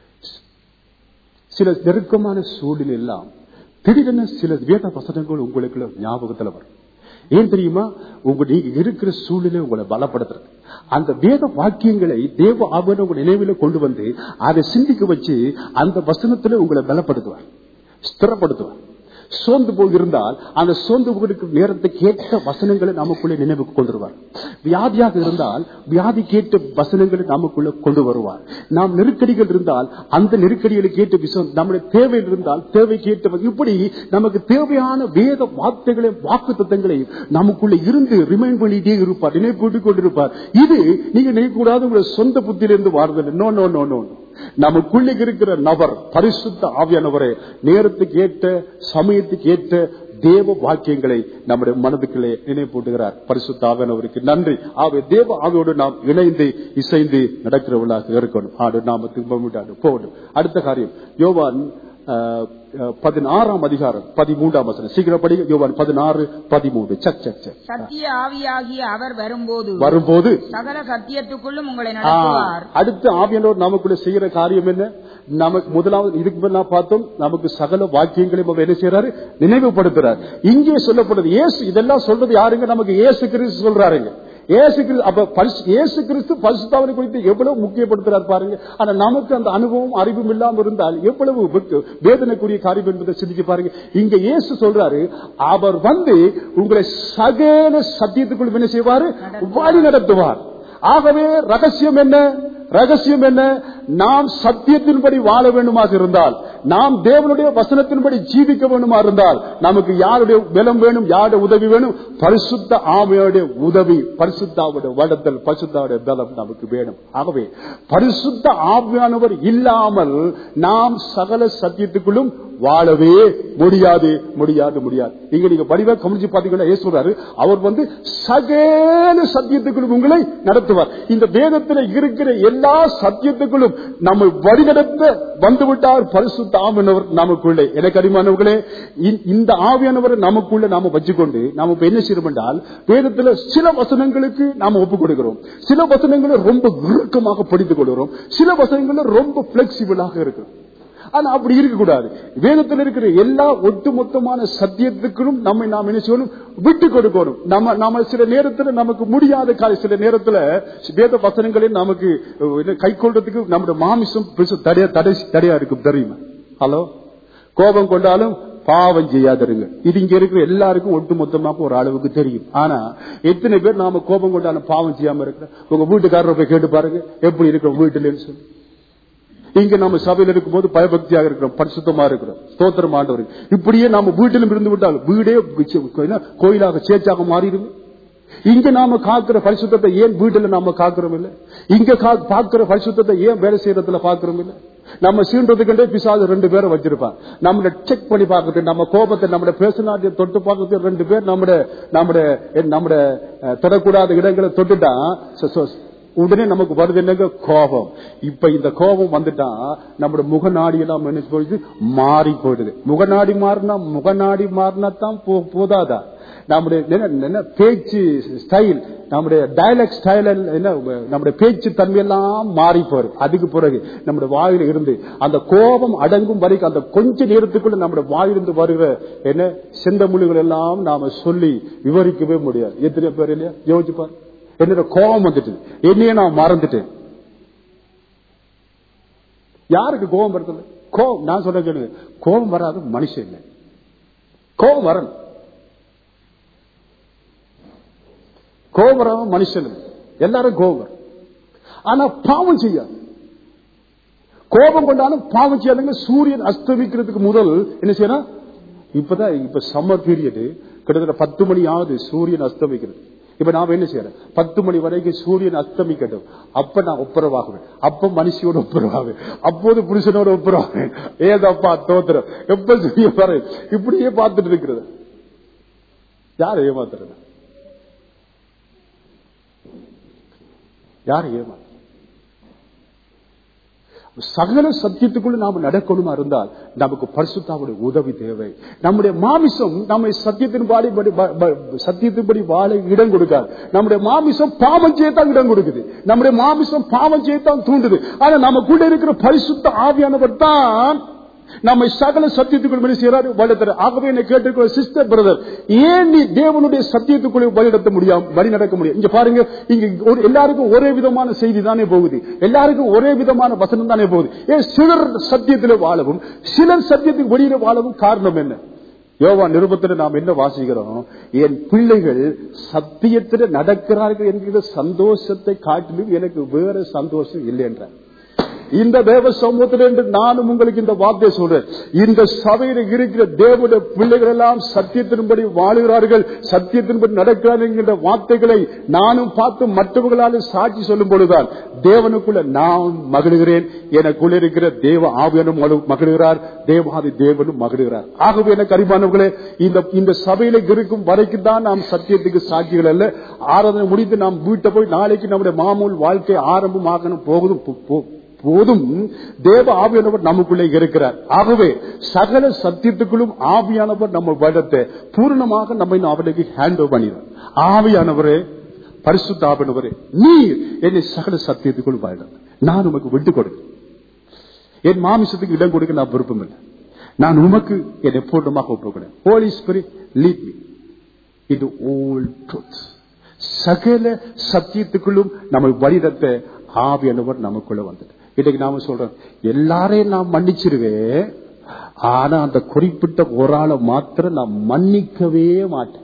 சில நெருக்கமான சூழ்நிலை எல்லாம் திடீரென சில வேத வசனங்கள் உங்களுக்கு ஞாபகத்துல வரும் ஏன் தெரியுமா உங்க நீங்க இருக்கிற சூழ்நிலை உங்களை பலப்படுத்துறது அந்த வேத வாக்கியங்களை தேவ ஆவண உங்க நினைவில கொண்டு வந்து அதை சிந்திக்க வச்சு அந்த வசனத்துல உங்களை பலப்படுத்துவார் ஸ்திரப்படுத்துவார் சோர்ந்து போயிருந்தால் அந்த சோர்ந்து போயிருக்கும் நேரத்துக்கு ஏற்ற வசனங்களை நமக்குள்ளே நினைவுக்கு கொண்டு வருவார் வியாதியாக இருந்தால் வியாதி கேட்ட வசனங்களை நமக்குள்ள கொண்டு வருவார் நாம் நெருக்கடிகள் இருந்தால் அந்த நெருக்கடிகளுக்கு ஏற்ற விஷயம் நம்முடைய தேவையில் இருந்தால் தேவை கேட்ட இப்படி நமக்கு தேவையான வேத வார்த்தைகளை வாக்கு தத்தங்களையும் நமக்குள்ள இருந்து ரிமைண்ட் பண்ணிட்டே இருப்பார் நினைப்பூட்டிக் கொண்டிருப்பார் இது நீங்க நினைக்கூடாது உங்களுடைய சொந்த புத்தியிலிருந்து வாருதல் நோ நோ நோ நோ நமக்குள்ளே இருக்கிற நபர் பரிசுத்த ஆவியானவரே நேரத்துக்கு ஏற்ற சமயத்துக்கு ஏற்ற தேவ வாக்கியங்களை நம்முடைய மனதுக்குள்ளே நினைப்பூட்டுகிறார் பரிசுத்த ஆவியானவருக்கு நன்றி ஆகவே தேவ ஆவியோடு நாம் இணைந்து இசைந்து நடக்கிறவர்களாக இருக்கணும் ஆடு நாம திரும்ப போகணும் அடுத்த காரியம் யோவான் அஹ், அஹ், பதினாறாம் அதிகாரம் பதிமூன்றாம் வசனம் சீக்கிரம் படிங்க யோவான் பதினாறு பதிமூன்று சக் சக் சக் சத்திய ஆவியாகிய அவர் வரும்போது வரும்போது சகல சத்தியத்துக்குள்ளும் உங்களை ஆ, நடத்துவார் அடுத்து ஆவியானவர் நமக்குள்ள செய்யற காரியம் என்ன நமக்கு முதலாவது இதுக்கு முன்ன பார்த்தோம் நமக்கு சகல வாக்கியங்களையும் அவர் என்ன செய்யறாரு நினைவுபடுத்துறார் இங்கே சொல்லப்படுது இயேசு இதெல்லாம் சொல்றது யாருங்க நமக்கு இயேசு கிறிஸ்து சொல்றாருங்க இயேசு கிறிஸ்து அப்ப பரிசு- இயேசு கிறிஸ்து பரிசுத்தாவனை குறித்து எவ்வளவு முக்கியப்படுத்துறார் பாருங்க ஆனா நமக்கு அந்த அனுபவம் அறிவும் இல்லாம இருந்தால் எவ்வளவு வெட்க- வேதனைக்குரிய காரியம் என்பதை சிந்திக்க பாருங்க இங்க இயேசு சொல்றாரு அவர் வந்து உங்களை சகல சத்தியத்துக்குள் என்ன செய்வாரு வழி நடத்துவார் ஆகவே ரகசியம் என்ன ரகசியம் என்ன நாம் சத்தியத்தின்படி வாழ வேண்டுமாக இருந்தால் நாம் தேவனுடைய வசனத்தின்படி ஜீவிக்க வேண்டுமா இருந்தால் நமக்கு யாருடைய பலம் வேணும் யாருடைய உதவி வேணும் பரிசுத்த ஆமையோடைய உதவி பரிசுத்தாவுடைய வடத்தல் பரிசுத்தாவுடைய பலம் நமக்கு வேணும் ஆகவே பரிசுத்த ஆவியானவர் இல்லாமல் நாம் சகல சத்தியத்துக்குள்ளும் வாழவே முடியாது முடியாது முடியாது நீங்க நீங்க வடிவா கவனிச்சு பாத்தீங்கன்னா ஏசு சொல்றாரு அவர் வந்து சகல சத்தியத்துக்குள்ளும் உங்களை நடத்துவார் இந்த வேதத்தில் இருக்கிற எல்லா சத்தியத்துக்குள்ளும் நம்மை வழிநடத்த வந்துவிட்டார் பரிசுத்த ஆவியானவர் நமக்குள்ளே எனக்கு அறிமானவர்களே இந்த- இந்த ஆவியானவரை நமக்குள்ள நாம வச்சுக்கொண்டு நாம இப்ப என்ன செய்யறோம் என்றால் வேதத்துல சில வசனங்களுக்கு நாம ஒப்புக் கொடுக்கிறோம் சில வசனங்களை ரொம்ப இறுக்கமாக படித்துக் கொள்கிறோம் சில வசனங்களை ரொம்ப பிளெக்சிபிளாக இருக்கிறோம் ஆனா அப்படி இருக்கக்கூடாது வேதத்தில் இருக்கிற எல்லா ஒட்டுமொத்தமான சத்தியத்துக்கும் நம்மை நாம் என்ன செய்யணும் விட்டு கொடுக்கணும் நம்ம நம்ம சில நேரத்துல நமக்கு முடியாத காரியம் சில நேரத்துல வேத வசனங்களே நமக்கு கை கொள்றதுக்கு நம்முடைய மாமிசம் பெருசு தடையா தடை தடையா இருக்கும் தெரியுமா ஹலோ கோபம் கொண்டாலும் பாவம் செய்யாதருங்க இது இங்க இருக்கிற எல்லாருக்கும் ஒட்டுமொத்தமாக ஒரு அளவுக்கு தெரியும் ஆனா எத்தனை பேர் நாம கோபம் கொண்டாலும் பாவம் செய்யாம இருக்கிற உங்க வீட்டுக்காரரை போய் கேட்டு பாருங்க எப்படி இருக்கிற வீட்டுலன்னு சொல்லி இங்க நம்ம சபையில இருக்கும்போது பயபக்தியாக இருக்கிறோம் பரிசுத்தமா இருக்கிறோம் ஸ்தோத்திரம் ஆண்டவர் இப்படியே நம்ம வீட்டிலும் இருந்து விட்டால் வீடே என்ன, கோயிலாக சேச்சாக மாறிடுமே இங்க நாம காக்கிற பரிசுத்தத்தை ஏன் வீட்டுல நாம காக்கிறோம் இல்ல இங்க கா- பார்க்கிற பரிசுத்தத்தை ஏன் வேலை செய்யறதுல பாக்குறோம் இல்ல நம்ம சீன்றதுக்கண்டே பிசாது ரெண்டு பேரை வச்சிருப்பான் நம்மள செக் பண்ணி பார்க்கறது நம்ம கோபத்தை நம்ம பேசினாட்டிய தொட்டு பார்க்கறது ரெண்டு பேர் நம்ம நம்ம நம்ம தொடக்கூடாத இடங்களை தொட்டுட்டா ச- ச- உடனே நமக்கு வருது என்னங்க கோபம் இப்ப இந்த கோபம் வந்துட்டா நம்மட முகநாடி எல்லாம் என்ன போயிடுது மாறி போயிடுது முகநாடி மாறினா முகநாடி மாறினா தான் போ- போதாதா நம்முடைய என்ன- என்ன பேச்சு ஸ்டைல் நம்முடைய டயலாக் ஸ்டைல் என்ன நம்முடைய பேச்சு தன்மையெல்லாம் மாறி போறது அதுக்கு பிறகு நம்முடைய வாயில இருந்து அந்த கோபம் அடங்கும் வரைக்கும் அந்த கொஞ்ச நேரத்துக்குள்ள நம்முடைய வாயிலிருந்து வருகிற என்ன செந்தமொழிகள் எல்லாம் நாம சொல்லி விவரிக்கவே முடியாது எத்தனை பேர் இல்லையா யோசிச்சு பாரு என்னோட கோபம் வந்துட்டு என்னையே நான் மறந்துட்டேன் யாருக்கு கோபம் வருது கோபம் நான் சொல்ல கேளுங்க கோபம் வராது மனுஷன் இல்லை கோபம் வரணும் கோபம் வராம மனுஷன் இல்லை. எல்லாரும் கோபம் வரும். ஆனா பாவம் செய்யாது கோபம் கொண்டாலும் பாவம் செய்யாதுங்க சூரியன் அஸ்தமிக்கிறதுக்கு முதல் என்ன செய்யணும் இப்பதான் இப்ப சம்மர் பீரியடு கிட்டத்தட்ட பத்து மணி ஆகுது சூரியன் அஸ்தமிக்கிறது இப்ப நாம என்ன செய்யறோம் பத்து மணி வரைக்கும் சூரியன் அஸ்தமிக்கட்டும் அப்ப நான் ஒப்புரவாகுவேன் அப்ப மனுஷியோட ஒப்புரவாகுவேன் அப்போது புருஷனோட ஒப்புரவாகுவேன் ஏதப்பா தோத்திரம் எப்ப செய்ய பாரு இப்படியே பார்த்துட்டு இருக்கிறது யார் ஏமாத்துறது யார் ஏமாத்து சகல சத்தியத்துக்குள்ள நாம நடக்கணுமா இருந்தால் நமக்கு பரிசுத்தாவுடைய உதவி தேவை நம்முடைய மாமிசம் நம்மை சத்தியத்தின்படி படி- ப- ப- சத்தியத்தின்படி வாழ இடம் கொடுக்காது நம்முடைய மாமிசம் பாவம் செய்யத்தான் இடம் கொடுக்குது நம்முடைய மாமிசம் பாவம் செய்யத்தான் தூண்டுது ஆனா நமக்குள்ள இருக்கிற பரிசுத்த ஆவியானவர் தான் நம்மை சகல சத்தியத்துக்குள் வழி செய்யறாரு வழித்தர ஆகவே என்னை கேட்டிருக்கிற சிஸ்டர் பிரதர் ஏன் நீ தேவனுடைய சத்தியத்துக்குள்ளே வழிநடத்த முடியாம வழி நடக்க முடியும் இங்க பாருங்க இங்க ஒரு- எல்லாருக்கும் ஒரே விதமான செய்தி தானே போகுது எல்லாருக்கும் ஒரே விதமான வசனம் தானே போகுது ஏன் சிலர் சத்தியத்திலே வாழவும் சிலர் சத்தியத்துக்கு வெளியில வாழவும் காரணம் என்ன யோவா நிருபத்தில் நாம் என்ன வாசிக்கிறோம் என் பிள்ளைகள் சத்தியத்தில் நடக்கிறார்கள் என்கிற சந்தோஷத்தை காட்டிலும் எனக்கு வேற சந்தோஷம் இல்லை என்றார் இந்த தேவ சமூகத்தில் என்று நானும் உங்களுக்கு இந்த வார்த்தை சொல்றேன் இந்த சபையில் இருக்கிற தேவனுடைய பிள்ளைகள் எல்லாம் சத்தியத்தின்படி வாழுகிறார்கள் சத்தியத்தின்படி நடக்கிறார்கள் என்கின்ற வார்த்தைகளை நானும் பார்த்து மற்றவர்களால் சாட்சி சொல்லும் பொழுதுதான் தேவனுக்குள்ள நான் மகிழ்கிறேன் எனக்குள்ள இருக்கிற தேவ ஆவியனும் மகிழ்- மகிழ்கிறார் தேவாதி தேவனும் மகிழ்கிறார் ஆகவே எனக்கு அறிவானவர்களே இந்த இந்த சபையில இருக்கும் வரைக்கும் தான் நாம் சத்தியத்துக்கு சாட்சிகள் அல்ல ஆராதனை முடித்து நாம் வீட்டை போய் நாளைக்கு நம்முடைய மாமூல் வாழ்க்கை ஆரம்பம் ஆகணும் போகுதும் போ- போ- போதும் தேவ ஆவியானவர் நமக்குள்ளே இருக்கிறார் ஆகவே சகல சத்தியத்துக்குள்ளும் ஆவியானவர் நம்ம வருடத்தை பூர்ணமாக நம்ம அவனுக்கு ஹேண்ட் ஓவர் பண்ணிடுறார் ஆவியானவரே பரிசுத்த ஆவியானவரே நீர் என்னை சகல சத்தியத்துக்குள் வருடம் நான் உமக்கு விட்டு கொடுக்க என் மாமிசத்துக்கு இடம் கொடுக்க நான் விருப்பம் இல்லை நான் உமக்கு என்னை பூர்ணமாக ஒப்புக்கிறேன் ஹோலி ஸ்பிரிட் லீட் மீ இது ஓல் ட்ரூத் சகல சத்தியத்துக்குள்ளும் நம்ம வழிடத்தை ஆவியானவர் நமக்குள்ள வந்துட்டு இன்னைக்கு நாம சொல்றோம் எல்லாரையும் நான் மன்னிச்சிருவேன் ஆனா அந்த குறிப்பிட்ட ஒரு ஆளை மாத்திரம் நான் மன்னிக்கவே மாட்டேன்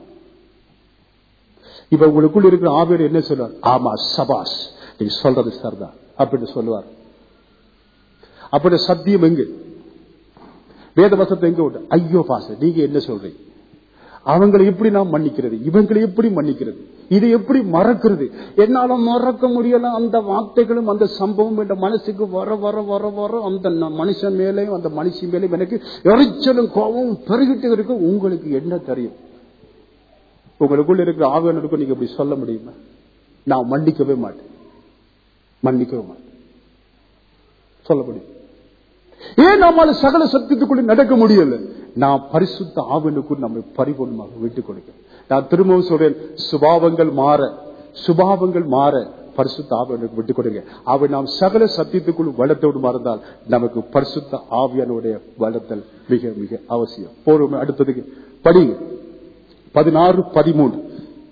இப்ப உங்களுக்குள்ள இருக்கிற ஆவியர் என்ன சொல்லுவார் ஆமா சபாஸ் நீங்க சொல்றது சரிதான் அப்படின்னு சொல்லுவார் அப்படி சத்தியம் எங்க வேத வசத்தை எங்க விட்டு ஐயோ பாச நீங்க என்ன சொல்றீங்க அவங்களை எப்படி நான் மன்னிக்கிறது இவங்களை எப்படி மன்னிக்கிறது இதை எப்படி மறக்கிறது என்னால மறக்க முடியல அந்த வார்த்தைகளும் அந்த சம்பவம் என்ற மனசுக்கு வர வர வர வர அந்த ந- மனுஷன் மேலேயும் அந்த மனுஷன் மேலேயும் எனக்கு எரிச்சலும் கோபமும் பெருகிட்டு இருக்கு உங்களுக்கு என்ன தெரியும் உங்களுக்குள்ள இருக்கிற ஆவியனருக்கும் நீங்க இப்படி சொல்ல முடியுமா நான் மன்னிக்கவே மாட்டேன் மன்னிக்கவே மாட்டேன் சொல்ல முடியும் ஏன் நம்மால சகல சத்தியத்துக்குள்ள நடக்க முடியல நான் பரிசுத்த ஆவனுக்குள் நம்மை பரிபூர்ணமாக விட்டுக் கொடுக்க நான் திரும்பவும் சொல்றேன் சுபாவங்கள் மாற சுபாவங்கள் மாற பரிசுத்த ஆவியனுக்கு விட்டுக் கொடுங்க அவை நாம் சகல சத்தியத்துக்குள் வளத்தோடு மறந்தால் நமக்கு பரிசுத்த ஆவியனுடைய வளர்த்தல் மிக மிக அவசியம் போரும் அடுத்ததுக்கு படிங்க பதினாறு பதிமூன்று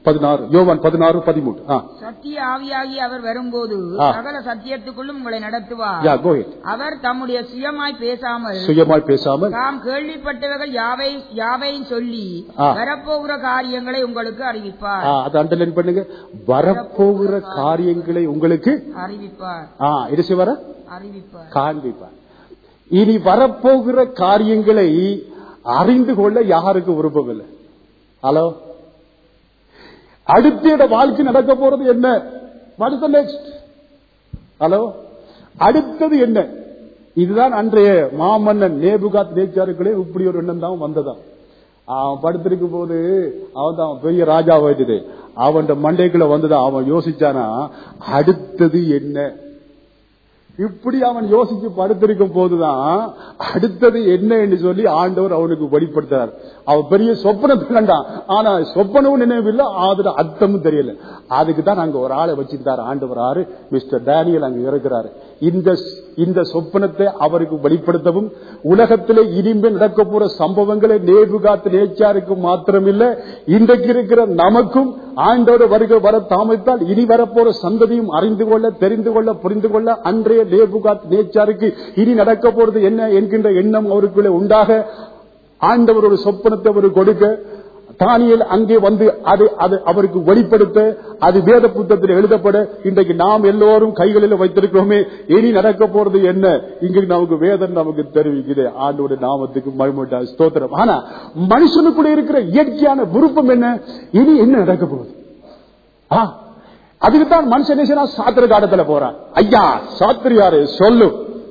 பதினாறு யோவான் பதினாறு பதிமூன்று ஆ சத்திய ஆவியாகி அவர் வரும்போது ஆ. சகல சத்தியத்துக்குள்ளும் உங்களை நடத்துவார் யா கோ ஹெட் அவர் தம்முடைய சுயமாய் பேசாமல் சுயமாய் பேசாமல் தாம் கேள்விப்பட்டவர்கள் யாவை யாவையும் சொல்லி ஆ. வரப்போகிற காரியங்களை உங்களுக்கு அறிவிப்பார் ஆ, அதை அண்டர்லைன் பண்ணுங்க வரப்போகிற காரியங்களை உங்களுக்கு அறிவிப்பார் ஆ இது செய்வாரா அறிவிப்பார் காண்பிப்பார் இனி வரப்போகிற காரியங்களை அறிந்து கொள்ள யாருக்கு விருப்பம் இல்லை ஹலோ அடுத்த இட வாழ்க்கை நடக்க போறது என்ன அடுத்த நெக்ஸ்ட் ஹலோ அடுத்தது என்ன இதுதான் அன்றைய மாமன்னன் நேபுகாத் நேச்சாருக்களே இப்படி ஒரு எண்ணம் தான் வந்ததா அவன் படுத்திருக்கும் போது அவன் தான் பெரிய ராஜா போயிட்டு அவன் மண்டைக்குள்ள வந்ததா அவன் யோசிச்சானா அடுத்தது என்ன இப்படி அவன் யோசிச்சு படுத்திருக்கும் போதுதான் அடுத்தது என்ன என்று சொல்லி ஆண்டவர் அவனுக்கு வெளிப்படுத்துறார் அவன் பெரிய சொப்பனத்தை கண்டான் ஆனா சொப்பனமும் நினைவில்லை அதுல அர்த்தமும் தெரியல அதுக்கு தான் அங்க ஒரு ஆளை வச்சிருந்தார் ஆண்டவர் ஆறு மிஸ்டர் டேனியல் அங்க இருக்கிறாரு இந்த இந்த சொப்பனத்தை அவருக்கு வெளிப்படுத்தவும் உலகத்திலே இனிமேல் நடக்க போற சம்பவங்களை நேபுகாத்து நேச்சாருக்கு மாத்திரமில்ல இன்றைக்கு இருக்கிற நமக்கும் ஆண்டோட வருகை வர தாமதித்தால் இனி வரப்போற சந்ததியும் அறிந்து கொள்ள தெரிந்து கொள்ள புரிந்து கொள்ள அன்றைய நேபுகாத் நேச்சாருக்கு இனி நடக்க போறது என்ன என்கின்ற எண்ணம் அவருக்குள்ளே உண்டாக ஆண்டவர் ஒரு சொப்பனத்தை அவர் கொடுக்க தானியல் அங்கே வந்து அது அது அவருக்கு வெளிப்படுத்த அது வேத புத்தகத்தில் எழுதப்பட இன்றைக்கு நாம் எல்லோரும் கைகளில் வைத்திருக்கிறோமே இனி நடக்க போறது என்ன இங்க நமக்கு வேதம் நமக்கு தெரிவிக்குது ஆண்டோட நாமத்துக்கு மறுமட்டா ஸ்தோத்திரம் ஆனா மனுஷனுக்குள்ள இருக்கிற இயற்கையான விருப்பம் என்ன இனி என்ன நடக்க போகுது ஆ, அதுக்குத்தான் மனுஷன் என்ன செய்யறான்? சாத்திர காலத்துல போறான் ஐயா சாத்திரியாரு சொல்லு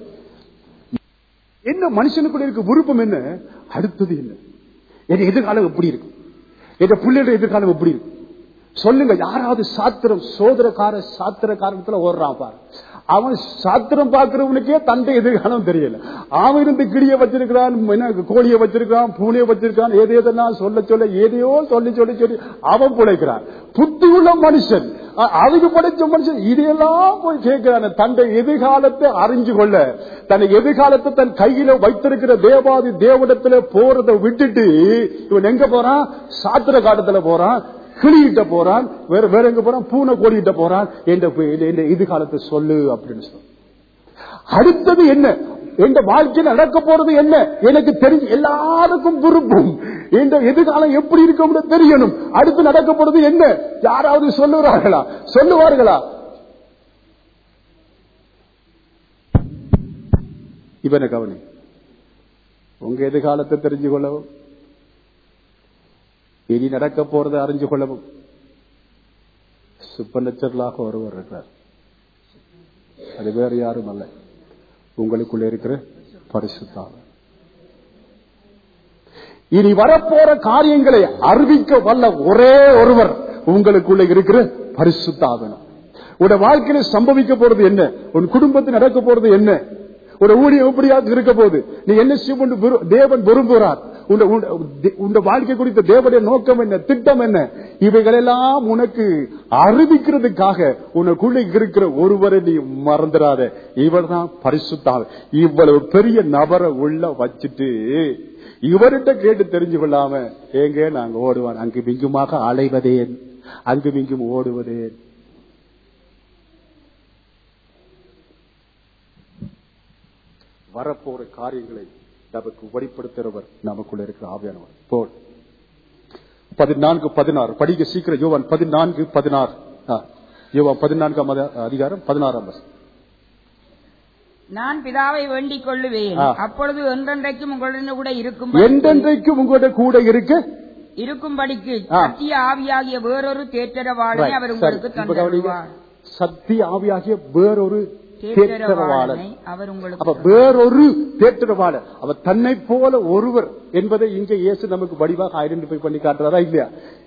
என்ன மனுஷனுக்குள்ள இருக்க விருப்பம் என்ன அடுத்தது என்ன என் எதிர்காலம் எப்படி இருக்கு என் பிள்ளையோட எதிர்காலம் எப்படி இருக்கு சொல்லுங்க யாராவது சாத்திரம் சோதரக்கார சாத்திர காரணத்துல ஓடுறான் பாரு அவன் சாத்திரம் பாக்குறவனுக்கே தந்தை எதிர்காலம் தெரியல அவன் இருந்து கிளிய வச்சிருக்கிறான் என்ன கோழிய வச்சிருக்கான் பூனைய வச்சிருக்கான் ஏதோ எதெல்லாம் சொல்ல சொல்ல ஏதையோ சொல்லி சொல்லி சொல்லி அவன் பிழைக்கிறான் புத்தி உள்ள மனுஷன் அ- அதுக்கு படைச்ச மனுஷன் இதையெல்லாம் போய் கேட்கிறான் தன்னை எதிர்காலத்தை அறிஞ்சு கொள்ள தன் எதிர்காலத்தை தன் கையில வைத்திருக்கிற தேவாதி தேவடத்துல போறதை விட்டுட்டு இவன் எங்க போறான் சாத்திர காட்டத்துல போறான் கிளியிட்ட போறான் வேற வேற எங்க போறான் பூனை கோடிட்ட போறான் என்ற என்ற எதிர்காலத்தை சொல்லு அப்படின்னு சொல்ல அடுத்தது என்ன எந்த வாழ்க்கையில் நடக்க போறது என்ன எனக்கு தெரிஞ்சு எல்லாருக்கும் விருப்பம் இந்த எதிர்காலம் எப்படி இருக்கும் தெரியணும் அடுத்து நடக்க போறது என்ன யாராவது சொல்லுவார்களா சொல்லுவார்களா இவனை கவனி உங்க எதிர்காலத்தை தெரிஞ்சு கொள்ளவும் இனி நடக்க போறதை அறிஞ்சு கொள்ளவும் சுப்பநச்சர்களாக ஒருவர் இருக்கிறார் அது வேறு யாரும் அல்ல உங்களுக்குள்ள இருக்கிற பரிசுத்தாளர் இனி வரப்போற காரியங்களை அறிவிக்க வல்ல ஒரே ஒருவர் உங்களுக்குள்ள இருக்கிற பரிசுத்தாகணும் உட வாழ்க்கையில சம்பவிக்க போறது என்ன உன் குடும்பத்தில் நடக்க போறது என்ன ஒரு ஊழியம் எப்படியாக இருக்க போகுது நீ என்ன செய்ய விரு- தேவன் விரும்புகிறார் உன்ட- உன்ட- உன்ட வாழ்க்கை குறித்த தேவனுடைய நோக்கம் என்ன திட்டம் என்ன இவைகளெல்லாம் உனக்கு அறிவிக்கிறதுக்காக உனக்குள்ள இருக்கிற ஒருவரை நீ மறந்துடாத இவர் தான் பரிசுத்தார் இவ்வளவு பெரிய நபரை உள்ள வச்சுட்டு இவர்கிட்ட கேட்டு தெரிஞ்சு கொள்ளாம ஏங்க நாங்க ஓடுவான் அங்கு மிங்குமாக அலைவதேன் அங்கு மிங்கும் ஓடுவதேன் வரப்போற காரியங்களை நமக்கு வெளிப்படுத்துறவர் நமக்குள்ள இருக்கிற ஆவியானவர் போல் பதினான்கு பதினாறு படிக்க சீக்கிரம் யோவான் பதினான்கு பதினாறு ஆ, யோவான் பதினான்காம் அத- அதிகாரம் பதினாறாம் வசனம். நான் பிதாவை வேண்டிக் கொள்ளுவேன் ஆ. அப்பொழுது என்றென்றைக்கும் உங்களுடன் கூட இருக்கும் என்றென்றைக்கும் உங்களோட கூட இருக்க இருக்கும்படிக்கு ஆ. சத்திய ஆவியாகிய வேறொரு தேற்றரவாளனை Right. அவர் சரி. உங்களுக்கு இப்ப கவனிங்க. தந்துடுவார் சத்திய ஆவியாகிய வேறொரு தேற்றரவாளன் தேற்றரவாளனை அவர் அப்ப உங்களுக்கு வேறொரு தேற்றரவாளர் அவர் தன்னை போல ஒருவர் என்பதை இங்க இயேசு நமக்கு வடிவாக ஐடென்டிஃபை பண்ணி காட்டுறதா இல்லையா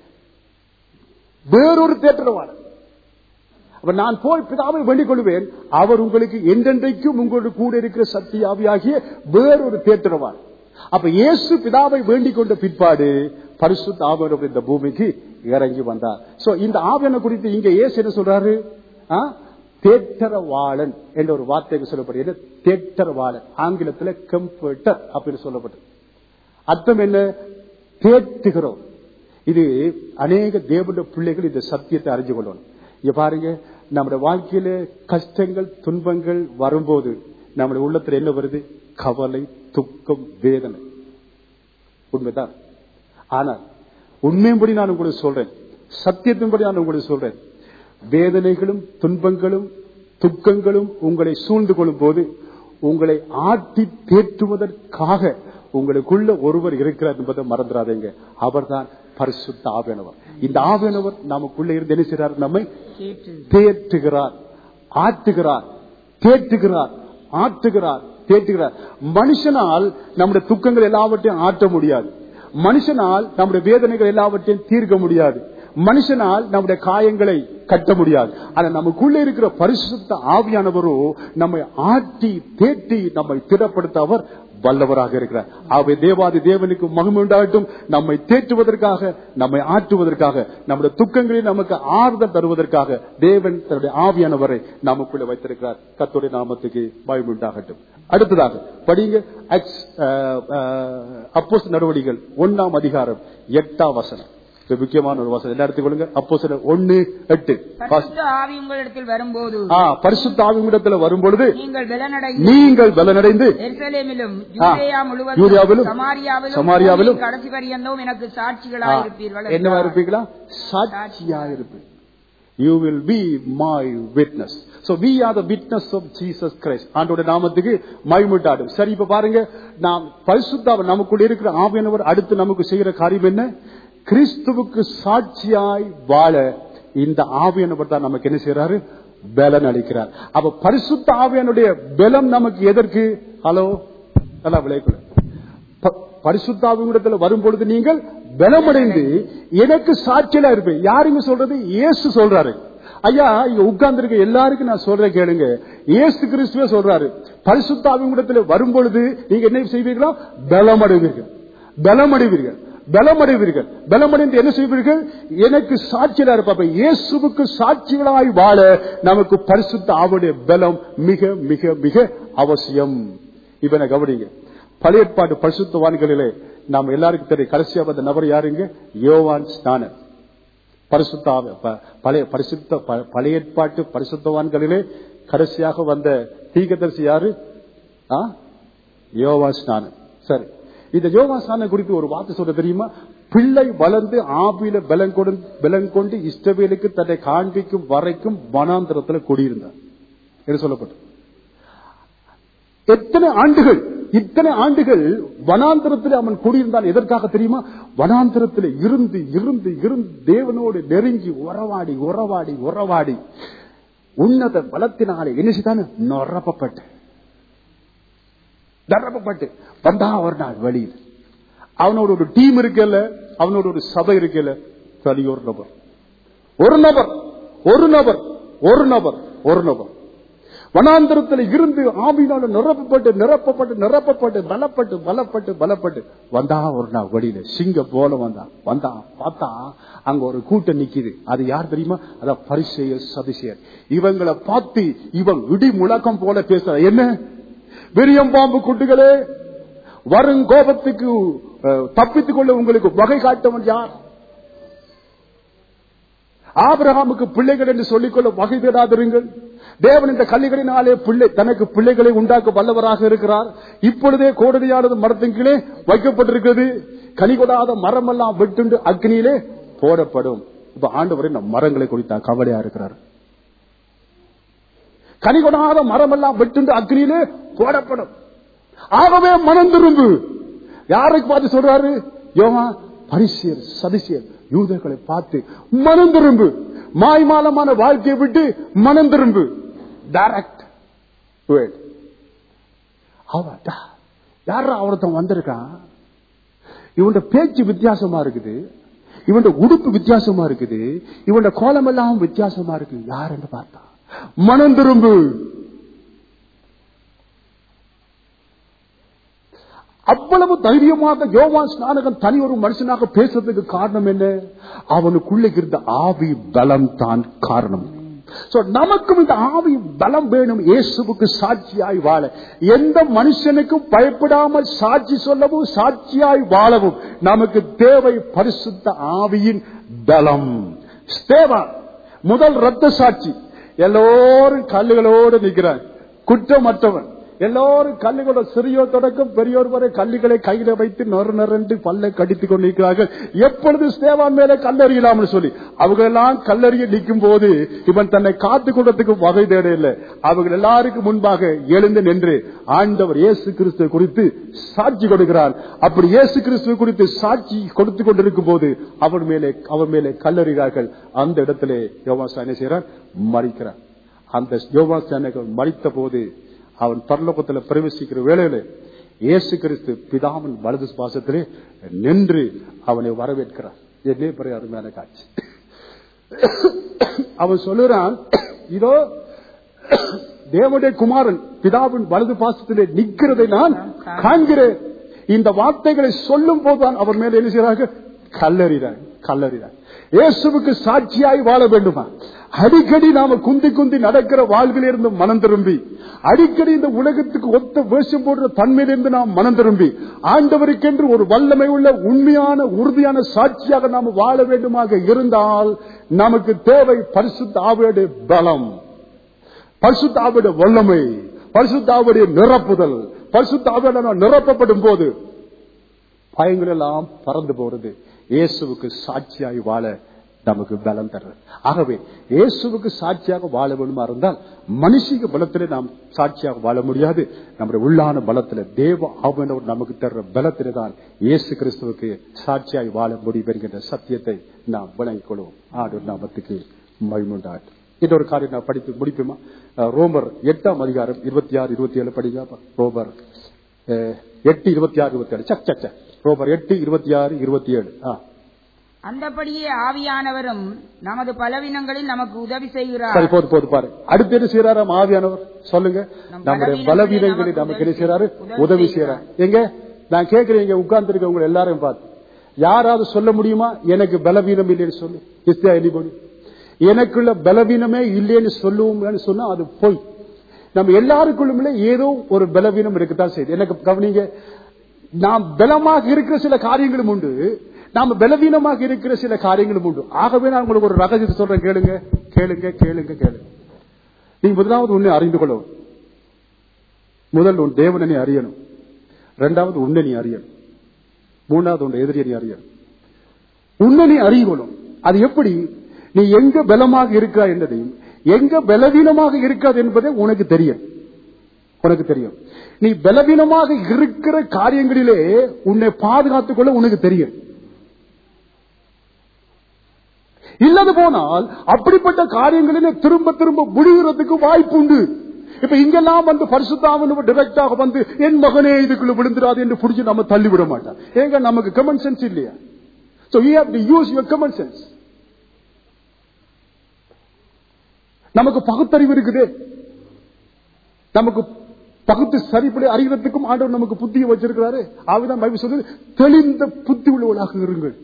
வேறொரு தேற்றரவாளர் அப்ப நான் போய் பிதாவை வேண்டிக் கொள்வேன் அவர் உங்களுக்கு என்றென்றைக்கும் உங்களோடு கூட இருக்கிற சத்திய ஆவியாகிய வேறொரு தேற்றரவாளர் அப்ப இயேசு பிதாவை வேண்டிக் கொண்ட பிற்பாடு பரிசுத்த ஆவியானவர் இந்த பூமிக்கு இறங்கி வந்தார் சோ இந்த ஆவியான குறித்து இங்க இயேசு என்ன சொல்றாரு ஆ? தேற்றரவாளன் என்ற ஒரு வார்த்தைக்கு சொல்லப்படுகிறது தேற்றரவாளன் ஆங்கிலத்தில் கம்ஃபர்டர் அப்படின்னு சொல்லப்பட்டது அர்த்தம் என்ன தேற்றுகிறோம் இது அநேக தேவனுடைய பிள்ளைகள் இந்த சத்தியத்தை அறிஞ்சு கொள்ளணும் இங்க பாருங்க நம்முடைய வாழ்க்கையில கஷ்டங்கள் துன்பங்கள் வரும்போது நம்முடைய உள்ளத்துல என்ன வருது கவலை துக்கம் வேதனை உண்மைதான் ஆனால் உண்மையின்படி நான் உங்களுக்கு சொல்றேன் சத்தியத்தின்படி நான் உங்களுக்கு சொல்றேன் வேதனைகளும் துன்பங்களும் துக்கங்களும் உங்களை சூழ்ந்து கொள்ளும் போது உங்களை ஆட்டி தேற்றுவதற்காக உங்களுக்குள்ள ஒருவர் இருக்கிறார் என்பதை மறந்துடாதீங்க அவர்தான் பரிசுத்த ஆவியானவர் இந்த ஆவியானவர் நமக்குள்ள இருந்து என்ன செய்றார் நம்மை கேட்டு தேற்றுகிறார் ஆட்டுகிறார் தேற்றுகிறார் ஆட்டுகிறார் தேற்றுகிறார் மனுஷனால் நம்முடைய துக்கங்கள் எல்லாவற்றையும் ஆட்ட முடியாது மனுஷனால் நம்முடைய வேதனைகள் எல்லாவற்றையும் தீர்க்க முடியாது மனுஷனால் நம்முடைய காயங்களை கட்ட முடியாது ஆனா நமக்குள்ள இருக்கிற பரிசுத்த ஆவியானவரோ நம்மை ஆட்டி தேட்டி நம்மை திடப்படுத்த அவர் வல்லவராக இருக்கிறார் ஆகவே தேவாதி தேவனுக்கு மகிமை உண்டாகட்டும் நம்மை தேற்றுவதற்காக நம்மை ஆற்றுவதற்காக நம்முடைய துக்கங்களை நமக்கு ஆறுதல் தருவதற்காக தேவன் தன்னுடைய ஆவியானவரை நமக்குள்ள வைத்திருக்கிறார் கத்தோடைய நாமத்துக்கு மகிமை உண்டாகட்டும் அடுத்ததாக படிங்க அப்போஸ் நடவடிக்கைகள் ஒன்னாம் அதிகாரம் எட்டாம் வசனம் இது முக்கியமான ஒரு வசனம் என்ன எடுத்துக்கொள்ளுங்க அப்போ சில ஒன்னு எட்டு பரிசுத்த ஆவி உங்களிடத்தில் வரும்போது ஆ, பரிசுத்த ஆவியிடத்துல வரும் பொழுது நீங்கள் பலனடைந்து நீங்கள் பலனடைந்து எருசலேமிலும் ஆ, யூதேயா முழுவதும் யூதேயாவிலும், சமாரியாவிலும் சமாரியாவிலும், பூமியின் கடைசி பரியந்தம் எனக்கு ஆ, சாட்சிகளாயிருப்பீர்கள் என்னவா இருப்பீங்களா சாட்சியா இருப்பீங்க you will be my witness so we are the witness of Jesus Christ ஆண்டோட நாமத்துக்கு மைமுட்டாடும் சரி இப்ப பாருங்க நாம் பரிசுத்தாவ நமக்குள்ள இருக்கிற ஆவியானவர் அடுத்து நமக்கு செய்கிற காரியம் என்ன கிறிஸ்துவுக்கு சாட்சியாய் வாழ இந்த ஆவியானவர் தான் நமக்கு என்ன செய்யறாரு பலன் அளிக்கிறார் அப்ப பரிசுத்த ஆவியானுடைய பலம் நமக்கு எதற்கு ஹலோ நல்லா விளைக்குள்ள ப- பரிசுத்தாவிடத்துல வரும் பொழுது நீங்கள் பலமடைந்து எனக்கு சாட்சியலா இருப்பேன் யாருங்க சொல்றது இயேசு சொல்றாரு ஐயா இங்க உட்கார்ந்து எல்லாருக்கும் நான் சொல்றேன் கேளுங்க இயேசு கிறிஸ்துவே சொல்றாரு பரிசுத்தாவிடத்துல வரும் பொழுது நீங்க என்ன செய்வீர்களா பலமடைவீர்கள் பலமடைவீர்கள் பலமடைவீர்கள் பலமடைந்து என்ன செய்வீர்கள் எனக்கு சாட்சியலா இருப்ப இயேசுவுக்கு சாட்சிகளாய் வாழ நமக்கு பரிசுத்த ஆவுடைய பலம் மிக மிக மிக அவசியம் இவனை கவனிங்க பழைய ஏற்பாட்டு பரிசுத்தவான்களிலே நாம் எல்லாருக்கும் தெரியும் கடைசியா வந்த நபர் யாருங்க யோவான் ஸ்நானன் பரிசுத்த ஆவி- ப- பழைய பரிசுத்த ப- பழைய ஏற்பாட்டு பரிசுத்தவான்களிலே கடைசியாக வந்த தீகதரிசி யாரு ஆ? யோவான் ஸ்நானன் சரி இந்த யோவான் ஸ்நானம் குறித்து ஒரு வார்த்தை சொல்ல தெரியுமா பிள்ளை வளர்ந்து ஆவியில பலம் கொண்டு பலம் கொண்டு இஷ்டவேலுக்கு தன்னை காண்பிக்கும் வரைக்கும் வனாந்திரத்துல குடியிருந்தார் என்று சொல்லப்பட்டு எத்தனை ஆண்டுகள் இத்தனை ஆண்டுகள் வனாந்திரத்தில் அவன் குடியிருந்தான் எதற்காக தெரியுமா வனாந்திரத்தில் இருந்து இருந்து இருந்து தேவனோடு நெருங்கி உறவாடி உறவாடி உறவாடி உன்னத பலத்தினாலே என்ன செய்தான் நொறப்பப்பட்டு நிரப்பப்பட்டு வந்தா ஒரு நாள் வெளியில் அவனோட ஒரு டீம் இருக்கல அவனோட ஒரு சபை இருக்கல தனி ஒரு நபர் ஒரு நபர் ஒரு நபர் ஒரு நபர் ஒரு நபர் வனாந்திரத்தில் இருந்து ஆவியினால நிரப்பப்பட்டு நிரப்பப்பட்டு நிரப்பப்பட்டு பலப்பட்டு பலப்பட்டு பலப்பட்டு வந்தா ஒரு நாள் வெளியில சிங்க போல வந்தான் வந்தா பார்த்தா அங்க ஒரு கூட்டம் நிக்குது அது யார் தெரியுமா அதான் பரிசெயர் சதிசெயர் இவங்களை பார்த்து இவன் இடி முழக்கம் போல பேசுற என்ன விரியம் பாம்பு குட்டுகளே வரும் கோபத்துக்கு அஹ், தப்பித்துக் கொள்ள உங்களுக்கு வகை காட்டவன் யார் ஆபிரகாமுக்கு பிள்ளைகள் என்று சொல்லிக்கொள்ள வகை தேடாதிருங்கள் தேவன் இந்த கல்லிகளினாலே பிள்ளை தனக்கு பிள்ளைகளை உண்டாக்க வல்லவராக இருக்கிறார் இப்பொழுதே கோடதியானது மரத்தின் கீழே வைக்கப்பட்டிருக்கிறது கனி கொடாத மரம் எல்லாம் வெட்டுண்டு அக்னியிலே போடப்படும் இப்ப ஆண்டவரை நம் மரங்களை குறித்தா கவலையா இருக்கிறார் கனி கொடாத மரம் எல்லாம் வெட்டுண்டு அக்னியிலே போடப்படும் ஆகவே மனம் திரும்பு யாருக்கு பார்த்து சொல்றாரு யோவா பரிசியர் சதிசியர் யூதர்களை பார்த்து மனம் திரும்பு மாய்மாலமான வாழ்க்கையை விட்டு மனம் திரும்பு டைரக்ட் அவடா யாரா ஒருத்தன் வந்திருக்கான் இவன் பேச்சு வித்தியாசமா இருக்குது இவன் உடுப்பு வித்தியாசமா இருக்குது இவன் கோலம் எல்லாம் வித்தியாசமா இருக்கு யார் என்று பார்த்தா மனம் திரும்பு அவ்வளவு தைரியமாக யோவான் ஸ்நானகன் தனி ஒரு மனுஷனாக பேசுறதுக்கு காரணம் என்ன அவனுக்குள்ள இருந்த ஆவி பலம் தான் காரணம் So, நமக்கும் இந்த ஆவி பலம் வேணும் இயேசுவுக்கு சாட்சியாய் வாழ எந்த மனுஷனுக்கும் பயப்படாமல் சாட்சி சொல்லவும் சாட்சியாய் வாழவும் நமக்கு தேவை பரிசுத்த ஆவியின் பலம் ஸ்தேவான் முதல் ரத்த சாட்சி எல்லோரும் கல்லுகளோடு நிற்கிறான் குற்றமற்றவன் எல்லோரும் கல்லுகளோட சிறியோர் தொடக்கம் பெரியோர் வரை கல்லுகளை கையில வைத்து நொறு நொறென்று பல்லை கடித்துக் கொண்டிருக்கிறார்கள் எப்பொழுது ஸ்தேவான் மேல கல்லறியலாம்னு சொல்லி அவங்க எல்லாம் கல்லறிய நிற்கும் போது இவன் தன்னை காத்து கொண்டதுக்கு வகை தேட இல்லை அவர்கள் எல்லாருக்கும் முன்பாக எழுந்து நின்று ஆண்டவர் இயேசு கிறிஸ்துவ குறித்து சாட்சி கொடுக்கிறார் அப்படி இயேசு கிறிஸ்துவ குறித்து சாட்சி கொடுத்து கொண்டிருக்கும் போது அவர் மேலே அவர் மேலே கல்லறிகிறார்கள் அந்த இடத்திலே யோவாசா என்ன செய்யறார் மறிக்கிறார் அந்த யோவாசானகள் மறித்த போது அவன் பரலோகத்தில் பிரவேசிக்கிற வேளையில இயேசு கிறிஸ்து பிதாவின் வலது பாசத்திலே நின்று அவனை வரவேற்கிறார் என்னே பெரிய அருமையான காட்சி அவன் சொல்லுறான் இதோ தேவனுடைய குமாரன் பிதாவின் வலது பாசத்திலே நிற்கிறதை நான் காண்கிறேன் இந்த வார்த்தைகளை சொல்லும் போதுதான் அவர் மேல என்ன செய்யறாங்க கல்லறிறாங்க கல்லறிறாங்க இயேசுவுக்கு சாட்சியாய் வாழ வேண்டுமா அடிக்கடி நாம குந்தி குந்தி நடக்கிற வாழ்வில் இருந்து மனம் திரும்பி அடிக்கடி இந்த உலகத்துக்கு ஒத்த வேஷம் போடுற தன்மையிலிருந்து நாம் மனம் திரும்பி ஆண்டவருக்கென்று ஒரு வல்லமை உள்ள உண்மையான உறுதியான சாட்சியாக நாம் வாழ வேண்டுமாக இருந்தால் நமக்கு தேவை பரிசுத்த ஆவியுடைய பலம் பரிசுத்த ஆவியுடைய வல்லமை பரிசுத்த ஆவியுடைய நிரப்புதல் பரிசுத்த ஆவியுடைய நிரப்பப்படும் போது பயங்கள் எல்லாம் பறந்து போறது இயேசுவுக்கு சாட்சியாய் வாழ நமக்கு பலம் தர்றது ஆகவே இயேசுவுக்கு சாட்சியாக வாழ வேண்டுமா இருந்தால் மனுஷிக பலத்திலே நாம் சாட்சியாக வாழ முடியாது நம்முடைய உள்ளான பலத்தில தேவ ஆவணவர் நமக்கு தர்ற பலத்திலே தான் இயேசு கிறிஸ்துவுக்கு சாட்சியாய் வாழ முடியும் என்கின்ற சத்தியத்தை நாம் விளங்கிக் கொள்வோம் ஆடு நாமத்துக்கு மகிமுண்டாட்டு இன்னொரு காரியம் நான் படித்து முடிப்போமா அஹ், ரோமர் எட்டாம் அதிகாரம் இருபத்தி ஆறு இருபத்தி ஏழு படிங்க ரோமர் அஹ், எட்டு இருபத்தி ஆறு இருபத்தி ஏழு சக் சக் சக். ரோமர் எட்டு இருபத்தி ஆறு இருபத்தி ஏழு ஆ அந்தபடியே ஆவியானவரும் நமது பலவீனங்களில் நமக்கு உதவி சரி செய்கிறார் போது போது பாரு அடுத்து என்ன செய்யறாரு ஆவியானவர் சொல்லுங்க நம் நம்முடைய பலவீனங்களில் பலவீனங்களில் நமக்கு நமக்கு என்ன உதவி செய்யறாரு உதவி உதவி செய்கிறார். செய்யறாரு எங்க நான் கேட்கிறேன் இங்க உட்கார்ந்து இருக்கவங்க எல்லாரையும் பார்த்து யாராவது சொல்ல முடியுமா எனக்கு பலவீனம் இல்லைன்னு சொல்லு இஸ் எனிபடி எனக்குள்ள பலவீனமே இல்லைன்னு சொல்லுவோம்னு சொன்னா அது பொய் நம்ம எல்லாருக்குள்ளுமே ஏதோ ஒரு பலவீனம் இருக்குதான் செய்யுது எனக்கு கவனிங்க நாம் பலமாக இருக்கிற சில காரியங்களும் உண்டு நாம பலவீனமாக இருக்கிற சில காரியங்களும் உண்டு ஆகவே நான் உங்களுக்கு ஒரு ரகசியத்தை சொல்றேன் கேளுங்க கேளுங்க கேளுங்க கேளுங்க நீங்க முதலாவது உன்னை அறிந்து கொள்ளவும் முதல் உன் தேவனை நீ அறியணும் இரண்டாவது உன்னை நீ அறியணும் மூணாவது உன் எதிரியை நீ அறியணும் உன்னை நீ அறியணும் அது எப்படி நீ எங்க பலமாக இருக்கிறாய் என்பதையும் எங்க பலவீனமாக இருக்காது என்பதை உனக்கு தெரியும் உனக்கு தெரியும் நீ பலவீனமாக இருக்கிற காரியங்களிலே உன்னை பாதுகாத்துக் கொள்ள உனக்கு தெரியும் இல்லது போனால் அப்படிப்பட்ட காரியங்களிலே திரும்ப திரும்ப முடிகிறதுக்கு வாய்ப்பு உண்டு இப்ப இங்கெல்லாம் வந்து பரிசுத்தாமன் டைரக்டாக வந்து என் மகனே இதுக்குள்ள விழுந்துராது என்று புடிச்சு நம்ம தள்ளி விட மாட்டோம் ஏங்க நமக்கு கமன் சென்ஸ் இல்லையா So you have to use your common sense. நமக்கு பகுத்தறிவு இருக்குது நமக்கு பகுத்து சரிப்படி அறிகிறதுக்கும் ஆண்டவர் நமக்கு புத்தியை வச்சிருக்கிறாரு ஆவிதான் பைபிள் சொல்றது தெளிந்த புத்தி உள்ளவர்களாக இருங்கள்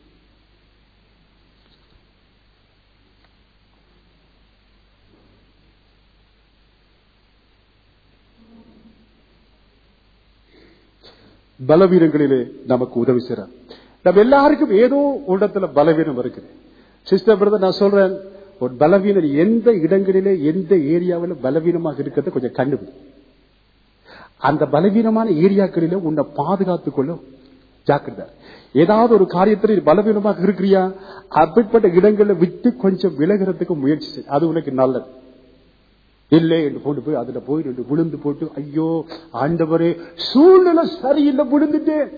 பலவீனங்களிலே நமக்கு உதவி செய்றார் நம்ம எல்லாருக்கும் ஏதோ ஒரு இடத்துல பலவீனம் இருக்குது சிஸ்டர் பிரதர் நான் சொல்றேன் ஒரு பலவீனம் எந்த இடங்களிலே எந்த ஏரியாவில் பலவீனமாக இருக்கிறது கொஞ்சம் கண்டுபிடி அந்த பலவீனமான ஏரியாக்களிலே உன்னை பாதுகாத்துக் கொள்ளும் ஜாக்கிரதை ஏதாவது ஒரு காரியத்தில் நீ பலவீனமாக இருக்கிறியா அப்படிப்பட்ட இடங்களை விட்டு கொஞ்சம் விலகிறதுக்கு முயற்சி செய் அது உனக்கு நல்லது இல்லை என்று கொண்டு போய் அதுல போய் ரெண்டு விழுந்து போட்டு ஐயோ ஆண்டவரே சூழ்நிலை சரியில்லை விழுந்துட்டேன்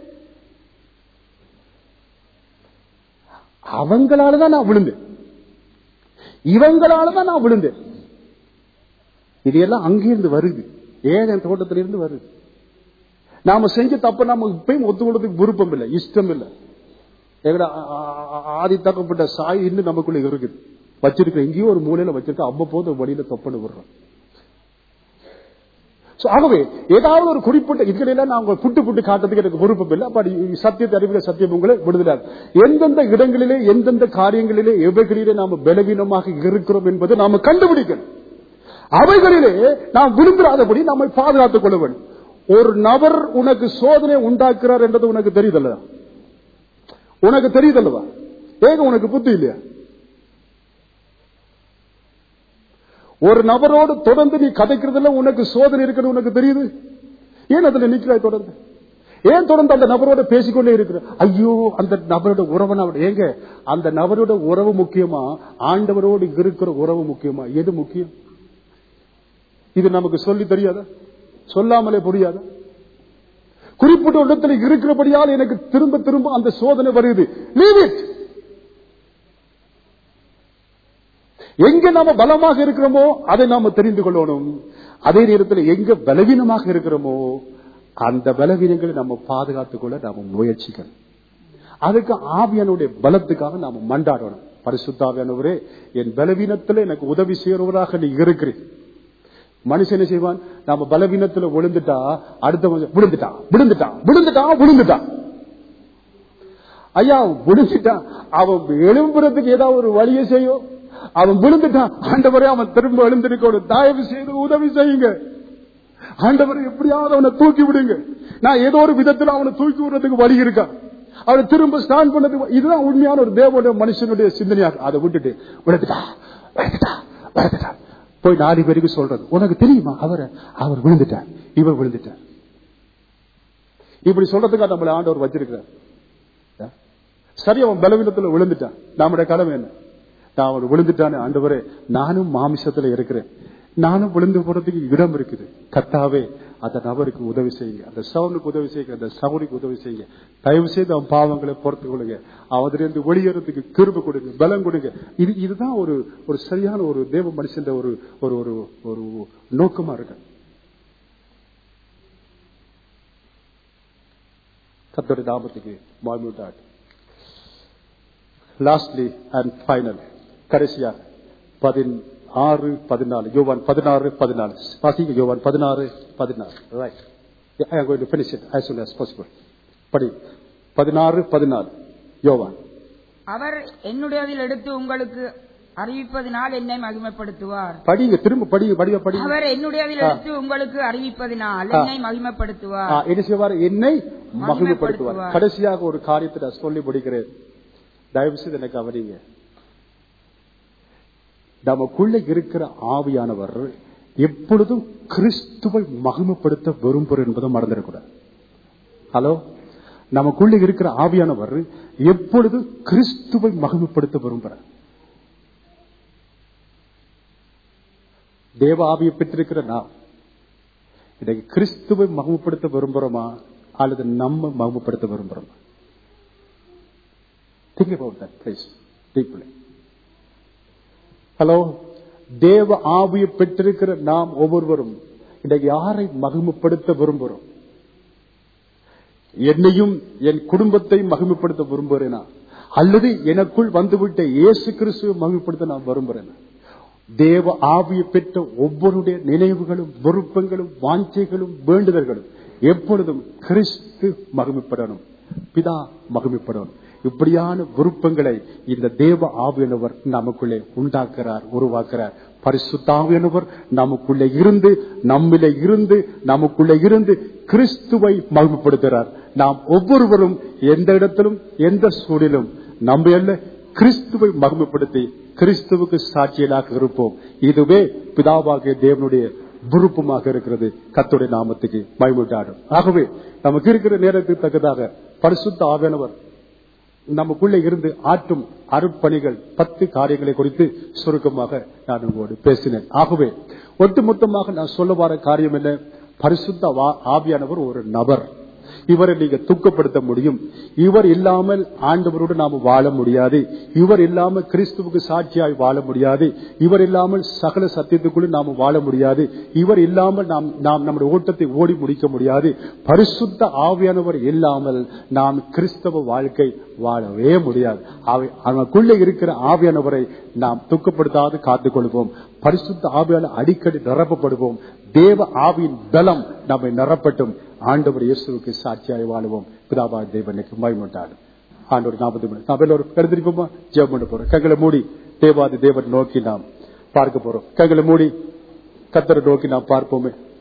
அவங்களாலதான் நான் விழுந்தேன் இவங்களாலதான் நான் விழுந்தேன் இது எல்லாம் அங்கிருந்து வருது ஏன் தோட்டத்திலிருந்து வருது நாம செஞ்ச தப்ப நாம இப்பயும் ஒத்துக்கொள்றதுக்கு விருப்பம் இல்லை இஷ்டம் இல்லை எங்கட ஆதி தக்கப்பட்ட சாய் இன்னும் நமக்குள்ள இருக்குது வச்சிருக்க எங்கேயோ ஒரு மூலையில வச்சிருக்க அவ்வப்போது வழியில தொப்பன்னு விடுறோம் So, ஆகவே ஏதாவது ஒரு குறிப்பிட்ட இதுகளெல்லாம் நான் உங்களை புட்டு புட்டு காட்டுறதுக்கு எனக்கு விருப்பம் இல்லை அப்ப சத்தியத்தை அறிவிக்கிற சத்தியம் உங்களை விடுதலார் எந்தெந்த இடங்களிலே எந்தெந்த காரியங்களிலே எவைகளிலே நாம பலவீனமாக இருக்கிறோம் என்பதை நாம கண்டுபிடிக்கணும் அவைகளிலே நாம் விரும்புறாதபடி நம்மை பாதுகாத்துக் கொள்ள வேண்டும் ஒரு நபர் உனக்கு சோதனை உண்டாக்குறார் என்றது உனக்கு தெரியுதல்ல உனக்கு தெரியுதல்லவா ஏக உனக்கு புத்தி இல்லையா ஒரு நபரோடு தொடர்ந்து நீ கதைக்கிறதுல உனக்கு சோதனை இருக்குன்னு உனக்கு தெரியுது ஏன் அதுல நிக்கிறாய் தொடர்ந்து ஏன் தொடர்ந்து அந்த நபரோட பேசிக்கொண்டே இருக்கிற ஐயோ அந்த நபரோட உறவு நான் ஏங்க அந்த நபரோட உறவு முக்கியமா ஆண்டவரோடு இருக்கிற உறவு முக்கியமா எது முக்கியம் இது நமக்கு சொல்லி தெரியாதா சொல்லாமலே புரியாத குறிப்பிட்ட இடத்துல இருக்கிறபடியால் எனக்கு திரும்ப திரும்ப அந்த சோதனை வருது Leave it. எங்க நாம பலமாக இருக்கிறோமோ அதை நாம தெரிந்து கொள்ளணும் அதே நேரத்தில் எங்க பலவீனமாக இருக்கிறோமோ அந்த பலவீனங்களை நம்ம பாதுகாத்துக் கொள்ள நாம முயற்சிக்கணும் அதுக்கு ஆவியானுடைய பலத்துக்காக நாம மண்டாடணும் பரிசுத்தாவியானவரே என் பலவீனத்துல எனக்கு உதவி செய்யறவராக நீ இருக்கிறீர் மனுஷன் என்ன செய்வான் நாம பலவீனத்துல விழுந்துட்டா அடுத்த விழுந்துட்டான் விழுந்துட்டான் விழுந்துட்டான் விழுந்துட்டான் ஐயா விழுந்துட்டான் அவன் எழும்புறதுக்கு ஏதாவது ஒரு வழியை செய்யும் அவன் விழுந்துட்டான் ஆண்டவரே அவன் திரும்ப எழுந்திருக்கணும் தயவு செய்து உதவி செய்யுங்க ஆண்டவரை எப்படியாவது அவனை தூக்கி விடுங்க நான் ஏதோ ஒரு விதத்துல அவனை தூக்கி விடுறதுக்கு வழி இருக்கா அவனை திரும்ப ஸ்டாண்ட் பண்ணதுக்கு இதுதான் உண்மையான ஒரு தேவனுடைய மனுஷனுடைய சிந்தனையா அதை விட்டுட்டு விழுந்துட்டா விழுந்துட்டா விழுந்துட்டா போய் நாலு பேருக்கு சொல்றது உனக்கு தெரியுமா அவரை அவர் விழுந்துட்டார் இவர் விழுந்துட்டார் இப்படி சொல்றதுக்காக நம்மளை ஆண்டவர் வச்சிருக்கிறார் சரி அவன் பலவீனத்துல விழுந்துட்டான் நம்முடைய கடமை என்ன நான் அவன் விழுந்துட்டானே ஆண்டவரே நானும் மாமிசத்துல இருக்கிறேன் நானும் விழுந்து போறதுக்கு இடம் இருக்குது கத்தாவே அந்த நபருக்கு உதவி செய்யுங்க அந்த சவுனுக்கு உதவி செய்யுங்க அந்த சவுனுக்கு உதவி செய்யுங்க தயவு செய்து அவன் பாவங்களை பொறுத்து கொள்ளுங்க அவதிலிருந்து வெளியேறதுக்கு கிருப கொடுங்க பலம் கொடுங்க இது இதுதான் ஒரு ஒரு சரியான ஒரு தேவ மனுஷன் ஒரு ஒரு ஒரு ஒரு நோக்கமா இருக்கு கத்தோட நாமத்துக்கு மாழ்மூட்டாட் லாஸ்ட்லி அண்ட் ஃபைனல் கடைசியா பதினாறு பதினாலு யோவான் பதினாறு பதினாலு வாசிங்க யோவான் பதினாறு பதினாறு right I am going to finish it as soon as possible படி பதினாறு பதினாலு யோவான் அவர் என்னுடையதில் எடுத்து உங்களுக்கு அறிவிப்பதினால் என்னை மகிமைப்படுத்துவார் படிங்க திரும்ப படிங்க படிங்க படிங்க அவர் என்னுடையதில் எடுத்து உங்களுக்கு அறிவிப்பதினால் ஆ. என்னை மகிமைப்படுத்துவார் ஆ, என்ன செய்வார் என்னை மகிமைப்படுத்துவார் மகிமைப்படுத்துவார். கடைசியாக ஒரு காரியத்தை நான் சொல்லி முடிக்கிறேன் தயவு செய்து எனக்கு கவனிங்க நமக்குள்ள இருக்கிற ஆவியானவர் எப்பொழுதும் கிறிஸ்துவை மகிமைப்படுத்த விரும்புவர் என்பதை மறந்துடக்கூடாது ஹலோ நமக்குள்ள இருக்கிற ஆவியானவர் எப்பொழுதும் கிறிஸ்துவை மகிமைப்படுத்த விரும்புகிறார் தேவ ஆவியை பெற்றிருக்கிற நாம் இன்னைக்கு கிறிஸ்துவை மகிமைப்படுத்த விரும்புறோமா அல்லது நம்ம மகிமைப்படுத்த விரும்புறோமா think about that please deeply hello தேவ ஆவியை பெற்றிருக்கிற நாம் ஒவ்வொருவரும் இன்னைக்கு யாரை மகிமைப்படுத்த விரும்புகிறோம் என்னையும் என் குடும்பத்தை மகிமைப்படுத்த விரும்புகிறேனா அல்லது எனக்குள் வந்துவிட்ட இயேசு கிறிஸ்துவை மகிமைப்படுத்த நான் விரும்புகிறேன் தேவ ஆவியை பெற்ற ஒவ்வொருடைய நினைவுகளும் விருப்பங்களும் வாஞ்சைகளும் வேண்டுதல்களும் எப்பொழுதும் கிறிஸ்து மகிமைப்படணும் பிதா மகிமைப்படணும் இப்படியான விருப்பங்களை இந்த தேவ ஆவியானவர் நமக்குள்ளே உண்டாக்குறார் உருவாக்குறார் பரிசுத்தாவியானவர் நமக்குள்ளே இருந்து நம்மிலே இருந்து நமக்குள்ளே இருந்து கிறிஸ்துவை மகிமைப்படுத்துகிறார் நாம் ஒவ்வொருவரும் எந்த இடத்திலும் எந்த சூழலும் நம்ம அல்ல கிறிஸ்துவை மகிமைப்படுத்தி கிறிஸ்துவுக்கு சாட்சியலாக இருப்போம் இதுவே பிதாவாகிய தேவனுடைய விருப்பமாக இருக்கிறது கத்துடைய நாமத்துக்கு மகிழ்வுட்டாடும் ஆகவே நமக்கு இருக்கிற நேரத்துக்கு தக்கதாக பரிசுத்த ஆவியானவர் நமக்குள்ளே இருந்து ஆற்றும் அருட்பணிகள் பத்து காரியங்களை குறித்து சுருக்கமாக நான் உங்களோடு பேசினேன் ஆகவே ஒட்டுமொத்தமாக நான் சொல்ல வர காரியம் என்ன பரிசுத்த வா- ஆவியானவர் ஒரு நபர் இவரை நீங்க துக்கப்படுத்த முடியும் இவர் இல்லாமல் ஆண்டவரோடு நாம வாழ முடியாது இவர் இல்லாமல் கிறிஸ்துவுக்கு சாட்சியாய் வாழ முடியாது இவர் இல்லாமல் சகல சத்தியத்துக்குள்ள நாம வாழ முடியாது இவர் இல்லாமல் நாம் நாம் நம்முடைய ஓட்டத்தை ஓடி முடிக்க முடியாது பரிசுத்த ஆவியானவர் இல்லாமல் நாம் கிறிஸ்தவ வாழ்க்கை வாழவே முடியாது அவை- அவனுக்குள்ளே இருக்கிற ஆவியானவரை நாம் துக்கப்படுத்தாது காத்துக் கொள்வோம் பரிசுத்த ஆவியால் அடிக்கடி நிரப்பப்படுவோம் தேவ ஆவியின் பலம் நம்மை நிரப்பட்டும் ஆண்டவர் இயேசுவுக்கு சாட்சியாய் வாழுவோம் பிதாபா தேவனுக்கு மயமுண்டாடும் ஆண்டவர் நாற்பது மணி நாம் எல்லோரும் எழுந்திருப்போமா ஜெபம் பண்ண போறோம் கங்களை மூடி தேவாதி தேவன் நோக்கி நாம் பார்க்க போறோம் கங்களை மூடி கத்தரை நோக்கி நாம் பார்ப்போமே